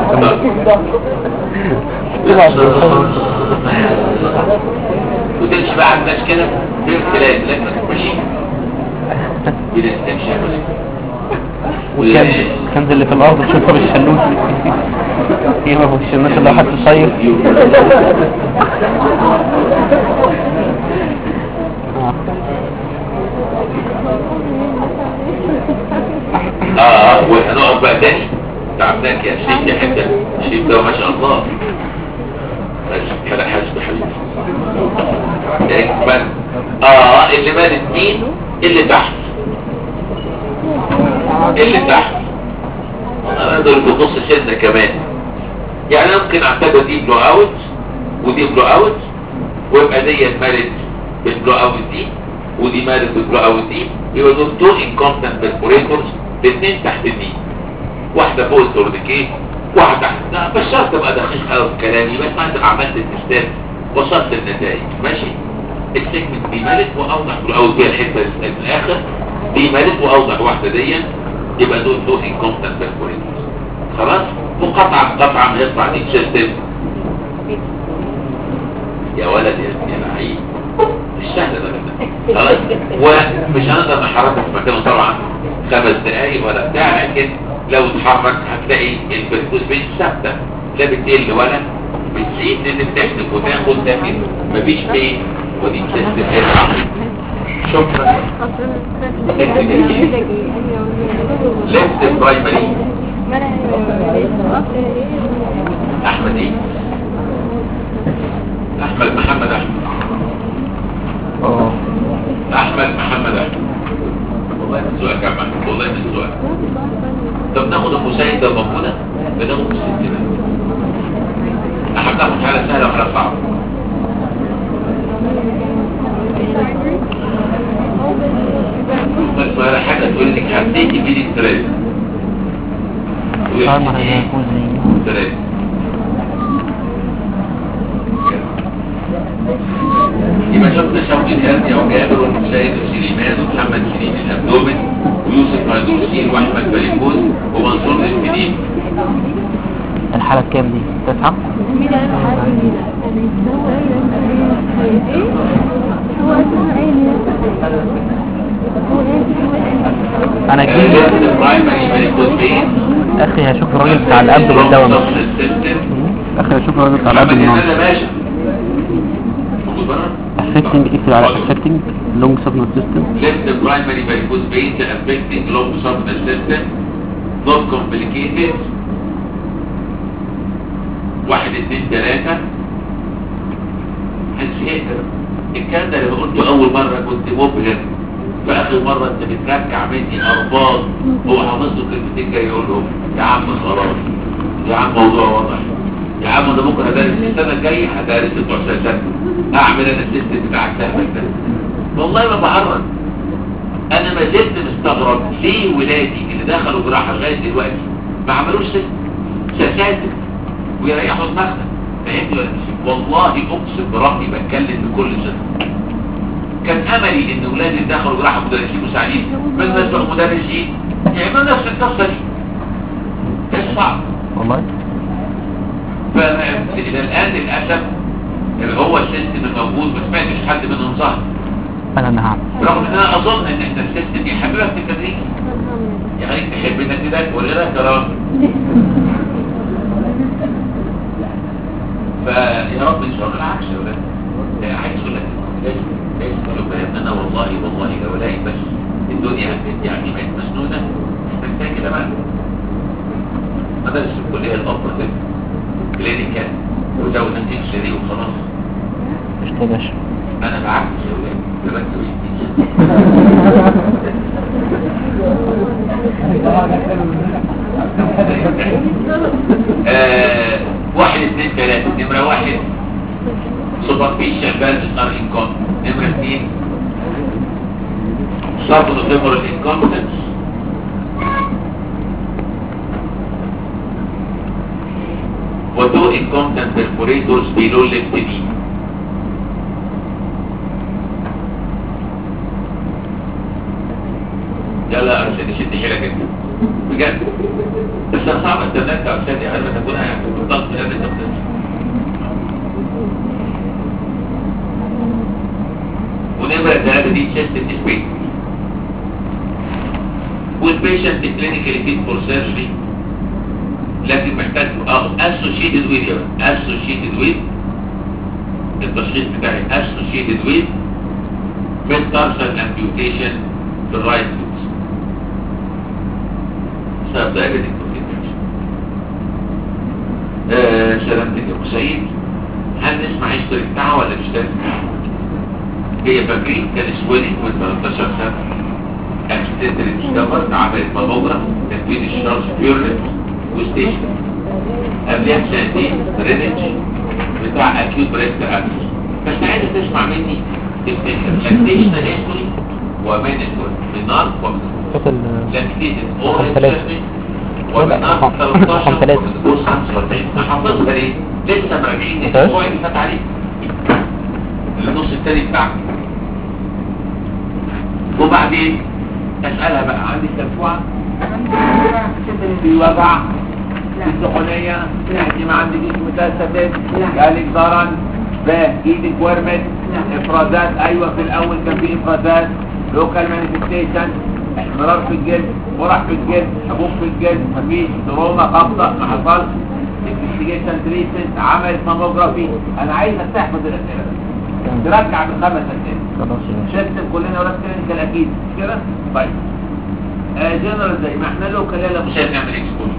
وتمشي بقى على الناس كده في الكلام لكن ماشي كده تمشي والكنز الكنز اللي في الارض تشوفه بالشلوت ايه ما هوش الناس اللي راحت تصيف آه. اه اه وهنقعد بقى تاني تعبناك يا شريف يا حته شريف ده ما شاء الله بس كده حاسب حبيبي اكمل اه اللي مالت مين اللي تحت اللي تحت انا دول بنص سنة كمان يعني أنا ممكن اعتبر دي بلو اوت ودي بلو اوت ويبقى دي مالت بالبلو اوت دي ودي مالت بالبلو اوت دي يبقى دول تو انكومبتنت بيرفوريتورز الاثنين تحت دي واحدة فوق التورنيكيه واحدة تحت لا بس شرط ابقى دقيق قوي في كلامي بس ما انت عملت التستات وصلت للنتائج ماشي السيجمنت دي مالت واوضح بلو اوت دي الحتة اللي في الاخر دي مالت واوضح واحدة دي يبقى دول تو انكومبتنت بيرفوريتورز خلاص وقطعا قطعا هيطلع دي سيستم يا ولد يا يا لعيب مش سهل ده كده خلاص ومش هنقدر نحركه في مكانه طبعا خمس دقايق ولا بتاع لكن لو اتحرك هتلاقي البركوز مش ثابته لا بتقل ولا بتزيد لان بتحسب وتاخد لكن مفيش بين ودي سيستم هيطلع شكرا ليفت برايمري احمد ايه احمد محمد احمد اه احمد محمد احمد والله من سؤال كمان والله من سؤال طب ناخد ام سيد ده موجوده بناخد ام سيد كده احنا بناخد حاله سهله وحاله صعبه بس ولا حاجه تقول لك هديكي في ستريس صار مرة يكون زي ستريس يبقى شفنا شوقي الهرني وجابر ومسيد وسليمان ومحمد سليم الابدومن ويوسف هيدروسين واحمد بليكوز ومنصور الفديم الحالة كام دي؟ تسعة؟ هو اسمه ايه هو ايه انا اجيب left primary varicose vein اخي هشوف الراجل بتاع القلب بالدواء long system اخي هشوف الراجل بتاع القلب محمد بالدواء ينال باشا موجود بره affecting اكتب على affecting long subnautic system left primary varicose veins affecting long subnal system not complicated واحد اتنين تلاتة هتشهر الكلام ده لما قلته أول مرة كنت مبهر في آخر مرة أنت بترجع مني أرباط هو حافظ له كلمتين جاي يقول لهم يا عم خلاص يا عم موضوع واضح يا عم ده ممكن هدرس السنة الجاية هدرس بتوع سنة سنة أعمل أنا السيستم بتاعك سهل ده والله ما بعرض انا ما زلت مستغرب ليه ولادي اللي دخلوا جراحه لغايه دلوقتي ما عملوش سيستم سساتر ويريحوا دماغنا فهمت ولا مش والله اقسم بربي بتكلم بكل صدق كان املي ان ولادي اللي دخلوا جراحه مدرسين مساعدين بالنسبه للمدرسين يعملوا نفس القصه دي كان صعب والله فالى الان للاسف اللي هو السيستم الموجود ما سمعتش حد منهم ظهر انا نعم رغم ان انا اظن ان احنا السيستم يحببك في التدريس يعني تحب انك تدرس ولا لا كلام فيا رب ان شاء الله العكس يا ولاد لا، عايز اقول لك لازم لازم تبقى فاهم ان انا والله والله لو الاقي بس الدنيا يعني بقت مسنونه محتاج كده بقى مدرس الكليه الافضل كده كلينيكال وزود انت دي وخلاص مش يا باشا انا بعكس يا ولاد ده بس آه، واحد اثنين ثلاثة نمرة واحد سوبرفيشال فالف ار انكون نمرة اثنين صرف نوتيمر الانكونتنس وتو انكونتنت perforators below left knee يلا يا ارشد شد حيلك انت بجد بس انا صعب استناك يا ارشد يا علم تكون يعني في الضغط من قبل التقديم ونمرة الثلاثة دي تشست سبيس والبيشنت كلينيكالي فيت فور سيرجري لكن محتاج اه اسوشيتد ويز يا بقى اسوشيتد ويز التشخيص بتاعي اسوشيتد ويز ميتارسال امبيوتيشن في الرايت فوت بسبب diabetic complication. آه سلامتك يا ابو سيد هل نسمع هيستوري بتاعها ولا مش لازم؟ هي فاكرين كان سويلنج من 13 سنه اكستنتري ديسكفرد عملت ماموجراف تكوين الشارج بيورنت وستيشن قبلها بسنتين درينج بتاع اكيوت بريست ابس بس عايزه تسمع مني لاكتيشنال هيستوري ومانجمنت من نار ومن فات لاكتيشن رقم اورال ثلاثة. سيرفيس لا، ومن نار رقم- 13 رقم ثلاثة. ومن 45 حافظها ليه؟ لسه مراجعين ماشي. الاسبوع اللي فات عليه النص التاني بتاعك وبعدين اسالها بقى عندي تلفوعه في وجع في السخونيه انت ما عندك جسم متثبت جالك ضرن باه ايدك ورمت افرازات ايوه في الاول كان في افرازات لوكال مانيفستيشن احمرار في الجلد ورح في الجلد حبوب في الجلد مفيش تروما خبطه ما حصلش انفستيجيشن تريتمنت عملت ماموجرافي انا عايز استحفظ الاسئله بس. ترجع بالخمس اسئله خلاص يا شفت كلنا ولاد كلينيكال اكيد مش كده طيب آه جنرال زي ما احنا له كلنا مش هنعمل اكسبوجر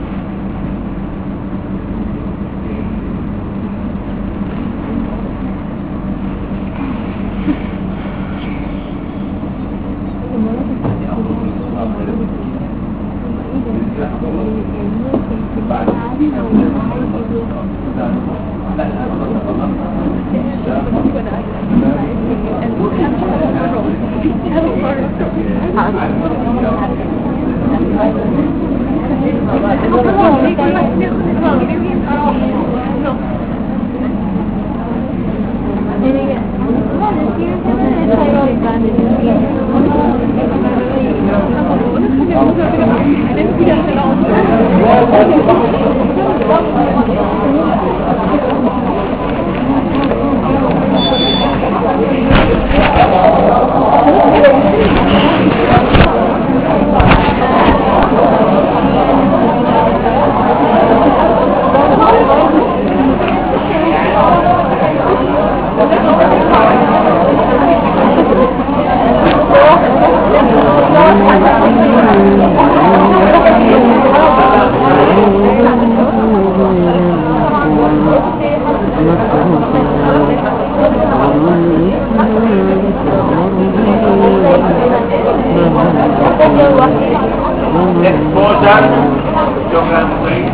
exposure شكرا سعيد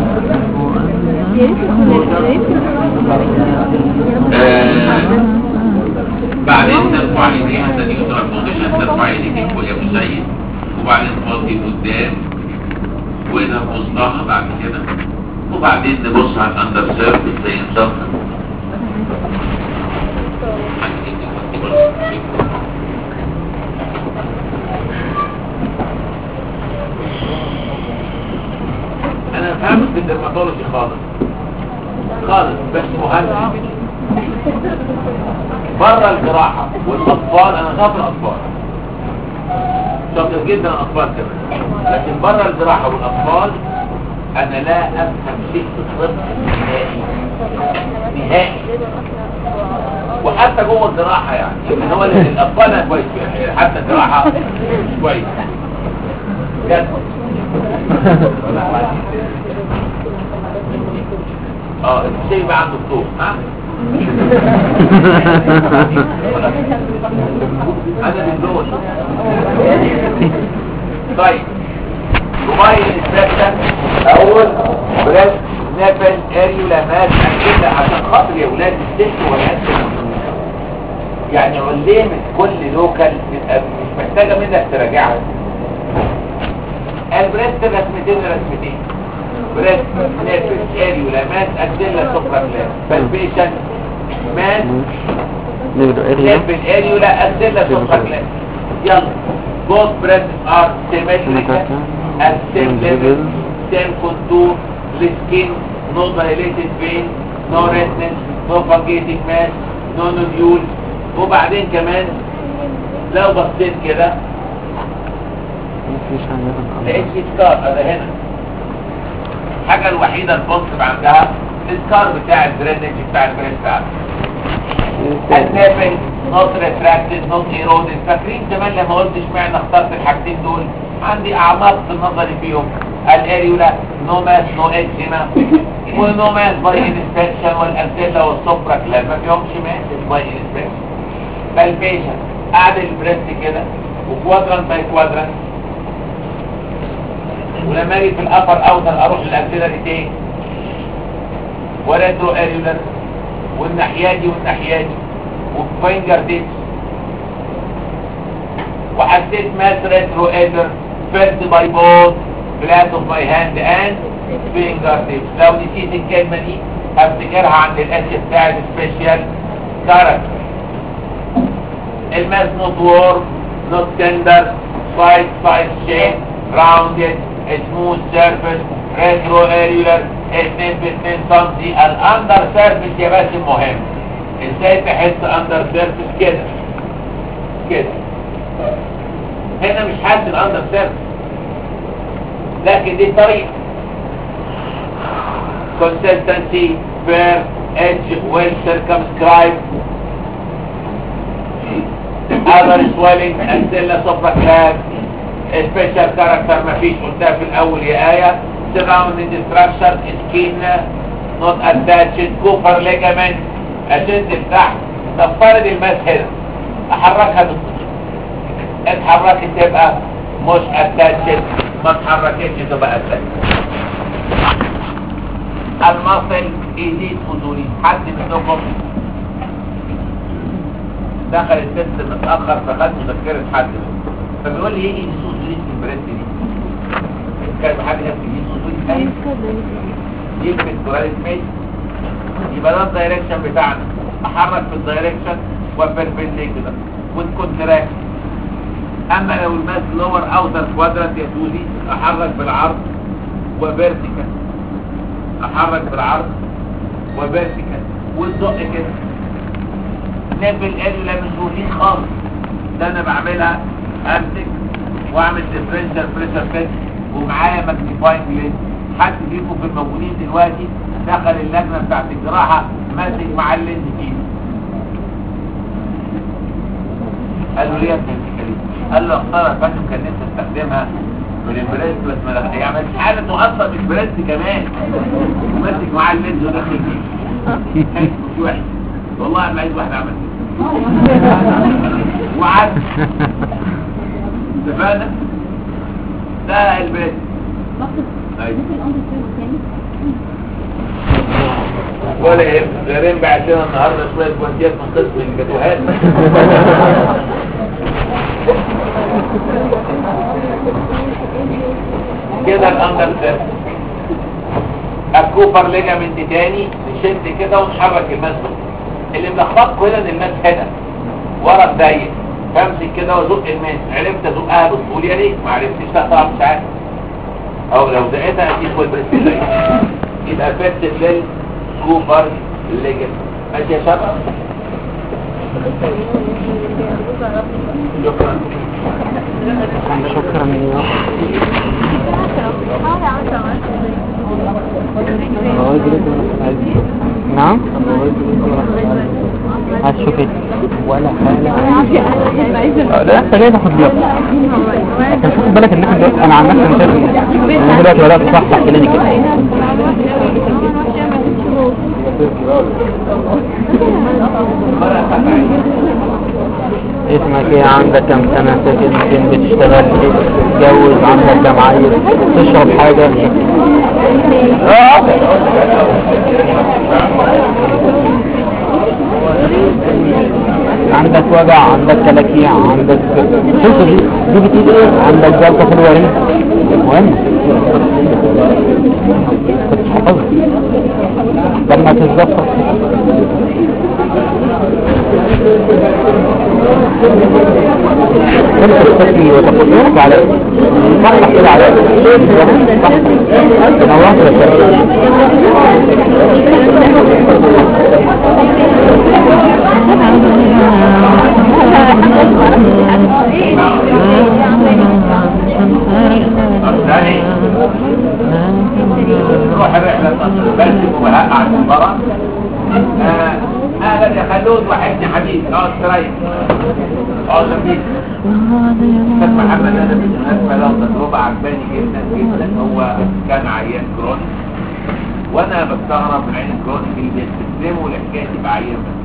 آه، بعدين ترفع ايديها تاني يوتر بوزيشن ترفع ايديك فوق يا ابو سيد وبعدين تفضي قدام وهنا نبص لها بعد كده وبعدين نبص على الاندر سيرفيس زي نظام انا فهمت في الدرماتولوجي خالص خالص بس مهم بره الجراحة والاطفال انا خاف الاطفال شاطر جدا الاطفال كمان لكن بره الجراحة والاطفال انا لا افهم شيء في الطب نهائي نهائي وحتى جوه الجراحة يعني يعني هو اللي- الاطفال انا كويس فيها يعني حتى الجراحة مش كويس بجد اه الشيء بقى عند الدكتور ها انا بالدول طيب موبايل انسبكشن اول بريس نفل اريولا ماس كده عشان خاطر يا ولاد الست والعيال يعني علمت كل لوكال بتبقى مش محتاجه منك تراجعها البريست رسمتين رسمتين بريست نفل اريولا ماس اكسيلا سوبرا كلاس بالبيشن ماس نقدر اريا نفل اريولا اكسيلا سوبرا كلاس يلا both breasts are symmetrical at same level same contour the skin no dilated vein no redness no fungating mass no nodule وبعدين كمان لو بصيت كده مفيش عندنا لقيت في سكار هذا هنا الحاجة الوحيدة البوزيتيف عندها السكار بتاع الدرينج بتاع البريست النابل نوت ريتراكتد نوت ايرودد فاكرين زمان لما قلت اشمعنى اخترت الحاجتين دول عندي اعماق في النظري فيهم الاريولا نو ماس نو اكزيما ونو ماس باي انسبكشن والارتيلا والسوبرا كلاب ما فيهمش ماس باي انسبكشن بالبيشن اعدل البريست كده وكوادرانت باي كوادرانت ولما اجي في الابر اوتر اروح للارتيلري تاني وريترو اريولر والناحيه دي والناحيه دي وفينجر ديبس وحسيت ماس ريترو ايدر فيرست باي بوث فلات اوف ماي هاند اند فينجر ديبس لو نسيت الكلمه دي هفتكرها عند الاس بتاع السبيشال كاركتر الماس نوت وورم نوت تندر سايد سايد شيب راوندد سموث سيرفيس ريترو اريولر 2 ب 2 سم الاندر سيرفيس يا باسم مهم ازاي تحس اندر سيرفيس كده كده هنا مش حاسس الاندر سيرفيس لكن دي طريقه consistency fair edge well circumscribed other swelling axilla supraclav special character مفيش قلتها في الاول يا آية surrounding structure skin not attached كوفر ligament اشد لتحت نفترض الماس هنا احركها بالطول اتحركت تبقى مش اتاتشد ما اتحركتش تبقى اتاتشد المصل ايدين فضولي حد منكم دخل الست متأخر فخد مذكرة حد منهم فبيقول لي يجي نسوس جديد في البريد دي كان حد يكتب نسوس جديد تاني يكتب سؤال ميت يبقى ده الدايركشن بتاعنا احرك في الدايركشن وبربنديكولار والكونتراكت اما لو الماس لور اوتر كوادرانت يا سوزي احرك بالعرض وفيرتيكال احرك بالعرض وفيرتيكال والزق كده نقبل اريولا مش روتين خالص ده انا بعملها امسك واعمل ديفرنشال بريشر تيست ومعايا ماجنيفاينج لينس حد فيكم في الموجودين دلوقتي دخل اللجنه بتاعت الجراحه ماسك مع اللينس فيه قال له ليه يا ابن الكريم قال له اختار يا فندم كان نفسي استخدمها من البريست بس ما دخل- يعني مش حاله تؤثر بالبريست كمان وماسك معاه اللينس وداخل فيه حلو مش وحش والله ما عايز واحد عمل كده وعد اتفقنا ده البيت ايوه ولا ايه غيرين بعت لنا النهارده شويه بوانتيات من قسم الجاتوهات كده الاندر سيرف الكوبر ليجامنت تاني نشد كده ونحرك الماس بس. اللي ملخبطكوا هنا ان الماس هنا ورا الضيق فامسك كده وازق الماس عرفت ازقها بسهوله يا ريت ما عرفتش لا طبعا مش عارف او لو زقتها اكيد فول بريس يبقى فيرتد للكوبر ليجامنت ماشي يا شباب شكرا شكرا يا نعم هتشوفي ولا حاجة آه، لا انت جاي تاخد بالك انت خد بالك ان احنا دلوقتي انا عن نفسي انا شايف ان انا دلوقتي بدات صح تحت لاني كده اسمك ايه عندك كم سنة ساكن فين بتشتغل ايه تتجوز عندك كم عيل تشرب حاجة عندك وجع عندك كلاكيع عندك شوف دي دي بتقول ايه عندك جلطة في الوريد مهم كنت حافظها لما تتظبط انت تستكي وتقولك على صح كده على صح نورت الثاني نروح الرحلة بس وبهاء على المباراة آه، اهلا يا خلود وحشني حبيبي اقعد تريح اقعد جنبيك استاذ محمد انا بالمناسبة له تجربة عجباني جدا جدا هو كان عيان كروني وانا بستغرب من عين الكروني اللي بيستسلموا لحكاية يبقى عيان بس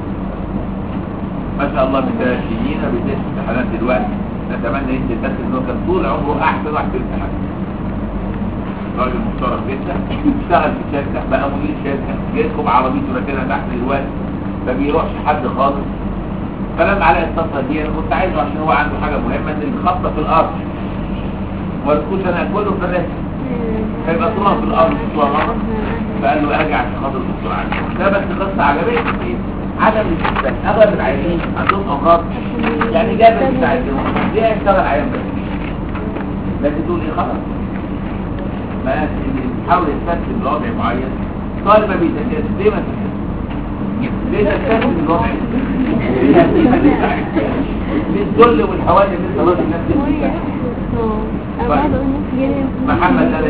ما شاء الله من ثلاث سنين بيدرس امتحانات دلوقتي نتمنى ينزل بس ان هو كان طول عمره احسن واحد في الامتحانات راجل محترم جدا اشتغل في شركه بقى مدير شركه يركب عربيته راكنها تحت الواد ما بيروحش حد خالص فلما على التصل دي انا كنت عايزه عشان هو عنده حاجه مهمه ان الخبطه في الارض والكوش انا كله في الرسم هيبقى طولها في الارض طول مره فقال له ارجع عشان خاطر الدكتور عندي ده بس قصه عجبتني عدم الاستثبات اغلب العيانين عندهم امراض يعني جاب المستعدين ليه يشتغل عيان بس لكن تقول ايه خلاص ما تحاول تستخدم لوضع معين طالب ما بيتكلمش ليه ما تستخدمش ليه تستخدم الوضع ليه هتبقى لسه عايز ليه الذل والحوادث اللي انت راضي نفسك محمد ده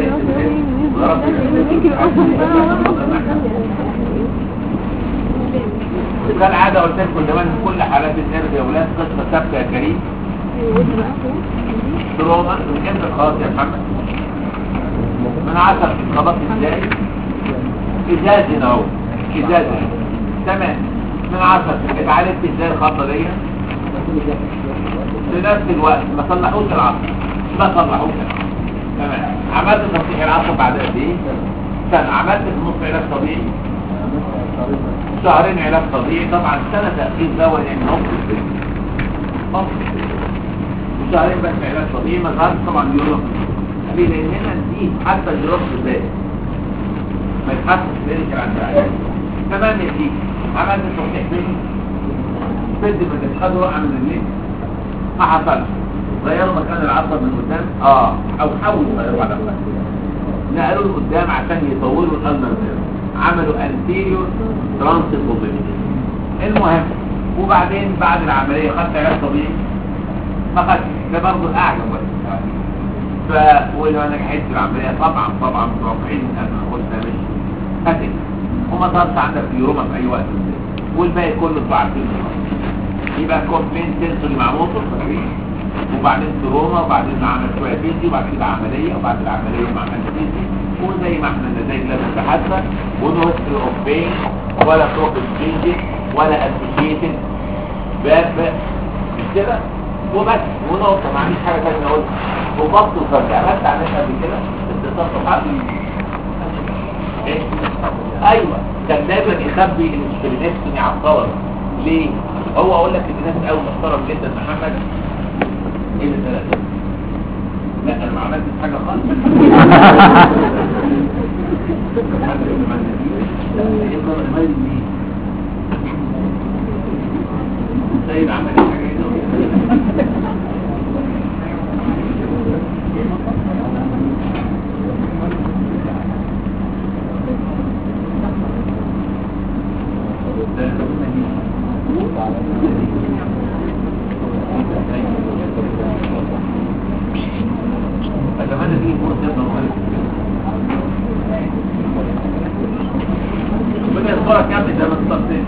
كالعادة قلت لكم زمان في كل حالات النرد يا ولاد قصة ثابتة يا كريم تروما من امتى خلاص يا محمد من عشر خلاص ازاي ازاز هنا اهو ازاز هنا. تمام من عشر اتعالجت ازاي الخطة دي في نفس الوقت ما صلحوش العصر ما صلحوش العصر تمام عملت تصحيح العصر بعد قد ايه سنة عملت في نص علاج طبيعي شهرين علاج طبيعي طبعا سنة تأخير دواء يعني نص السن نص السن وشهرين بس علاج طبيعي ما ظهرش طبعا يورو ليه لاننا دي حتى الجروب ازاي ما يتحسش ذلك عن العلاج تمام يا سيدي عملت تصحيح بيني فد ما تتخذ وقع من الليل ما حصلش غيروا مكان العصب من قدام اه او حاولوا يغيروا على الأقل نقلوا لقدام عشان يطولوا الالنر عملوا انتيريور ترانسبوزيشن المهم وبعدين بعد العمليه خدت علاج طبيعي ما خدتش ده برضه اعلى وقت ف ولو انا نجحت في العمليه طبعا طبعا متوقعين ان انا اخدها مش هتك وما ظهرش عندك يوروما في اي وقت والباقي كله انتوا عارفين يبقى كومبلين سنسوري مع موتور وبعدين تروما وبعدين عمل شويه فيزي وبعد كده عمليه وبعد العمليه مع انستيزي وزي ما احنا نتائج لازم بحثنا ونو هيستوري اوف بين ولا بروفيت تشينجز ولا اسوشيتد باب مش كده وبس ونقطه ما عنديش حاجه ثانيه اقولها وبط وفرد عملت عملت قبل كده اتصال حق ايه ايوه كان دايما يخبي السبرينكتومي على الطلبه ليه هو اقول لك ان الناس قوي محترم جدا محمد ايه اللي ثلاثه لا انا ما عملتش حاجه خالص سيد عمل حاجه هنا أتمنى دي يكون سيدنا مالك ربنا يذكرك يا ابني زي ما تصدق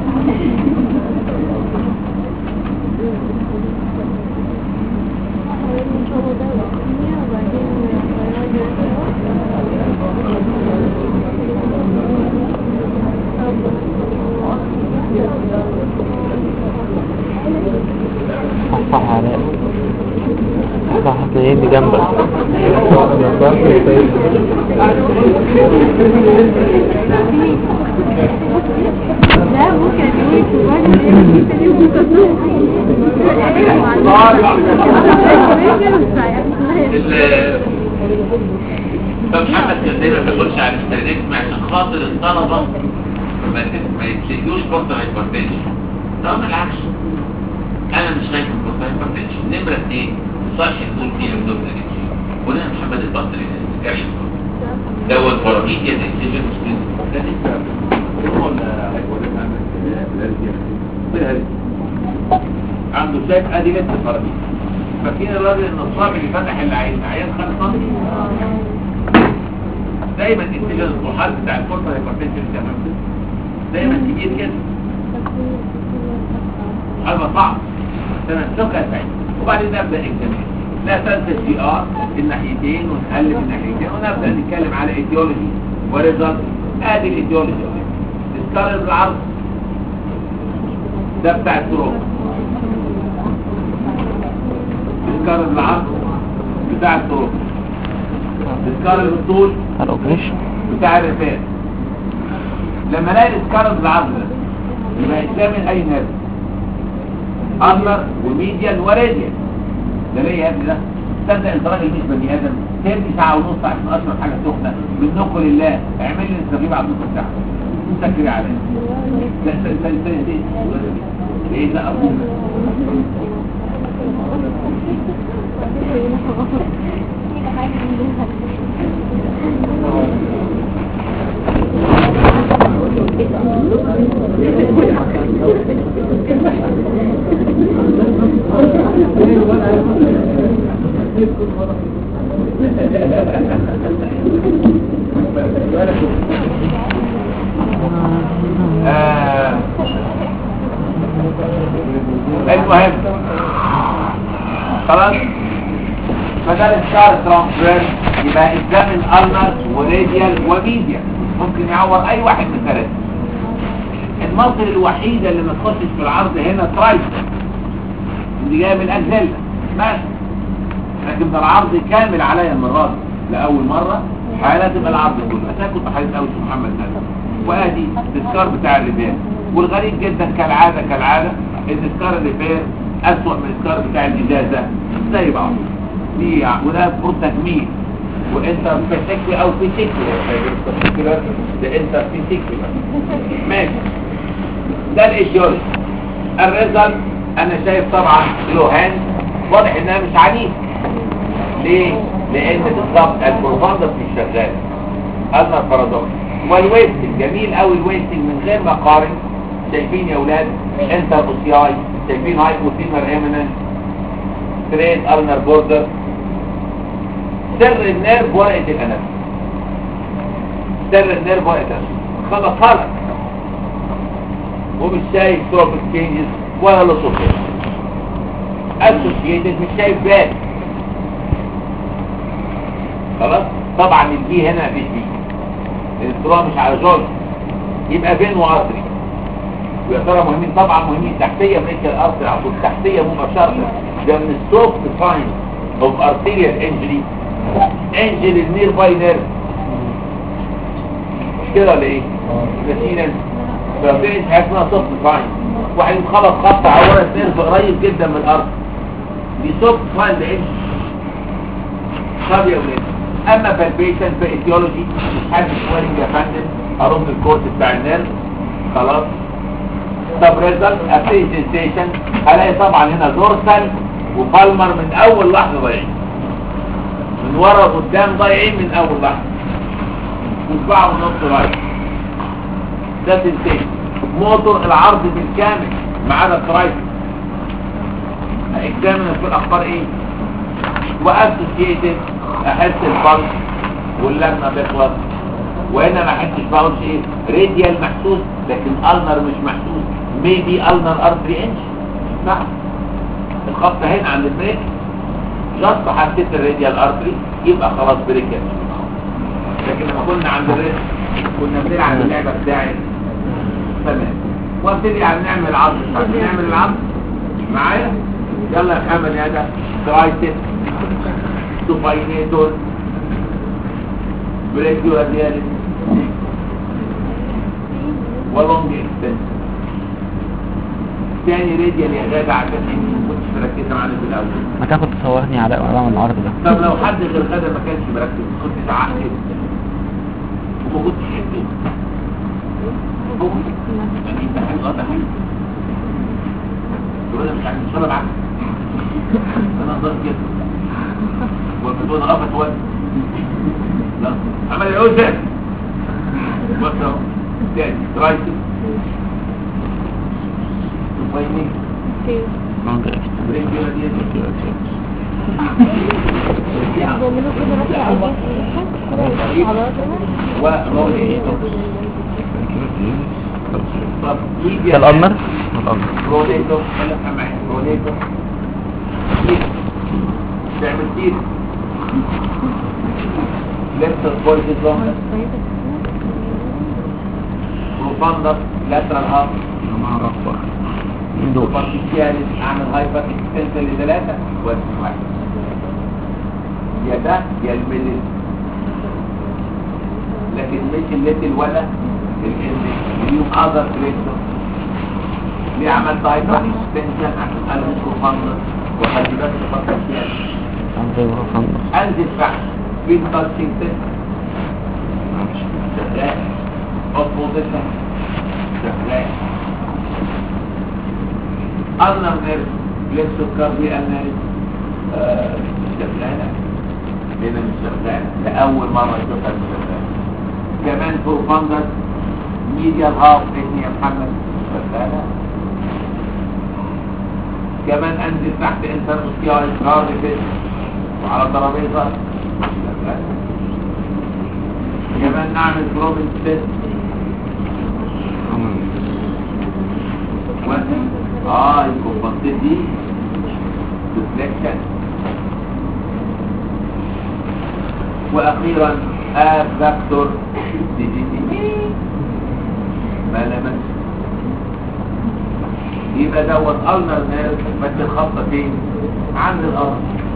صح صح علاء صح هتلاقيني جنبك لا ممكن اديك وبعدين ال- فمحمد كان دايما ما بيقولش على الاسترينكس عشان خاطر الطلبه ما ت- ما يتلاقيوش بطل هايبرتنشن رغم العكس انا مش خايف من بطل هايبرتنشن نمره اثنين صح نقول فيه ابدوميناليتي ولا محمد البطل الكريم دوت فراميديا ديسيجن ده لسه عنده شايف ادي لسه فراميديا فاكرين الراجل النصاب اللي فتح العين عيان خالص دايما اتجاه الطحال بتاع الفرصه هيبرتنشن تمام دايما كبير كده هذا صعب تمسكها سعيد وبعدين نبدا اكزامين لا تنسى السي ار الناحيتين ونقلب الناحيتين ونبدا نتكلم على ايديولوجي وريزلت ادي الايديولوجي الستار بالعرض ده بتاع التروب السكار بالعرض بتاع التروب السكار بالطول الاوبريشن بتاع الرفاق لما الاقي السكار بالعرض ده يبقى يشامل اي نرف اندر وميديان وراديان ده ليه يا ابني ده تصدق انت راجل مش بني ادم تبني ساعه ونص عشان اشرب حاجه سخنه منكم لله اعمل لي التغيير على النص ساعه مسكري عليا لا لا لا لا لا ايه ده ابونا آه. المهم خلاص بدل الشعر ترانسفير يبقى اكزامن النر وراديال وميديال ممكن يعور اي واحد من ثلاثه المصل الوحيده اللي ما تخشش في العرض هنا ترايسر اللي جايه من الاجزله ماشي لكن ده العرض كامل عليا المره دي لاول مره حالة تبقى العرض كله انا كنت حديث قوي محمد نادر وادي السكار بتاع الريفير والغريب جدا كالعاده كالعاده ان سكار الريفير اسوأ من السكار بتاع الازازه زي بعض دي وده المفروض تجميل وانت في او في سكر ده انت في سكر ماشي ده الايديولوجي الريزلت انا شايف طبعا له هاند واضح انها مش عنيفه ليه؟ لان بالظبط البروفاندر مش شغال انا البارادوكس والويستنج جميل قوي الويستنج من غير ما اقارن شايفين يا اولاد انتر اوسياي شايفين هايبوثيمر ايمننت ستريت ارنر بوردر سر النيرف ورقه الانف سر النيرف ورقه الانف خلاص خلق ومش شايف تروبيك تشينجز ولا لصوصيه اسوسييتد مش شايف بات خلاص طبعا البي هنا مفيش بي الدراع مش على جورج يبقى فين وارتري ويا ترى مهمين طبعا مهمين تحتيه من الارتري على طول تحتيه مباشره ده من السوفت ساين اوف ارتيريال انجري انجري النير باي نيرف مش كده ولا ايه؟ نسينا ففي حاجه اسمها سوفت ساين واحد يتخبط خبطه عوره نيرف قريب جدا من الارض دي سوفت ساين ده انجري طب يا ولاد اما بالبيشن في ايتيولوجي مش حاسس وارنج يا فندم ارد الكورس بتاع النيرف خلاص طب ريزلت ابتدي سنسيشن هلاقي طبعا هنا دورسال وبالمر من اول لحظه ضايعين من ورا قدام ضايعين من اول لحظه وصباع ونص ضايع ده سنسيشن موتور العرض بالكامل ما عدا الكرايسس اكزامن في الاخبار ايه واسوشيتد احس البلس واللمه بيخلص وهنا ما احسش بقولش ايه راديال محسوس لكن النر مش محسوس ميبي النر ارتري انش صح الخط هنا عند البريك جاست حسيت الراديال ارتري يبقى خلاص بريك لكن لما كنا عند الريس كنا بنلعب اللعبه بتاعت تمام وابتدي على نعمل العرض نعمل العرض معايا يلا يا خامل يا ده ترايتس سوباينيتور بريكيو رادياليس ولونج اكستنس تاني راديال يا غادة عشان انت ما كنتش مركزه معانا في الاول ما تاخد تصورني على امام العرض ده طب لو حد غير غادة ما كانش مركز كنت زعقت وما كنتش حبيت هو يعني انت حاجه غلط حاجه تقول انا مش عارف مش معاك انا اقدر كده والبطولة غفت وقت لا عمل العود ده بص اهو تاني رايتس سوبايني لونج اكستنس بريكيو رادياليس بيعملوا كده بس على ورونيتور طب يجي ده الامر الامر رونيتور خليها معايا رونيتور تعمل تير ليفت فويس لونج بروفاندر لاترال هاف دول سوبرفيشياليس اعمل هايبر اكستنشن لثلاثه وزن واحد يا ده يا الميدل لكن مش الليتل ولا الاندكس ليهم اذر بريشر ليه عملت هايبر اكستنشن عشان انا مش بروفاندر وخلي بالك سوبرفيشياليس انزل تحت في تاتشنج تيست شغال اوبوزيشن شغال اغنى نيرف لسه كاربي النيرف مش شغالة هنا مش شغالة لأول مرة اشوفها مش شغالة كمان بروفاندر ميديا هاف ابني يا محمد شغالة كمان انزل تحت انتر اوستيال كارد وعلى ترابيزة شغالة كمان نعمل بروبن تيست اه الكومبنسيت دي ديفليكشن واخيرا ابدكتور دي دي دي ما لمس يبقى دوت النر نيرف بس الخطه فين عند الارض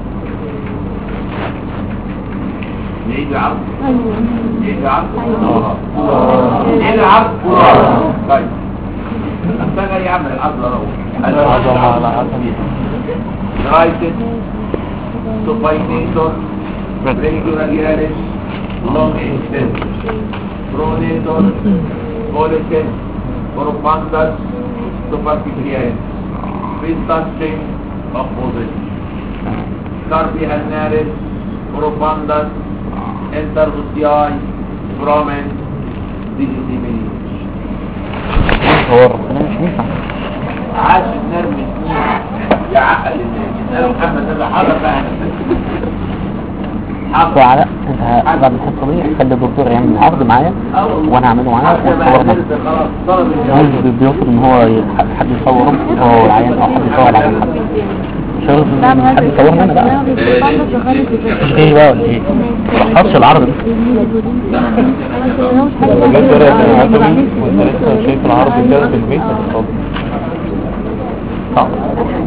نعيد العرض نعيد العرض نعيد العرض طيب اشتغل يا عم العضلة اهو العضلة على عضلة. رايتد سوباينيتور ريجولارياليس لونج اكستنس برونيتور بوليتن بروفاندس سوبرفيشيال بيستاتشنج اوبوزيت كاربي النارس بروفاندس انتروسياي برومن ديجيتيميني هو انا مش ينفع عاش النرم سنين يعقل الناس انا محمد ده حاضر بقى هو علاء انت بعد الحصه دي خلي الدكتور يعمل العرض معايا وانا اعمله معاه ونصور نفسه خلاص طلب عايز بيوصل ان هو ي- حد يصوره هو العيان او حد يصور العيان حد حد يصورنا انا بقى مش ايه بقى ولا ايه ما حطش العرض ده لما جت ورقة الاناتومي وانت لسه شايف العرض كده في البيت هتتخض صعب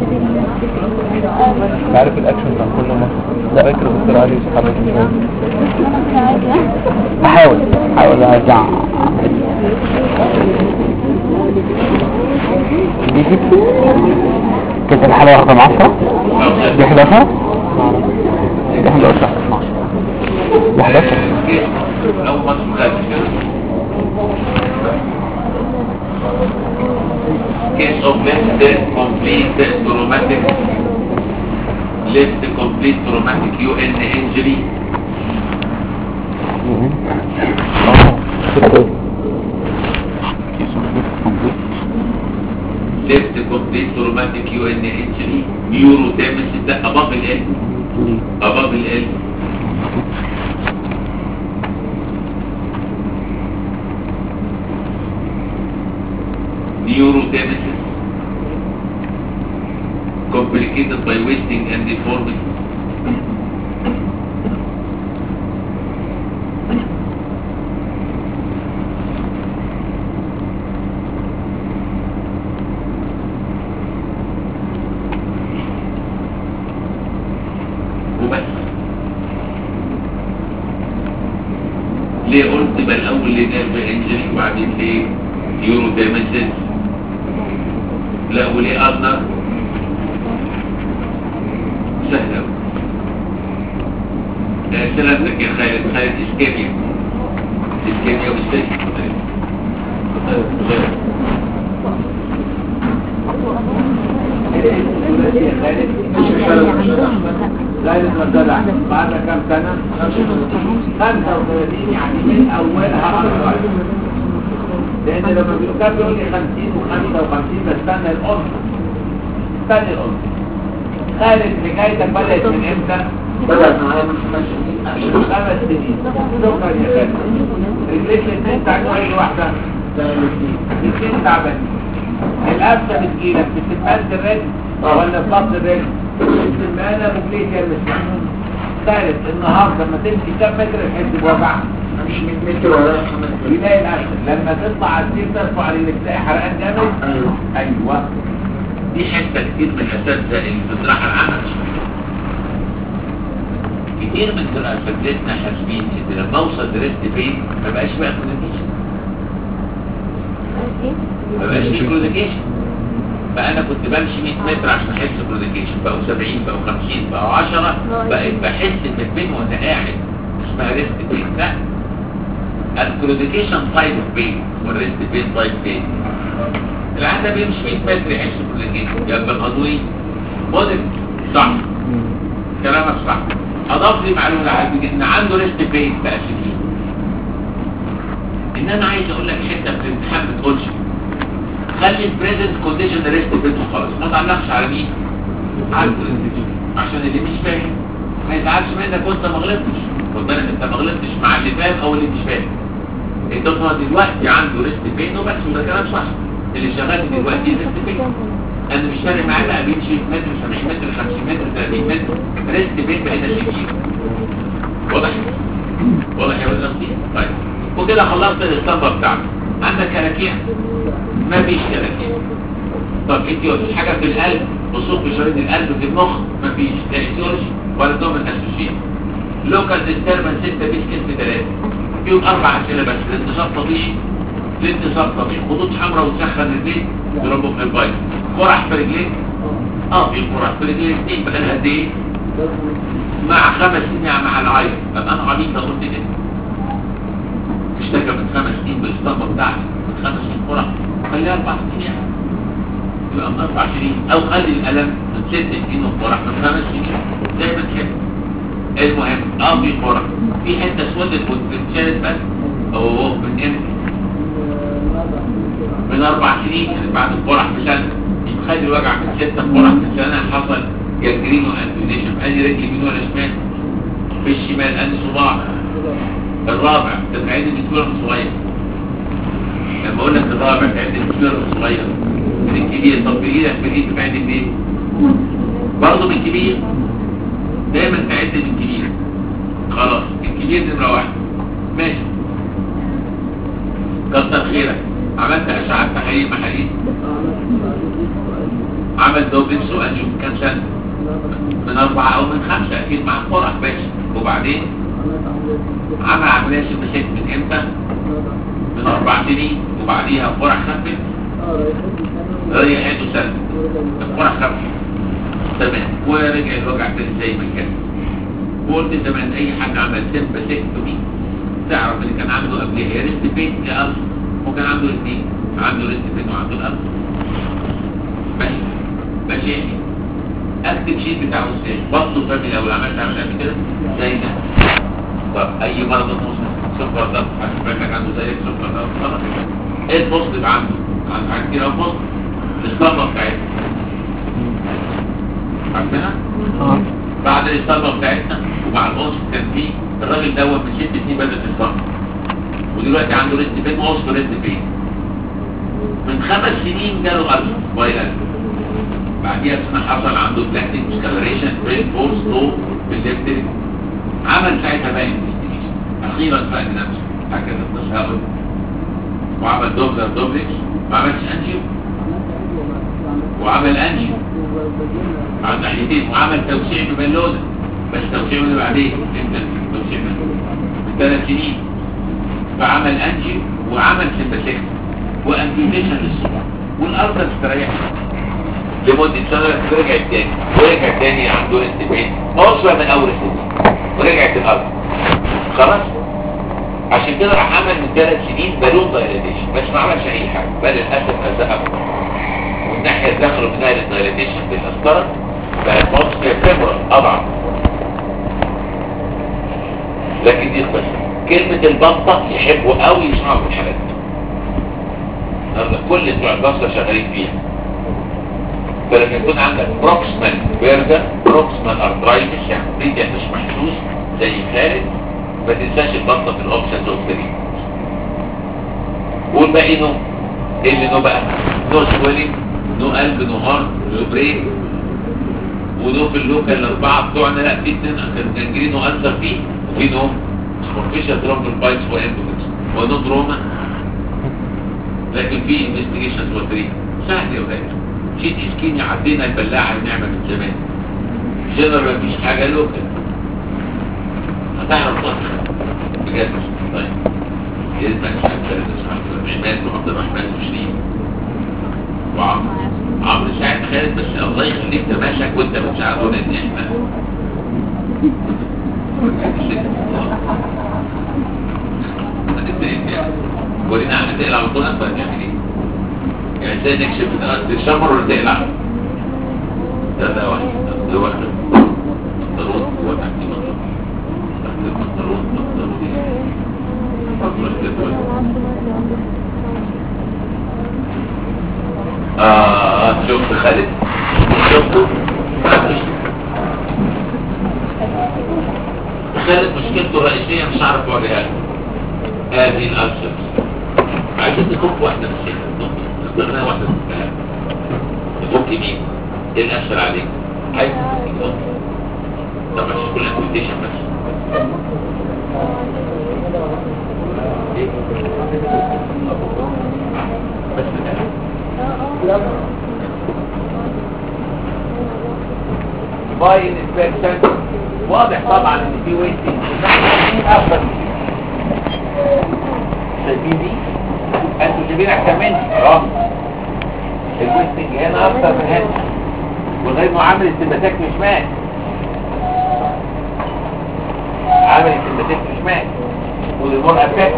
انت عارف الاكشن بتاع كل مصر فاكر الدكتور علي يوسف حضرتك بحاول بحاول ارجع دي كده كانت الحلقة رقم 10 دي 11 دي 11 12 دي 11 لو مصر case of left complete traumatic left complete traumatic UN injury left complete traumatic UN injury neuro damage ده above ال L above ال L neuro damages complicated by wasting and deformity وبس ليه قلت بقى الاول لنيرف انجري وبعدين ليه يورو دامجز لا وليه ارنر سهل أوي. آه، سلامتك يا خالد خالد اسكيميا اسكيميا والسجن غير المجدع بعد كام سنة 35 يعني من أولها أكثر لأن لما بيقول كان بيقول لي 50 و55 بستنى الأنثى استنى الأنثى خالد حكايتك بدأت من إمتى؟ بدأت معايا من خمس سنين خمس سنين شكرا يا خالد رجليك الاثنين تعملوا أي واحدة؟ الاثنين تعبانين القفشة بتجيلك بتتمد الرجل ولا في بطن الرجل؟ بتتمد رجليك يا مسكين ثالث النهارده لما تمشي كام متر تحس بوجع مش 100 متر ولا 5 متر يلاقي الأسد لما تطلع على السير ترفع رجلك تلاقي حرقان جامد ايوه ايوه دي حته كتير من الاساتذه اللي في الجراحه العامه كتير من اساتذتنا حاسبين ان لما اوصل درست فين ما بقاش بقى كوميونيكيشن ما بقاش في كوميونيكيشن فانا كنت بمشي 100 متر عشان احس كوميونيكيشن بقوا 70 بقوا 50 بقوا 10 بقيت بحس بالبين وانا قاعد اسمها ريست بين لا الكوميونيكيشن تايب اوف بين والريست بين تايب بين العادة بيمشي 100 متر يحس كوميونيكيشن يبقى قضوي موديل صح كلامك صح اضاف لي معلومه على الفيديو ان عنده ريست بين بقى شديد ان انا عايز اقول لك حته في الامتحان ما تقولش خلي البريزنت كونديشن ريست بين خالص ما تعلقش على مين على البريزنت عشان اللي مش فاهم ما يزعلش منك وانت ما غلطتش خد بالك انت ما غلطتش مع اللي فاهم او اللي مش فاهم الدكتور دلوقتي عنده ريست بين وبس وده كلام صح اللي شغال دلوقتي ريست بين انا مش فارق معاه بقى بيمشي متر 70 متر 50 متر 30 متر ريست بين بقينا شديد واضح واضح يا ولد نصيب طيب وكده خلصت الاسطمبه بتاعتك عندك كراكيع ما فيش كراكيع طب انت مفيش حاجه في القلب بصوت في شرايين القلب في المخ ما فيش لا ايديولوجي ولا دومن اسوشيت لوكال ديستربنس 6 بيس كلمه 3 فيهم اربع اسئله بس الانتشار طبيعي الانتصار طبيعي خطوط حمراء وتسخن البيت يضربوا في البايت قرح في رجليك اه في قرح في رجليك اثنين بقى لها قد ايه مع خمس سنين مع العيط طب انا عبيط لو قلت كده اشتكى من خمس سنين بالاسطمبه بتاعتي من خمس سنين قرح خليها اربع سنين يعني يبقى من اربع سنين او خلي الالم من ست سنين وقرح من خمس سنين زي ما تحب المهم اه في قرح في حته اسودت واتشالت بس او من امتى من اربع سنين يعني بعد القرح بسنه خلي الوجع من ستة قرح من سنه حصل جنجرين وانتونيشن ادي رجل يمين ولا شمال في الشمال ادي صباع الرابع تبعين الدكتور صغير لما اقول لك الرابع تعد الدكتور صغير الكبير طب في ايدك في ايد تبعين الايه برضه من كبير دايما تعد من كبير خلاص الكبير نمرة واحد ماشي كتر خيرك عملت اشعة تحاليل محاليل عمل دوبلكس وانجو كام سنة من أربعة أو من خمسة أكيد مع فرح ماشي وبعدين عمل عملية سمسك من إمتى؟ من أربع سنين وبعديها فرح خفت ريحته سنة الفرح خفت تمام ورجع الوجع تاني زي ما كان وقلت زمان أي حد عمل سمبسكتومي تعرف اللي كان عنده قبلها يا ريست بين يا ألف وكان عنده الاثنين عنده ريست بين وعنده الألف ماشي ماشي اكتب شيء بتاعه ازاي بطل فاميلي او عملت عمل قبل كده زي ده طب اي مرض نص سكر ضغط حسب عنده زيك سكر ضغط خلاص ايه البوزيتيف عنده عنده حاجات كتير قوي بوزيتيف الاصابه بتاعتنا عارفينها اه بعد الاصابه بتاعتنا ومع القص كان في الراجل دوت من ست سنين بدات الاصابه ودلوقتي عنده ريست بين وقص ريست بين من خمس سنين جاله قلب فايرال بعديها سنة حصل عنده بلاكتيك سكالريشن برين فورس لو بالليفتريك عمل ساعتها بقى انفستيجيشن اخيرا فاق نفسه هكذا التساؤل وعمل دوبلر دوبلكس ما عملش انجيو وعمل انجيو على الناحيتين وعمل توسيع ببالونه بس توسيع اللي بعدين امتى توسيع من من ثلاث سنين فعمل انجيو وعمل سمباسيكت وانفيتيشن للصبح والارض استريح لمدة سنة ورجع تاني ورجع تاني عنده انتباه أسرع من أول سنة ورجعت الأرض خلاص عشان كده راح عمل من ثلاث سنين بالون دايلاتيشن بس ما عملش أي حاجة بل للأسف أزق أكتر والناحية الداخل منها للدايلاتيشن بالأسطرة بقت مصر كاميرا أضعف لكن دي القصة كلمة البطة يحبوا قوي يسمعوا في الحالات دي النهارده كل بتوع البصرة شغالين فيها فلما يكون عندك بروكسمال بيرجر بروكسمال ارترايتس يعني بريديا مش محسوس زي خالد ما تنساش البطه في الاوبشنز اوف ذا والباقي نو إيه اللي نو بقى نو سويلنج نو قلب نو هارت نو برين ونو في اللوكال الاربعه بتوعنا لا في اثنين كان جانجرين واثر فيه وفي نو سبورفيشال دروم بايتس وامبوكس ونو دروما لكن في انفستيجيشنز وتريت سهل يا ولاد شيت اسكيني عدينا البلاعة النعمة من زمان جنرال مفيش حاجة لوكال هتعرف ضخ بجد طيب يزمع شهد ثلاثة عماد وعبد الرحمن وشريف وعمرو عمرو ساعد خالد بس الله يخليك تماشك وانت بتساعدونا ان احنا ورينا هتقلع على طول انت هتعمل ايه؟ يعني ازاي نكشف الشمر ولا تقلع ده ده واحد ده واحد مطرون هو تحت المطرون تحت المطرون مطرون اه شفت خالد شفته خالد مشكلته الرئيسية مش عارف اوريها لك هذه الألسرز عايزين نكون واحدة من الشيخ اخترنا واحدة من ممكن مين ايه اللي اثر عليك عايز طب مش كل انفيتيشن بس بس باي انسبكشن واضح طبعا ان في ويستنج افضل شايفين دي انتوا شايفين احسن مني اه الويستنج هنا اكتر من هنا ولغايه ما عامل السمباتيك مش مات عامل السمباتيك مش مات والامور افكت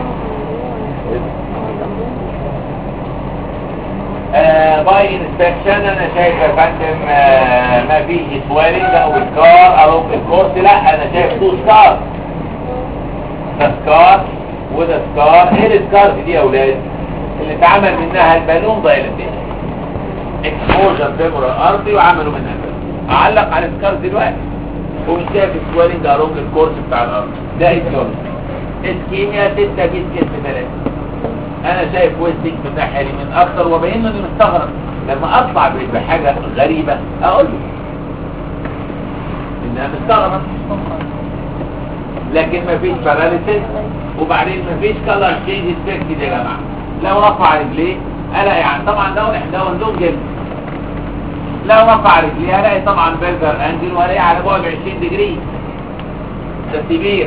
آه باي انسبكشن انا شايف يا فندم آه ما فيش سوالنج او سكار او الكورس لا انا شايف تو سكار ده سكار وده سكار ايه السكار دي يا اولاد اللي اتعمل منها البالون دايلاتيشن اكسبوجر فيبرال ارضي وعملوا منها كده اعلق على السكار دلوقتي ومش شايف سوالنج اروج الكورس بتاع الارض ده ايديولوجي اسكيميا 6 جيس جيس 3 انا شايف ويستنج من الناحيه اليمين اكتر وبين اني مستغرب لما اطلع بحاجه غريبه اقول له انها مستغرب لكن مفيش باراليسيس وبعدين مفيش كلر تشينج افكت يا جماعه لو رفع رجليه الاقي يعني طبعا داون داون لون جدا لو رفع رجليه الاقي طبعا برجر انجل والاقي على بعد 20 دجري ده سيفير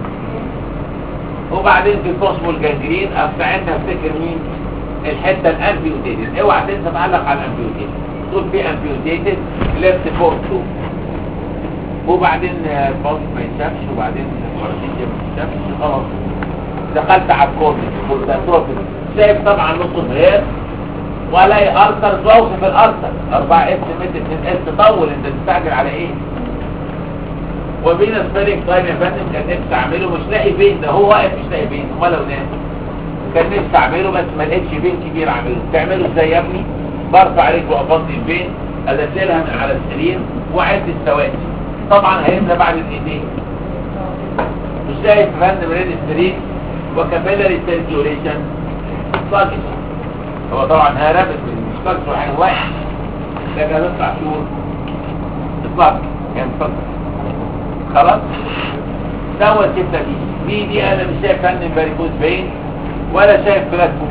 وبعدين في بوسبول جانجرين ساعتها افتكر مين الحته الامبيوتيتد اوعى تنسى تعلق على الامبيوتيتد تقول في امبيوتيتد ليفت فور تو وبعدين الباص ما يتشافش وبعدين الفرنسية ما يتشافش خلاص دخلت على الكورنيش والتاتروفي شايف طبعا نص غير ولا ارتر زوج في الارتر 4 اف متر 2 اس تطول انت تستعجل على ايه وبين سبيلنج تايم يا فندم كان نفسي اعمله مش لاقي بين ده هو واقف مش لاقي بين امال لو نام كان نفسي اعمله بس ما لقيتش بين كبير اعمله تعمله ازاي يا ابني برفع رجله وافضي البين انزلها من على السرير واعد السواد طبعا هيملى بعد الايدين مش شايف فندم ريد ستريت وكابيلاري سيركيوليشن ساكت هو طبعا هربت من مش كسر حاجه واحد ده كان يطلع شهور اطلاق كان فضل خلاص دوت الستة دي دي دي انا مش شايف فندم باريكوز بين ولا شايف بلاتفو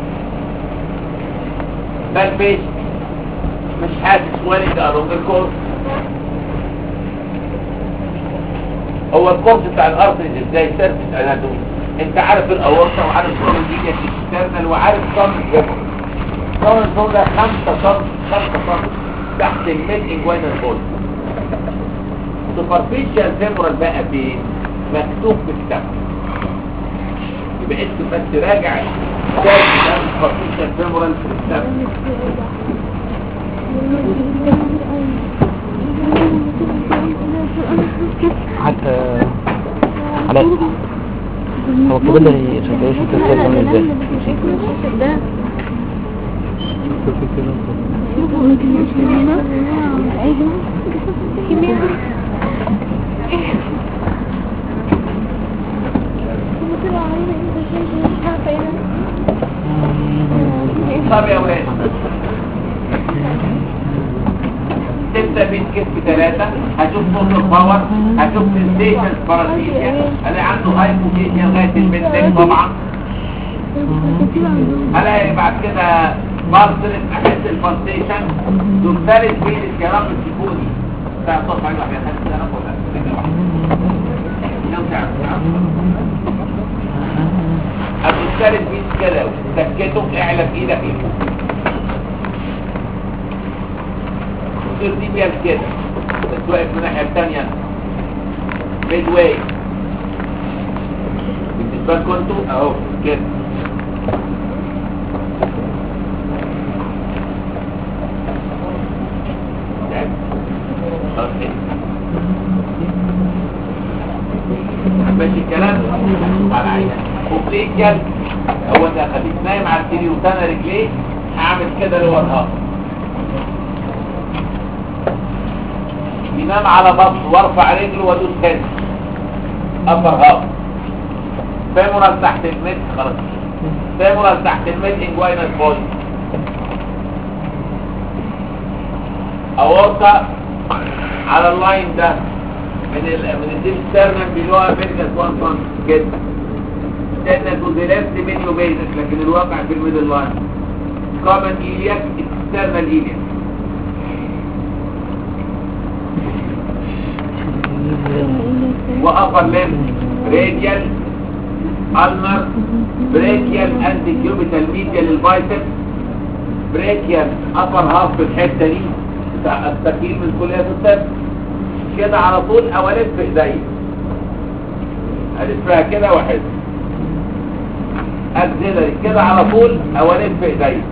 ده الفيش مش حاسس والد الونج الكورس هو الكورس بتاع الارض ازاي سيرفيس اناتومي انت عارف الاورطه وعارف صوره الميديا اكسترنال وعارف صم الجبل صم الفوق ده 5 سم 5 سم تحت الميد انجوينال بول سوبرفيشال فيمورال بقى فين مكتوب في الكتاب يبقى انت بس راجع شايف ده سوبرفيشال فيمورال في الكتاب حتى علاء هو الكبير ده شغال شوف الكبير ده عامل ازاي طب يا ولاد تبدا بين كتف ثلاثة هشوف نص الباور هشوف سنسيشن باراسيتيا الاقي عنده هايبوكيتيا لغايه الميدلين طبعا الاقي بعد كده بارسلت احس البالسيشن دول ثالث بين الكلام السيكوني بتاع الصبح عايز واحد يخلي كده ناخد كده واحد لو تعرف ابو الثالث بين كده سكته اعلى بايدك لفوق تصير دي بيها كده بس واقف من الناحيه الثانيه ميد واي بالنسبه لكم انتوا اهو كده خلاص كده. ماشي الكلام على عينك وبليك جلد هو انت خليك نايم على السرير وتانا رجليه هعمل كده لور هاف ينام على بطن وارفع رجله وادوس هيد ابر هاف فيمورال تحت الميد خلاص فيمورال تحت الميد انجوينال بوينت اورطه على اللاين ده من ال من الديب ستيرنم بيلوها فيرجس 1 فرونت كده استنى تو ذا ليفت بيني وبينك لكن الواقع في الميدل لاين كومن ايلياك اكسترنال ايلياك وأبر لم راديال ulnar brachial and cubital medial البايسب brachial upper half في الحتة دي بتاع التكييف من كلية الطب كده على طول او الف ايديا الفها كده واحد اكزيلري كده على طول او الف ايديا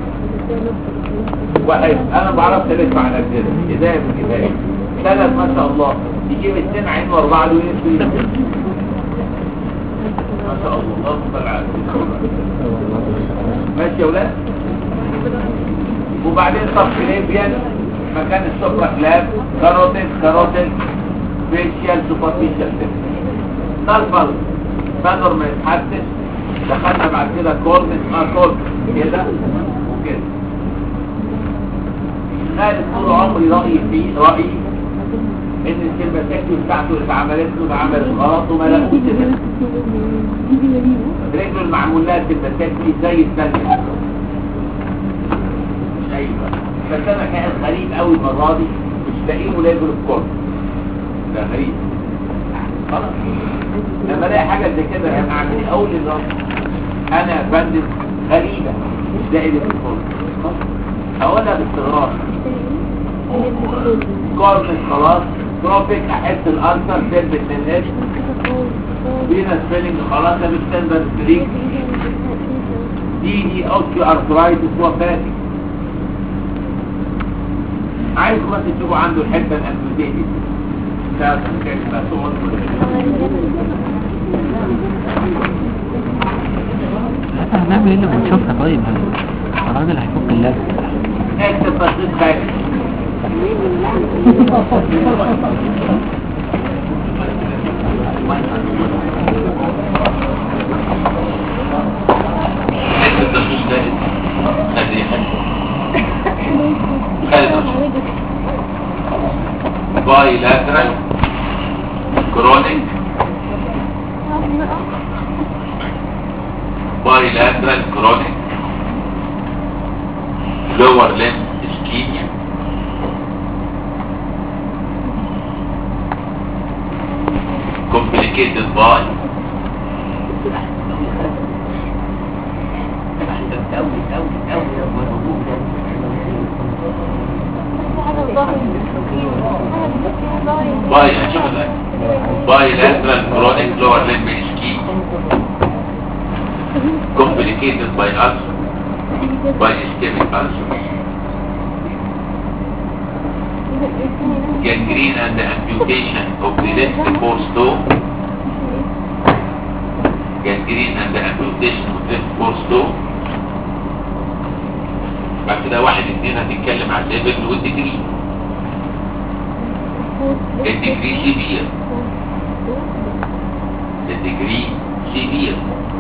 واحد انا ما بعرفش الف على الاكزيلري ايديا من ايديا ثلاث ما شاء الله يجيب اثنين عين واربعه له يلف ما شاء الله افضل على ماشي يا ولاد وبعدين طب ليبيان مكان السوبرا كلاب كاروتين كاروتين فيشيال سوبرفيشال طلبل بدر ما يتحسس دخلنا بعد كده كورنس اه كورنس كده وكده خالد طول عمري رأيي فيه رأيي ان السيمباتيكتي بتاعته اتعملت له اتعملت غلط وما لقوش كده رجله المعمول لها سيمباتيكتي زي الثانيه مش ايوه بس انا كان غريب قوي المره دي مش لاقيه ليفل الكورس ده غريب خلاص لما الاقي حاجه زي كده انا اعمل ايه اول الرد انا يا فندم غريبه مش لاقي ليفل الكورس هقولها باستغراب كورنس خلاص تروبيك احس الالسر تلبس للناس فينا سبيلنج خلاص ده بستاندرد ستريك دي دي اوستيو ارثرايتس وفاتي عايزكم بس تشوفوا عنده الحته الامبيوتيتد ده كان مسؤول لا هنعمل ايه لما نشوفها طيب الراجل هيفك اللازم اكتب تصديق خارج حته الدخول ده هذه حته خالد بايلاترال كرونيك بايلاترال كرونيك lower limb ischemia complicated by باي هنشوف ازاي bilateral chronic lower limb ischemia complicated by ulcer by ischemic ulcer gangrene and the amputation of the left forestool gangrene and the amputation of left forestool بعد كده واحد اتنين هتتكلم عن الليفل والديجري الديجري سيفير الديجري سيفير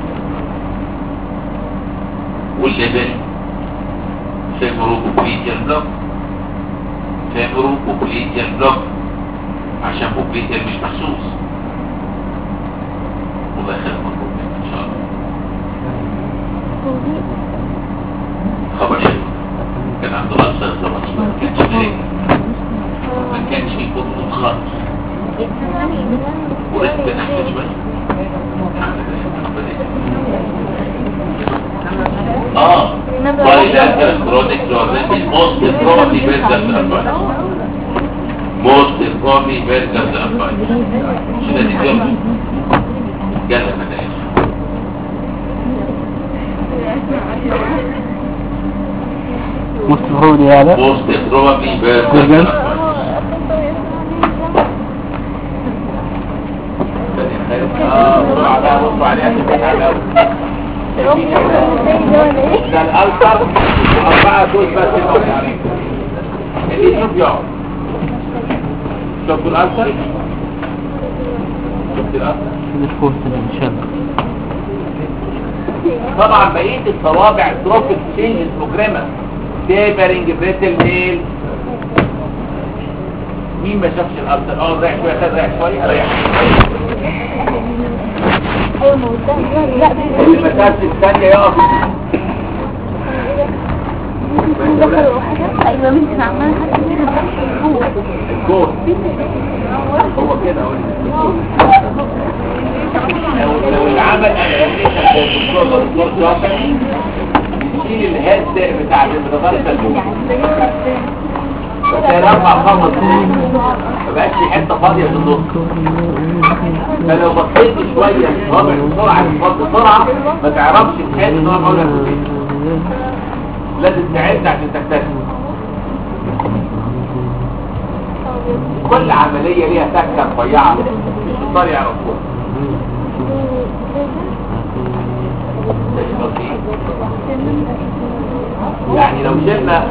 والليفل فيموروبوكليتيال بلوك فيموروبوكليتيال بلوك عشان بوكليتيال مش محسوس والله خير مبروك ان شاء الله خبر حلو كان عنده ألسر زمان ما كانش مريض ما كانش في كتب خالص ورثت نحن شوية اه bilateral chronic chloride most probably versus alpine most probably versus alpine شو ده دي جالة مدائش مستفروض يا لا most probably versus Versus. alpine اه بصوا عليها بصوا عليها تبقى قوي ده الالسر اربعه دول بس اللي اللي يشوف يقعد شفتوا الالسر شفت الالسر الفورس اللي مشابه طبعا بقيه الصوابع تروفيك تشينجز بروجراما تيبرنج بريتل نيل مين ما شافش الالسر اه رايح شويه خد رايح شويه رايح اللي ما شافش الثانيه يقف ايوه بنت عمالة حتى فيها الجول هو كده هو لو لو العمل انيميشن زي الدكتور الدكتور جوفر يشيل الهيد بتاع المتغرسه بس يرفع خمس ما بقاش في حته فاضيه في النص فلو بصيت شويه رابع بسرعه تفض بسرعه ما تعرفش تحس ان هو معقول لازم تعد عشان تكتشف كل عمليه ليها تكه رفيعه مش الشطار يعرفوها يعني لو شلنا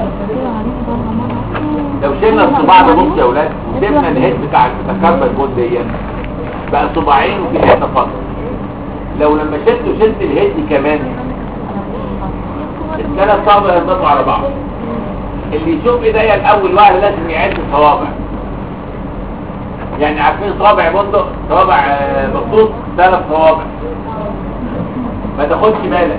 لو شلنا الصباع ده نص يا ولاد وسيبنا الهيد بتاع المتكبر جود دي بقى صباعين وفي حته فاضيه لو لما شلت وشلت الهيد كمان الثلاث صوابع ينضبطوا على بعض اللي يشوف ايديا الاول واحد لازم يعد الصوابع يعني عارفين صوابع بندق صوابع آه، مخطوط ثلاث صوابع ما تاخدش بالك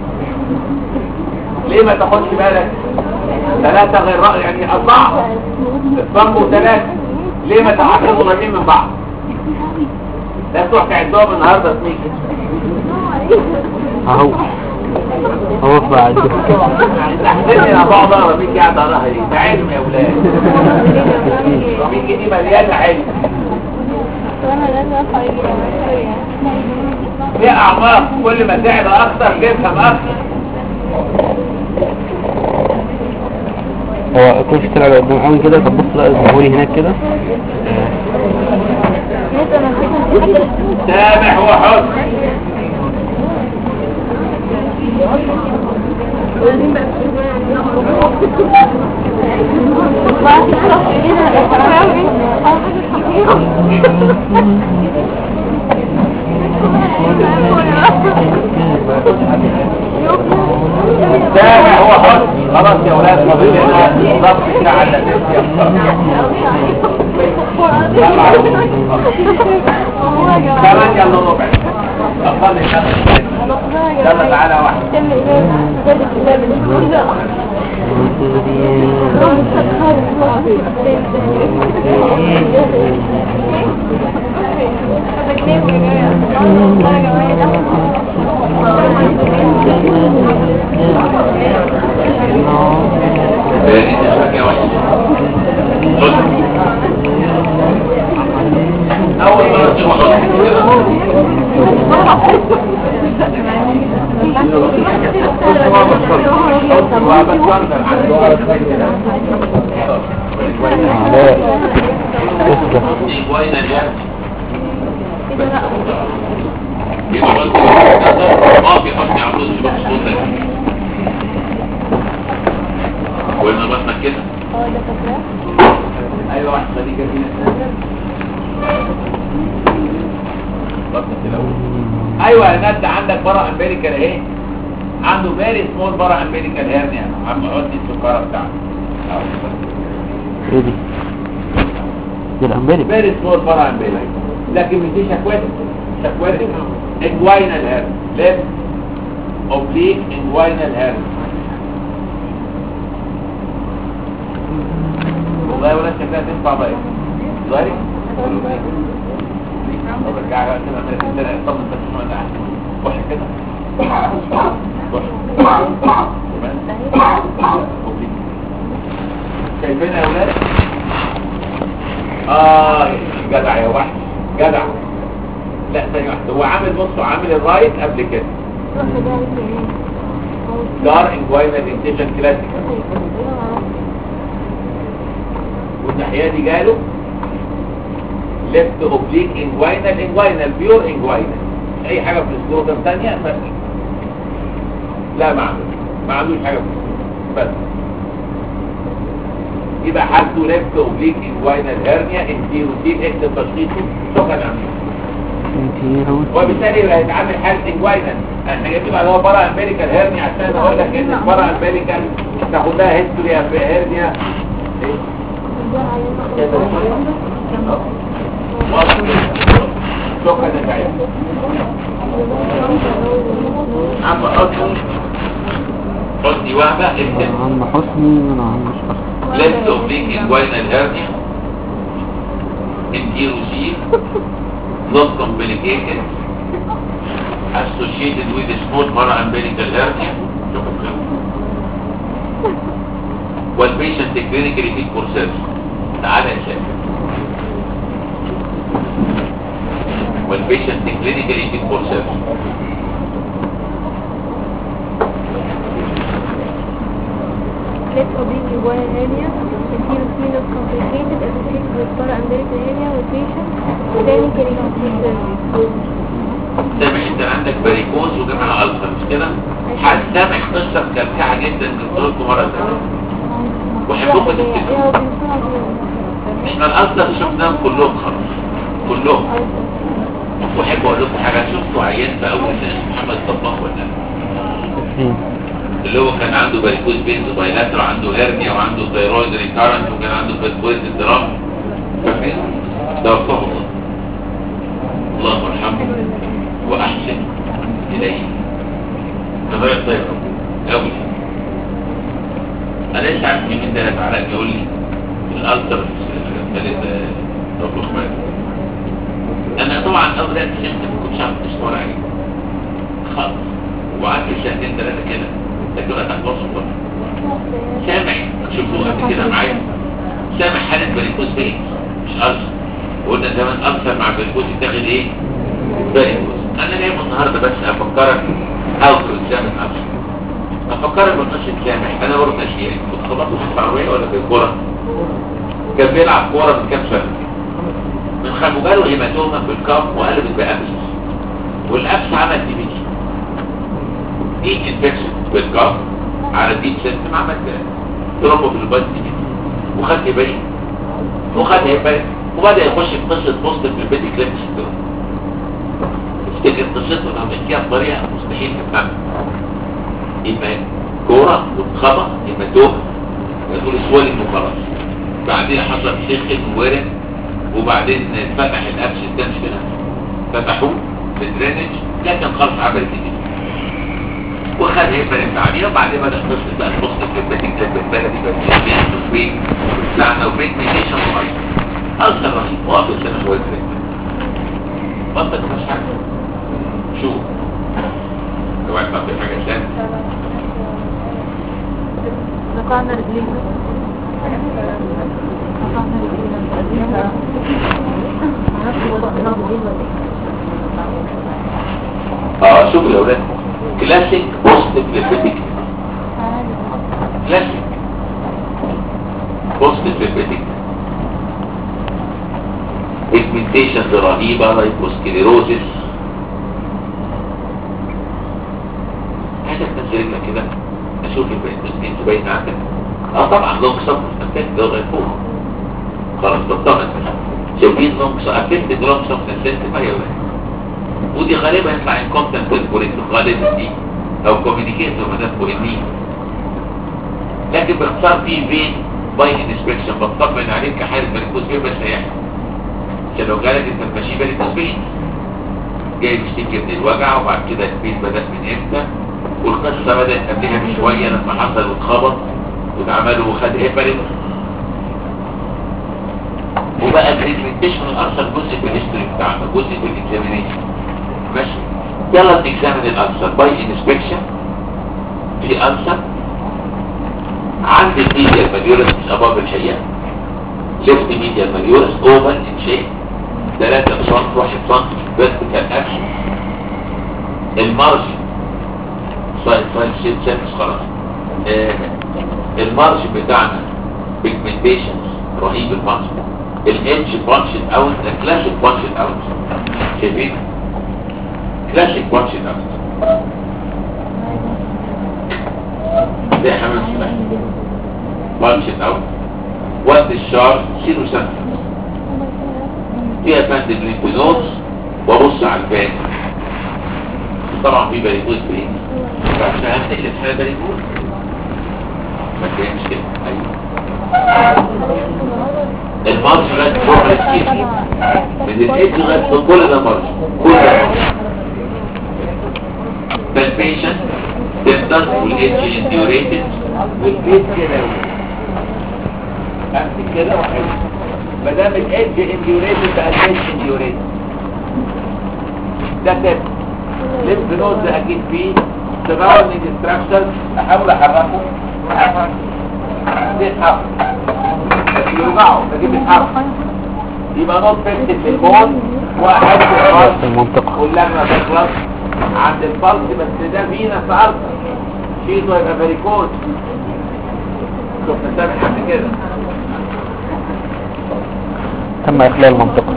ليه ما تاخدش بالك ثلاثة غير رأي يعني أربعة اصبحوا ثلاثة ليه ما تعرفوا قريبين من بعض لا تروح تعدهم النهارده سميكي اهو اهو بعد احسني انا بقعد اقرا مين قاعد اقراها دي ده علم يا ولاد رميكي دي مليانه علم وانا لازم اخرج في اعماق كل ما تعب اكتر تفهم اكتر هو كل طلع لقدام قوي كده طب بص بقى الجمهوري هناك كده سامح وحسن سامح وحسن خلاص يا ولاد فاضل لنا ضبط كده على الاساس كمان يلا ربع اقل يلا تعالى واحد بارين اسمك يا واحد خد اول مره تشوف علاء اصبر دي كوينة جامد يبقى قلت ما في حسن عبود مش مقصود لك قلنا بطنك كده ايوه واحد خليجه فينا ايوه يا ند عندك برا امريكان اهي عنده فيري سمول برا امريكان هيرنيا عم عدي السكره بتاعته ايه دي دي الامبارح فيري سمول برا امريكان لكن مش دي شكوتك شكوتك انجوينال هيرن ليفت اوبليك انجوينال هيرن والله ولا شكلها تنفع ضيق ظهري طب ارجع بقى كده اعمل كده اطمن بس شويه ده وش كده وش شايفين يا اولاد اه جدع يا واحد جدع لا ثانية واحدة هو عامل بصوا عامل الرايت قبل كده دار انجوينال انتيشن كلاسيكال والناحية دي جاله ليفت اوبليك انجوينال انجوينال بيور انجوينال اي حاجة في السكروتم ثانية بس لا ما عملوش ما عملوش حاجة في السكروتم بس يبقى حالته ليفت اوبليك انجوينال هيرنيا انتيروتين اكتب تشخيصه شكرا عملوش انتيرو وبالتالي يبقى هيتعامل حالة انجوينال احنا جايبين بقى اللي هو برا امريكان هيرنيا عشان اقول لك ان برا امريكان تاخد لها هيستوري في هيرنيا إيه؟ شكرا يا سعيد عم حسني حسني وهبة اكتب عم حسني من عم مش حسني left oblique inguinal hernia enterocele not complicated associated with a small paraumbilical hernia شكرا والبيشنت clinically fit for surgery تعالى يا شباب والبيشنت clinically fit for surgery Left oblique inguinal hernia, anterior spinal complicated associated with para-umbilical hernia with patient clinically surgery. سامع انت عندك باريكوز وجمع ألسر مش كده؟ حد سامع قصة كلكعة جدا قلت لكم مرة ثانية وحبكم تفتكروا احنا الألسر شفناهم كلهم خلاص كلهم واحب اقول لكم حاجة شفتوا عيان في أول ناس محمد صباح ولا لا؟ مين؟ اللي هو كان عنده باريكوز بينز بايلاتر عنده هيرنيا وعنده ثيرويد ريكارنت وكان عنده فاسكويد درام فاكرين؟ توفاه الله اللهم ارحمه واحسن اليه نغير طيب قوي انا لسه عارف مين من ده تعالى يقول لي الالتر رب انا طبعا اول ده فهمت ما كنتش عارف اشتغل عليه خالص وقعدت سنتين ثلاثه كده لكن دلوقتي هتوصل بقى سامع شوفوه قبل كده معايا سامع حالة بريكوز بيه مش ألسر وقلنا زمان ألسر مع بريكوز يتاخد ايه بريكوز أنا جاي النهاردة بس أفكرك أو تزامن ألسر أفكرك بالنشط سامع أنا برضه تشهيري كنت خلصت في العربية ولا في الكورة كان بيلعب كورة من كام سنة من خلفه جاله هيماتوما في الكاب وقلبت بأبس والأبس عمل دي بي دي انفكشن في الكاب على ديب سيستم عمل ترومبو في البايت دي وخد هيباري وخد هيباري وبدأ يخش في قصة بوست في البيت كليب سيستم افتكر قصته لو بنحكيها بطريقة مستحيل تفهمها يبقى كورة واتخبط يبقى توه يقول سوالي وخلاص بعدين حصل سخن وورم وبعدين فتح الابس ده مش كده فتحوه في الدرينج لكن خلاص عملت دي وخد هيبقى عليها وبعدين بدأ قصة بقى البوست في البيت كليب البلدي بس بين وبين بتاعنا وبين ميديشن ومريض أصلا رهيب واقف سنة شوية كده بطل مش حاجة شو لو عايز تعطي حاجة ثانية نقعنا رجلين نقعنا رجلين اه شوفوا يا ولاد كلاسيك بوست ليبيتيك كلاسيك بوست ليبيتيك pigmentations رهيبة لايكوسكليروزيس هذا تنزل لك كده اشوف البيت باين عندك اه طبعا لونج سب افكت ده غير فوق خلاص بطمن شايفين لونج سب افكت لونج سب سنسيتيف ايوه ودي غالبا يطلع انكومبتنت بالبوليت غالبا دي او كوميونيكيت ومدام بوهمين لكن باختصار في فين باي انسبكشن بطمن عليك كحالة مركوز فيه بس هيحصل عشان لو جالك انت ماشي بالك فين جاي بيشتكي من الوجع وبعد كده البين بدأ من امتى والقصة بدأت قبلها بشوية لما حصل واتخبط واتعملوا وخد هيبرين وبقى الريجمنتيشن الأرسل جزء في الهيستوري بتاعنا جزء في الاكزامينيشن ماشي يلا نكزامن الأرسل باي انسبكشن في أرسل عند الميديا الماليورس مش أباب الحقيقة ليفت ميديا الماليورس اوفل ان شيء 3 سم 1 سم فيرتيكال اكشن المارجن سايد سايد شيت سيرفس خلاص آه المارجن بتاعنا بيجمنتيشنز رهيب المارجن الادج بانشن اوت ده كلاسيك بانشن اوت شايفين كلاسيك بانشن اوت ده حمام سباحي بانشن اوت وقت الشهر سيرو سنة فيها فند الليمفنودز وابص على الباقي طبعا في بريكوز برين فعشان هنقل الحالة بريكوز ما كانش كده ايوه المارش لغاية فوق السكين من الايدج لغاية فوق كل ده مارش كل ده مارش ده البيشنت تندر والايدج انديوريتد والبيت كده امسك كده واحد ما دام الايدج انديوريتد بقى الايدج انديوريتد ده تب ليمف نود ده اكيد فيه سراوندنج ستراكشر احاول احركه بيتحرك بس يوجعه بجيب بيتحرك يبقى نوت فيكتد في البون واحد في الراس المنطقة واللجنه تخلص عند الفرد بس ده فينا في ارض شيطه يبقى فاريكوز شفنا سامح قبل كده تم إخلال المنطقة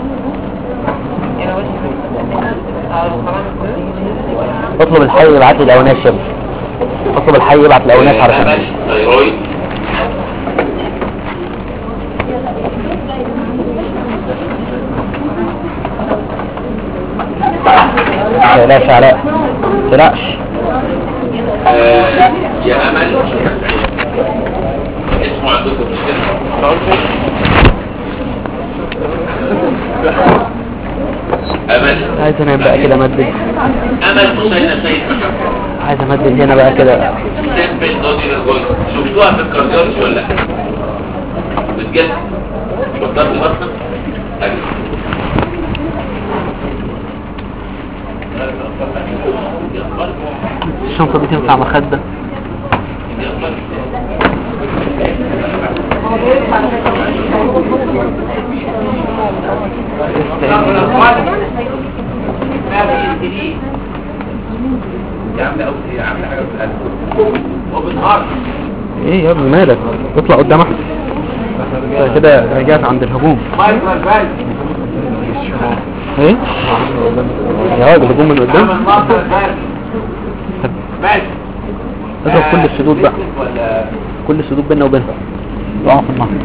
اطلب الحي يبعت لي الأوناش يا ابني. اطلب الحي يبعت الأوناش على امل ثيرويد تقلقش علاء تقلقش آه، يا امل اسمه عندكم مش كده عايز انام بقى كده مدد امل حسين سيد محمد عايز امدد هنا بقى كده سامبل نوديلر جوينت شفتوها في الكارديولوجي ولا لا؟ بجد فكرت بطنك؟ ايوه الشنطة دي تنفع مخدة ما في انتليه دي عامله قوي هي عامله حاجه في القلب وبنهار ايه يا ابني مالك اطلع قدام احسن انت كده رجعت عند الهجوم مايكرو فالف ايه يا راجل هجوم من قدام عامل مايكرو فالف ماشي اضرب كل السدود بقى ولا كل السدود بيننا وبينها يقع في النهر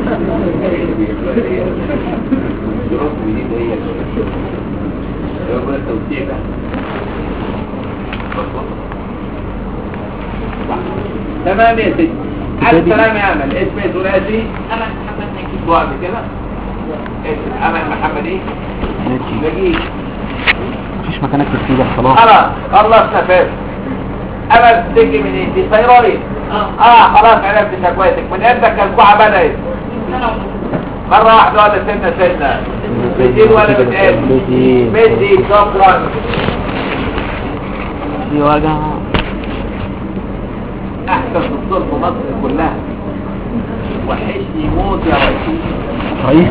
تمام يا سيدي ألف سلام يا أمل اسم ثلاثي أمل محمد نجيب بعد كده اسم أمل محمد إيه؟ نجيب مفيش مكان اكتب فيه ده خلاص خلاص خلصنا فاهم أمل تيجي من إيه؟ دي ثيرويد اه خلاص عرفت شكوتك من امتى الكوعة بدأت؟ مرة واحدة ولا سنة سنة بتزيد ولا بتقل؟ بتزيد. بتزيد شكرا في وجع احسن دكتور في مصر كلها وحشني موت يا رئيس رئيس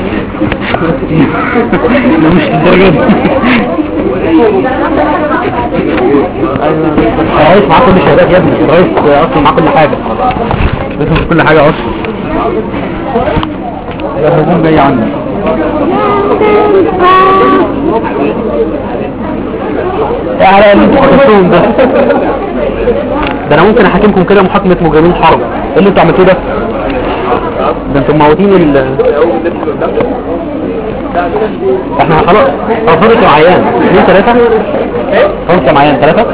لا مش الدرجة دي الرئيس معاه كل الشهادات يا ابني الرئيس اصلا معاه كل حاجة بيفهم في كل حاجة اصلا الهجوم جاي عندي ايه على اللي انتوا حكمتوهم ده ده انا ممكن احاكمكم كده محاكمة مجرمين حرب ايه اللي انتوا عملتوه ده ده انتوا موتين ال احنا خلاص هو فاضل كام عيان اثنين ثلاثة فاضل كام عيان ثلاثة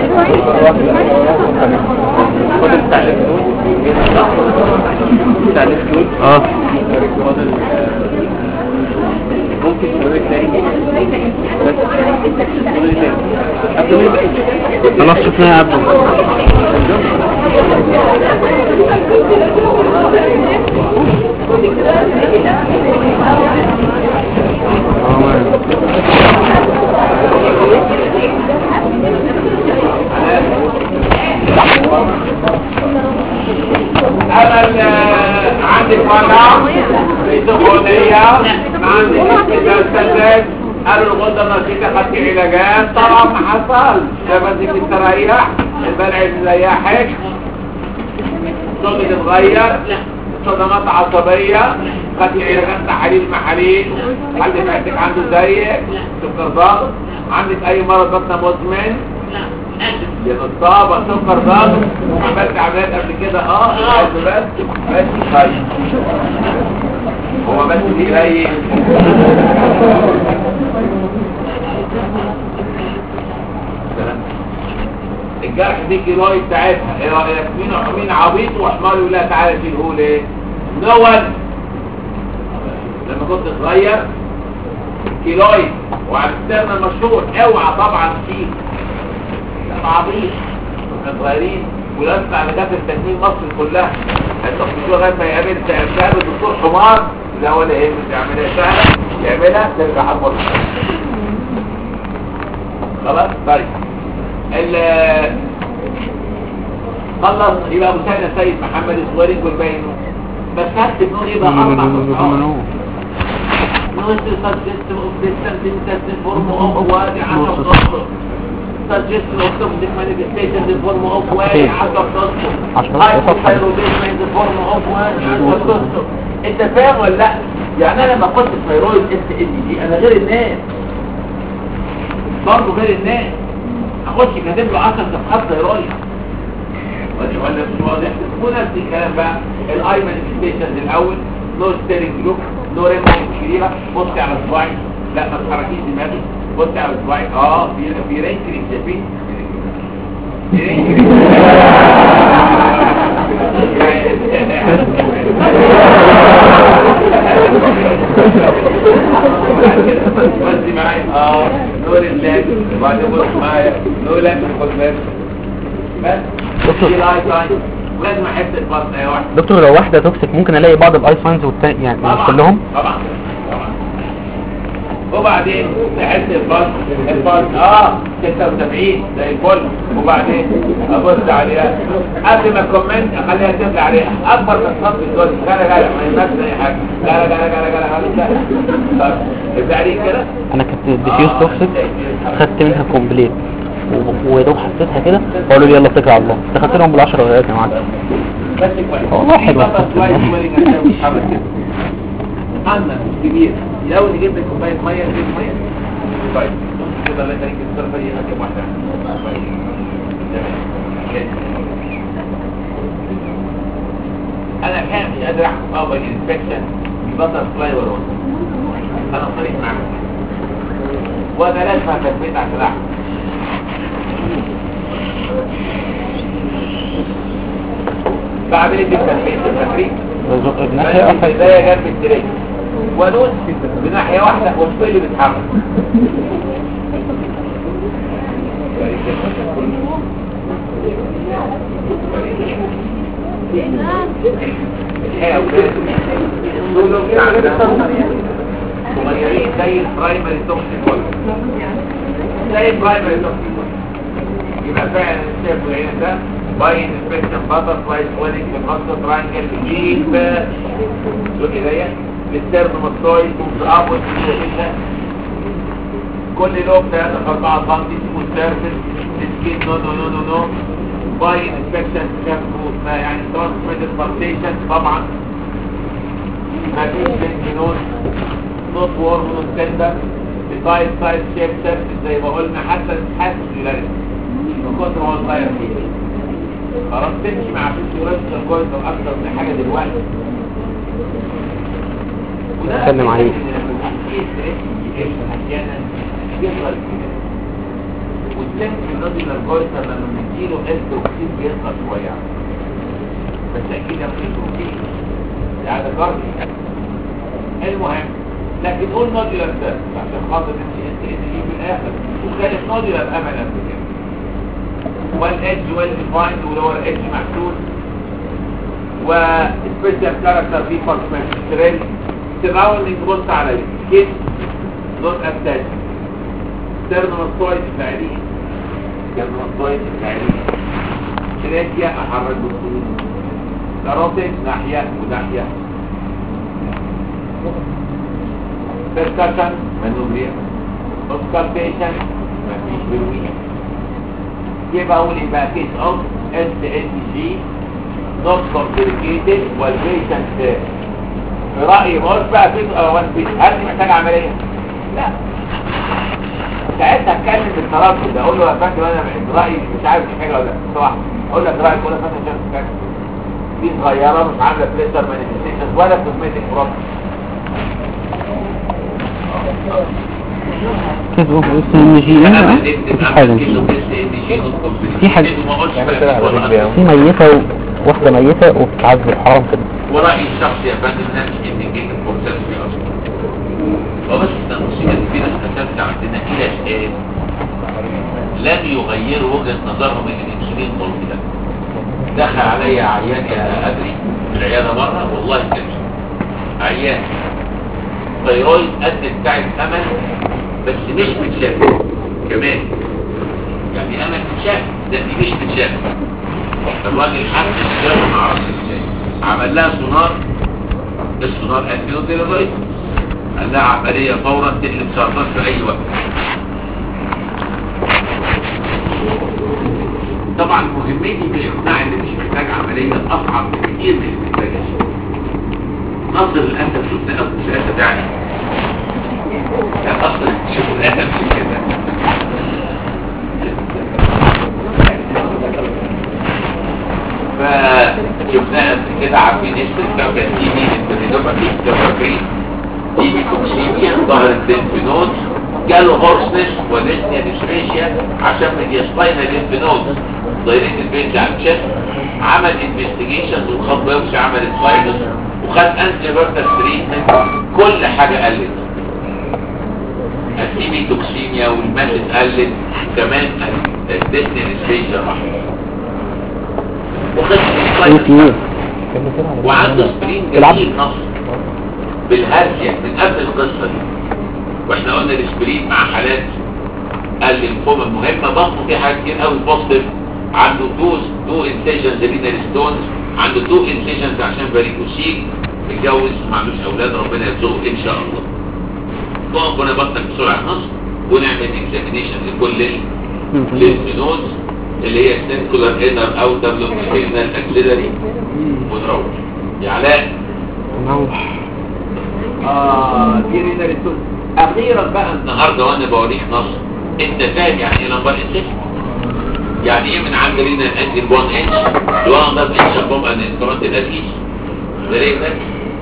اه ممكن تقول تاني خلاص شفنا يا عبده امل آه، عندك وجع في سخونية عندك استجابة قالوا الغدة النشيطة خدت علاجات طبعا ما حصل شفتك تستريح البلع يريحك صوتك اتغير صدمات عصبية خدت علاجات تحاليل محاليل حد معدك عنده زيك سكر ضغط عندك اي مرض بطن مزمن للإصابة سكر ضغط عملت عمليات قبل كده اه عايز بس بس طيب هو بس دي قليل الجرح دي كيلوي بتاعتها ايه رايك مين مين عبيط وحمار يقول لها تعالى شيله ليه نول لما كنت صغير كيلوي وعلى السنة المشهور اوعى طبعا فيه لا عبيط كنا صغيرين ولازم على دافع تكميل مصر كلها هتروح في لغايه ما يقابل تقابل الدكتور حمار لا ولا ايه مش تعملها سهله تعملها ترجع على المصر خلاص طيب ال خلص يبقى ابو سعيد السيد محمد الصغيرين والباقي نور. بس هكتب نور يبقى اربع صفحات نوت سجست اوف ديستانس انتست فورم اوف وادي عشر تصفر سجست اوف ديك مانيفستيشن دي فورم اوف وادي عشر تصفر عشر صفحة. هايبوثايروديزم دي فورم اوف وادي عشر تصفر انت فاهم ولا لا؟ يعني انا لما كنت ثيرويد اس ان دي انا غير الناس برضه غير الناس اخش كاتب له 10 صفحات ثيرويد ولا ولا مش واضح مو نفس الكلام بقى الاي مانيفستيشنز الاول نو ستيرنج لوك نو ريمو كبيره بصي على صباعي لا ما تحركيش دماغي بصي على صباعي اه في في رينكرينج شايفين في رينكرينج بصي معايا اه دكتور. دي الاي ساين ولازم احس البطن اي واحد دكتور لو واحدة توكسيك ممكن الاقي بعض الاي ساينز والتاني يعني مش طبعا كلهم طبعا طبعا وبعدين نحس البطن البطن اه 76 زي الفل وبعدين ابص عليها قبل ما كومنت اخليها تملى عليها اكبر من خط الجوز جلا جلا ما ينفعش اي حاجه جلا جلا جلا جلا خليك طب ابدا عليك كده انا كنت ديفيوز توكسيك خدت منها كومبليت و- ويا دوب حسيتها كده قالوا لي يلا اتكل على الله دخلت لهم بالعشرة غيرات يا معلم بس كويس والله حلوة. بطل كويس ولي نفسه بيتحرك كده عندنا مش كبير لو نجيب لك كوبايه ميه نجيب ميه طيب كده الله يخليك الصرفه دي هات واحده كويس. تمام. كده. انا احيانا مش قادر احكم اول انسبكشن ببطل فلاي وروح انا صريح معاك وانا لازم اتثبت عشان احكم بعمل ايه في التثبيت التفريق بزق بناحية بس أفضل البداية جنب التريك ودوس بناحية واحدة والطيل بيتحرك صغيرين زي البرايمري توكسيك زي البرايمري توكسيك يبقى فعلا الشيف العين ده باين انسبكشن باتر فلاي سويلنج في الخاصة ترانجل جيب شوف ايديا الستيرنوماستويد موفز اب والسيكوفيشن كل لوب 3 4 سم اسمه السيرفس السكين نو نو نو نو نو باين انسبكشن شاف اسمها يعني ترانسميتد بالسيشن طبعا ما فيش بنجنون نوت وورم نوت تندر سايد سايد شيب سيرفس زي ما قلنا حتى حاسس بالارث من كتر ما هو صغير فيه خلاص تمشي مع فيسيولوجيكال كويس اكتر من حاجه دلوقتي وده نتكلم عليه. إن لما يكون في stress احيانا يصغر كده والسنس النوديولار كويس لما بنديله اس اوكسيد بيصغر شويه بس اكيد ده مش بروتين ده ده كارديو المهم لكن قول نوديولار ده عشان خاطر نمشي اس ان دي في الاخر وكانت نوديولار امل قبل كده والادج والديفايند ولور ادج محدود وسبيشال كاركتر في بارتمنتريل سراوندينج بص على كيد نوت اتاش ستيرنوماستويد فعليا ستيرنوماستويد فعليا تراكيا احرك بالطول كاروتيد ناحية وناحية بيركشن منوبريا اوسكالبيشن مفيش بروية يبقى اقول ايه بقى كيس اوف اس ان جي نوت كومبليكيتد والبيشنت في رايي ما قلتش بقى فيس او وان بيس هل دي محتاجه عمليه؟ لا ساعتها اتكلم بالتردد ده اقول له يا فندم انا رايي مش عارف دي حاجه ولا لا صراحه اقول لك رايك ولا فندم شايف حاجه دي صغيره مش عامله بريشر مانيفستيشن ولا كوزمتيك بروبلم كيس اوف اس ان جي انا اه بديت مفيش اعمل حاجة كيلو اس ان جي نوت كومبليت في حاجة. وما قلتش يعني بقى كده على ولا رجلي اهو في ميتة و... واحدة ميتة وبتتعذب حرام كده ورأيي الشخصي يا فندم ده مش انديكيتد فور سيرجري اصلا هو بس المصيبه ان في ناس اساتذه عندنا الى الان لم يغيروا وجهه نظرهم ان الانسولين ملك ده دخل عليا عيان يا ادري في العياده مره والله كده عيان ثيرويد قد بتاعت امل بس مش متشاف كمان يعني امل متشاف ده دي مش متشاف الراجل حس السيرة ما عرفش ازاي عمل لها سونار السونار قال له ديليفري قال لها عملية فورا تقلب سرطان في اي وقت طبعا مهمتي في الاقناع اللي مش محتاج عملية اصعب بكتير من اللي محتاجها نصر الاسد شفنا ابو الاسد يعني كان اصل شوف الاسد مش كده فشفناها قبل كده عارفين اسم الكوكب دي مين البريدوباتي الكوكبري دي ميكوكسيميا ظهرت للفينود جاله هورسنس ولسنيا ديسبيشيا عشان ميدياسباينا للفينود ضايرين البنج على الشيست عمل انفستيجيشنز وخد بايوبسي عمل سلايدز وخد انتي فيرتال تريتمنت كل حاجه قلت الهيميتوكسيميا والماتت قلت كمان الديسنيا ديسبيشيا راحت وقصة ايه في ايه وعنده سبرين العب. جميل نص بالهرسيا من قبل القصة دي واحنا قلنا الاسبرين مع حالات قال لي الفومة مهمة بطنه في حاجات كتير قوي بوزيتيف عنده تو تو انسيشنز رينال ستونز عنده تو انسيشنز عشان فاريكوسيل اتجوز ما عندوش اولاد ربنا يرزقه ان شاء الله نقف هنا بطنك بسرعة نص ونعمل اكزامينيشن لكل الليمف اللي هي سنكولار انر اوتر لونجيتيدنال اكسيلري ونروح يا علاء نروح اه دي رينال ستون اخيرا بقى النهارده وانا بوريك نص انت فاهم يعني ايه لمبر انسيشن يعني ايه من عند رينا الانجل 1 انش ل 1 انش ابوم ان انكرونت الاسيس ده ليه ده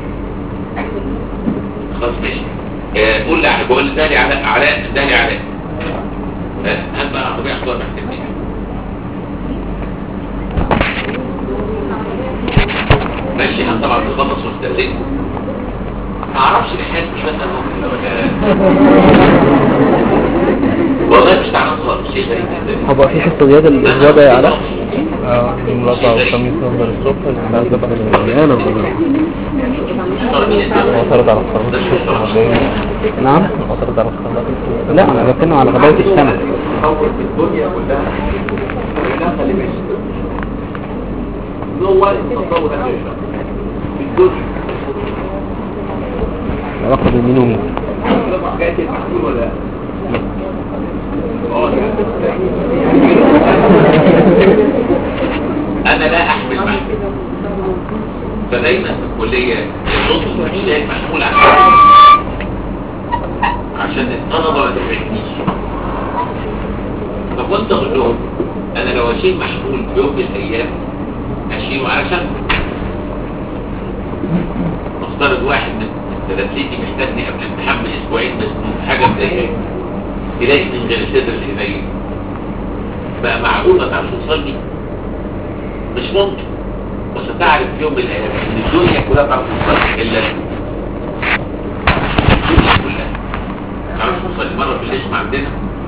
خلاص ماشي آه، قول لي بقول ده لي علاء علاء ده لي علاء آه، هات بقى عربيه اختار محتاج ماشي انا طبعا بخلص واستاذنكم ما اعرفش الحاجات مش بس انا والله مش تعبان خالص شيء غريب جدا هبقى في حصة زيادة الأسبوع ده يا علاء اه يوم الاربعاء والخميس نفضل الصبح بعد ده بقى انا والله. معترض على القرارات الشرطة نعم معترض على القرارات لا انا بتكلم على غباوة السمك تطور في الدنيا كلها الناس اللي مش نو وان تطور ده في الدنيا علاقة بين مين ومين لما حكايه المحمول ولا لا؟ اه انا لا احمل محمول فدايما في الكلية النص مش شايل محمول عن عشان الطلبة ما تفرقنيش فكنت اقول لهم انا لو اشيل محمول في يوم من الايام اشيله علشان نفترض واحد من ثلاثيتي محتاجني قبل الامتحان باسبوعين بس حاجه مضايقاني تلاقي من غير صدر الهدايه بقى معقول ما تعرفش تصلي مش ممكن وستعرف في يوم من الايام ان الدنيا كلها تعرف تصلي الا انت. الدنيا كلها تعرف تصلي مره في الاسم عندنا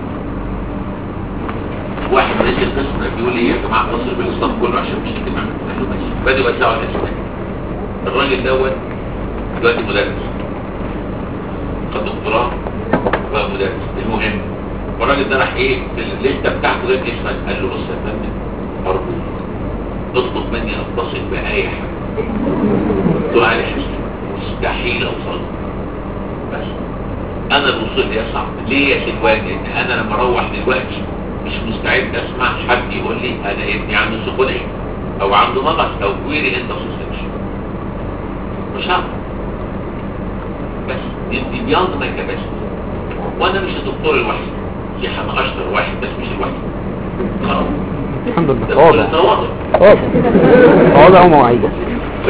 واحد رئيس القسم بيقول لي يا جماعه اتصل بالاصطاد كله عشان مش اجتماع قال له ماشي بدأوا يوزعوا الاسماء الراجل دوت دلوقتي مدرس خد دكتوراه بقى مدرس المهم والراجل ده راح ايه في الليسته بتاعته جاب اسمك قال له بص يا فندم ارجوك اطلب مني اتصل باي حاجه قلت له علي حسين مستحيل اوصل بس انا الوصول لي صعب ليه يا سلوان لان انا لما اروح دلوقتي مش مستعد اسمع حد يقول لي انا ابني عنده سخونيه او عنده مغص او كويري انت سوسيبشن مش هعرف بس دي دي بياند ماي كاباسيتي وانا مش الدكتور الوحيد في انا اشطر واحد بس مش الوحيد خلاص الحمد لله ده تواضع كل تواضع تواضع تواضع ومواعيد ف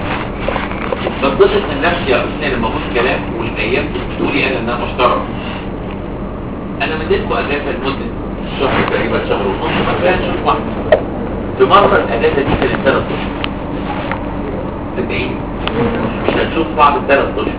بتبسط من نفسي يا أستاذ لما اقول كلام والايام بتقولي انا ان انا محترم انا مديتكم اجازه لمده شهر تقريبا شهر ونص ما كانش واحد في مره الاجازه دي كانت ثلاث اشهر صدقيني مش هنشوف بعض ثلاث اشهر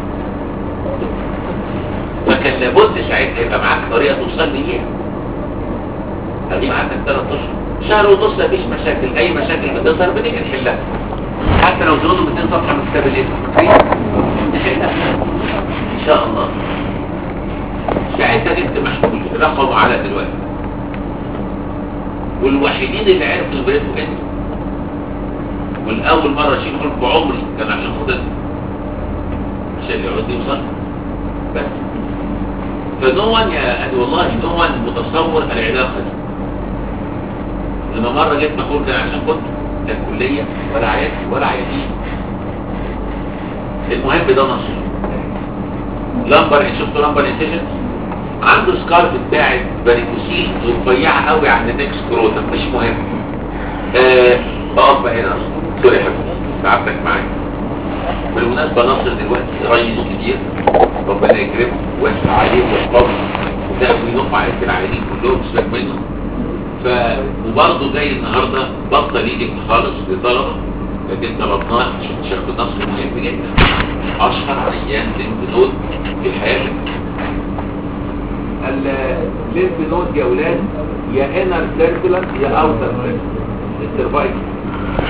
فكان لابد ساعتها يبقى معاك طريقه توصل لي بيها هجيب عندك ثلاث اشهر شهر ونص مفيش مشاكل اي مشاكل بتظهر بنيجي نحلها حتى لو زودوا 200 صفحه من كتاب الاسم نحلها ان شاء الله ساعتها جبت محمول رقمه على دلوقتي والوحيدين اللي عرفوا يبرزوا انت والاول مره اشيل حلم بعمري كان عشان خدت عشان يقعد يوصل بس فنوان يا أدي والله نوان متصور العلاقه دي لما مرة جيت مقول كان عشان كنت لا كلية ولا عيادي ولا عيادين المهم ده نصر لمبر شفتوا لمبر انسيشن عنده سكارف بتاعت باريكوسيل رفيعة قوي عند النكس كروتا مش مهم آه بقف بقى هنا سوري يا حبيبي تعبتك معايا بالمناسبة نصر دلوقتي ريس كبير ربنا يكرمه ويسع عليه ويحفظه ده بينق على العيانين كلهم سيبك منه ف وبرضه جاي النهارده بطل يجي خالص للطلبه لكن طلبناه عشان شرط النصر مهم جدا اشهر عيان لينف نود في حياتك الليمف نود يا اولاد يا انر سيركولار يا اوتر سيركولار السيرفايكل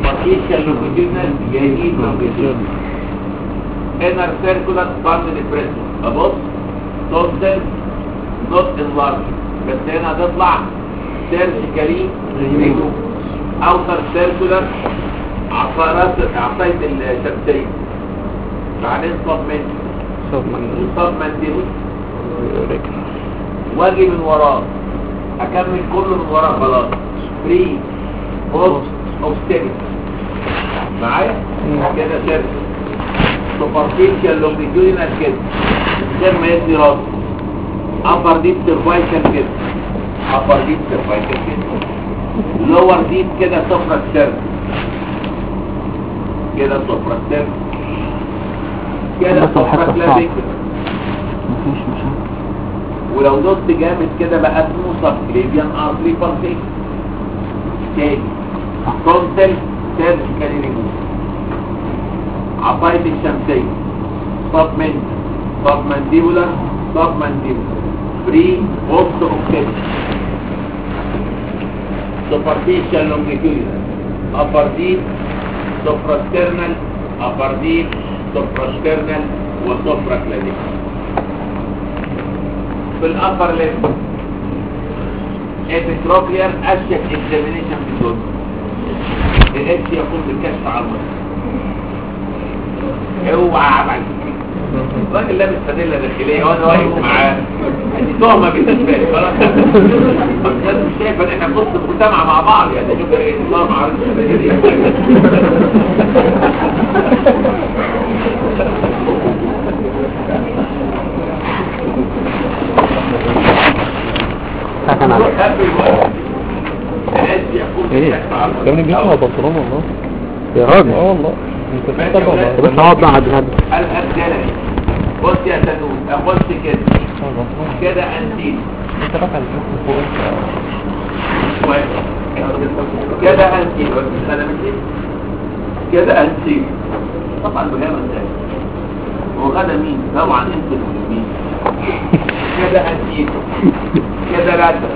superficial longitudinal جايين longitudinal inner circular band depression ابص tonsil not enlarged بس هنا هتطلع surgically removed outer circular عصارات عصاية الشمسية بعدين صبمنت وصبمنتيبل واجي من وراه اكمل كله من وراه خلاص فري بوست اوبستيكل معايا كده سيرف سوبرفيشال لونجيتودينال كده من غير ما يدي راسه ابر ديب سيرفايكال كده ابر ديب سيرفايكال كده لور ديب كده سفرة سيرف كده سفرة سيرف كده سفرة كلافيكل مفيش مشاكل ولو نط جامد كده بقى اسمه سبكليفيان ارتري بالسيشن تاني تونسل سيرجيكالي ريموف عصاية الشمسية سبمنت سبمنديبولار سبمنديبولار فري بوست اوكتيف superficial longitudinal upper deep suprasternal upper deep suprasternal وسوبراكلاديك في الأبر ليفت ابيتروكلير أشيك اكزامينيشن في الدنيا الاتش يقوم بالكشف على الوجه اوعى عمل الراجل لابس فانيلا داخليه وانا واقف معاه دي تهمه بالنسبه لي خلاص بس انا مش شايف ان احنا في وسط المجتمع مع بعض يعني شوف ايه نظام عارف سكن عليك قبل الوقت الاتش يقوم ايه بالكشف على يا ابني الوجه بيطلع بنطلون والله يا راجل اه والله انت ماشي بتطلع يا ولاد. بس اقعد مع الغد الأرجلة بص يا سنون أخش كده بنطلون كده أنتين انت رافع الجسم فوق انت كده أنتين أنا مشيت كده أنتين طبعا بهذا ازاي هو غدا مين طبعا انت المسلمين كده أنتين كده لاتر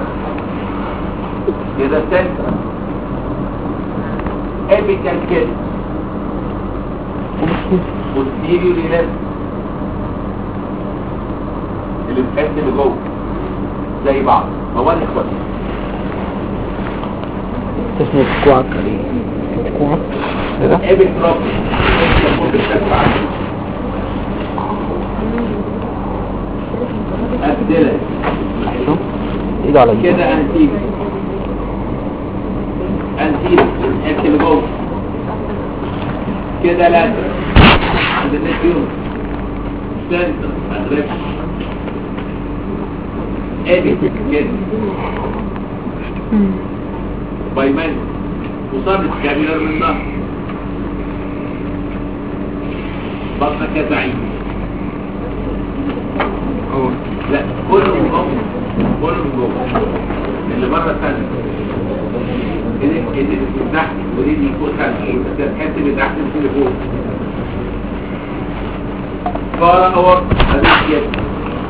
كده سنتر ايبيكال كده posterior للف اللي بتحس اللي جوه زي بعض هو الاخوات تسمع كوعك كوعك كده قابل ربي أبدلة شوف ايده على ايده كده أنتيب أنتيب الحس اللي جوه كده لاتر عند النسيون سنتر أدرك ابي كده بايمان وصار الكابيلر من النهر بطنك زعيم لا كله من جوه كله من جوه اللي بره سنة ايدك ايدك من تحت وايدك فوق سنة تحس ان تحت اللي فوق فارا اور اديك كده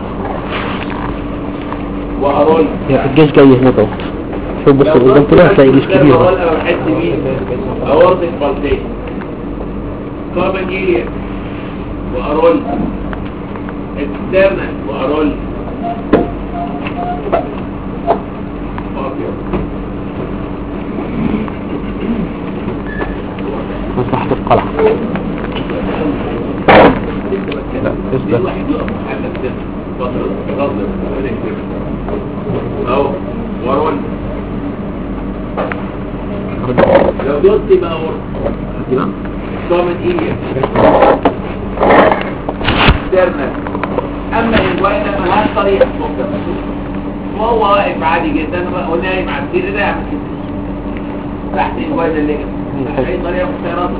وهرول يا الجيش جاي هناك اهو شوف بص قدام كده هتلاقي جيش كبير اهو اهو انا بحس مين اورتك بالتين كومن ايريا وارول اكسترنال وارول مصلحة القلعة لا اثبت واحد يقف محل كده فترة تغضب اهو وارول لو دوست يبقى اورت كومن ايريا اكسترنال اما الجوانب ملهاش طريقه ممكن وهو واقف عادي جدا ونايم على السرير ده يعمل كده تحت الجوانب اللي جنبه اي طريقه مختارات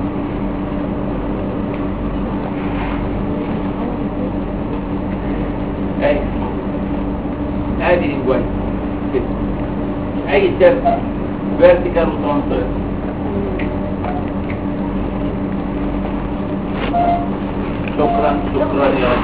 اي ادي الجوانب كده اي سيرف فيرتيكال وترانسفير شكرا شكرا يا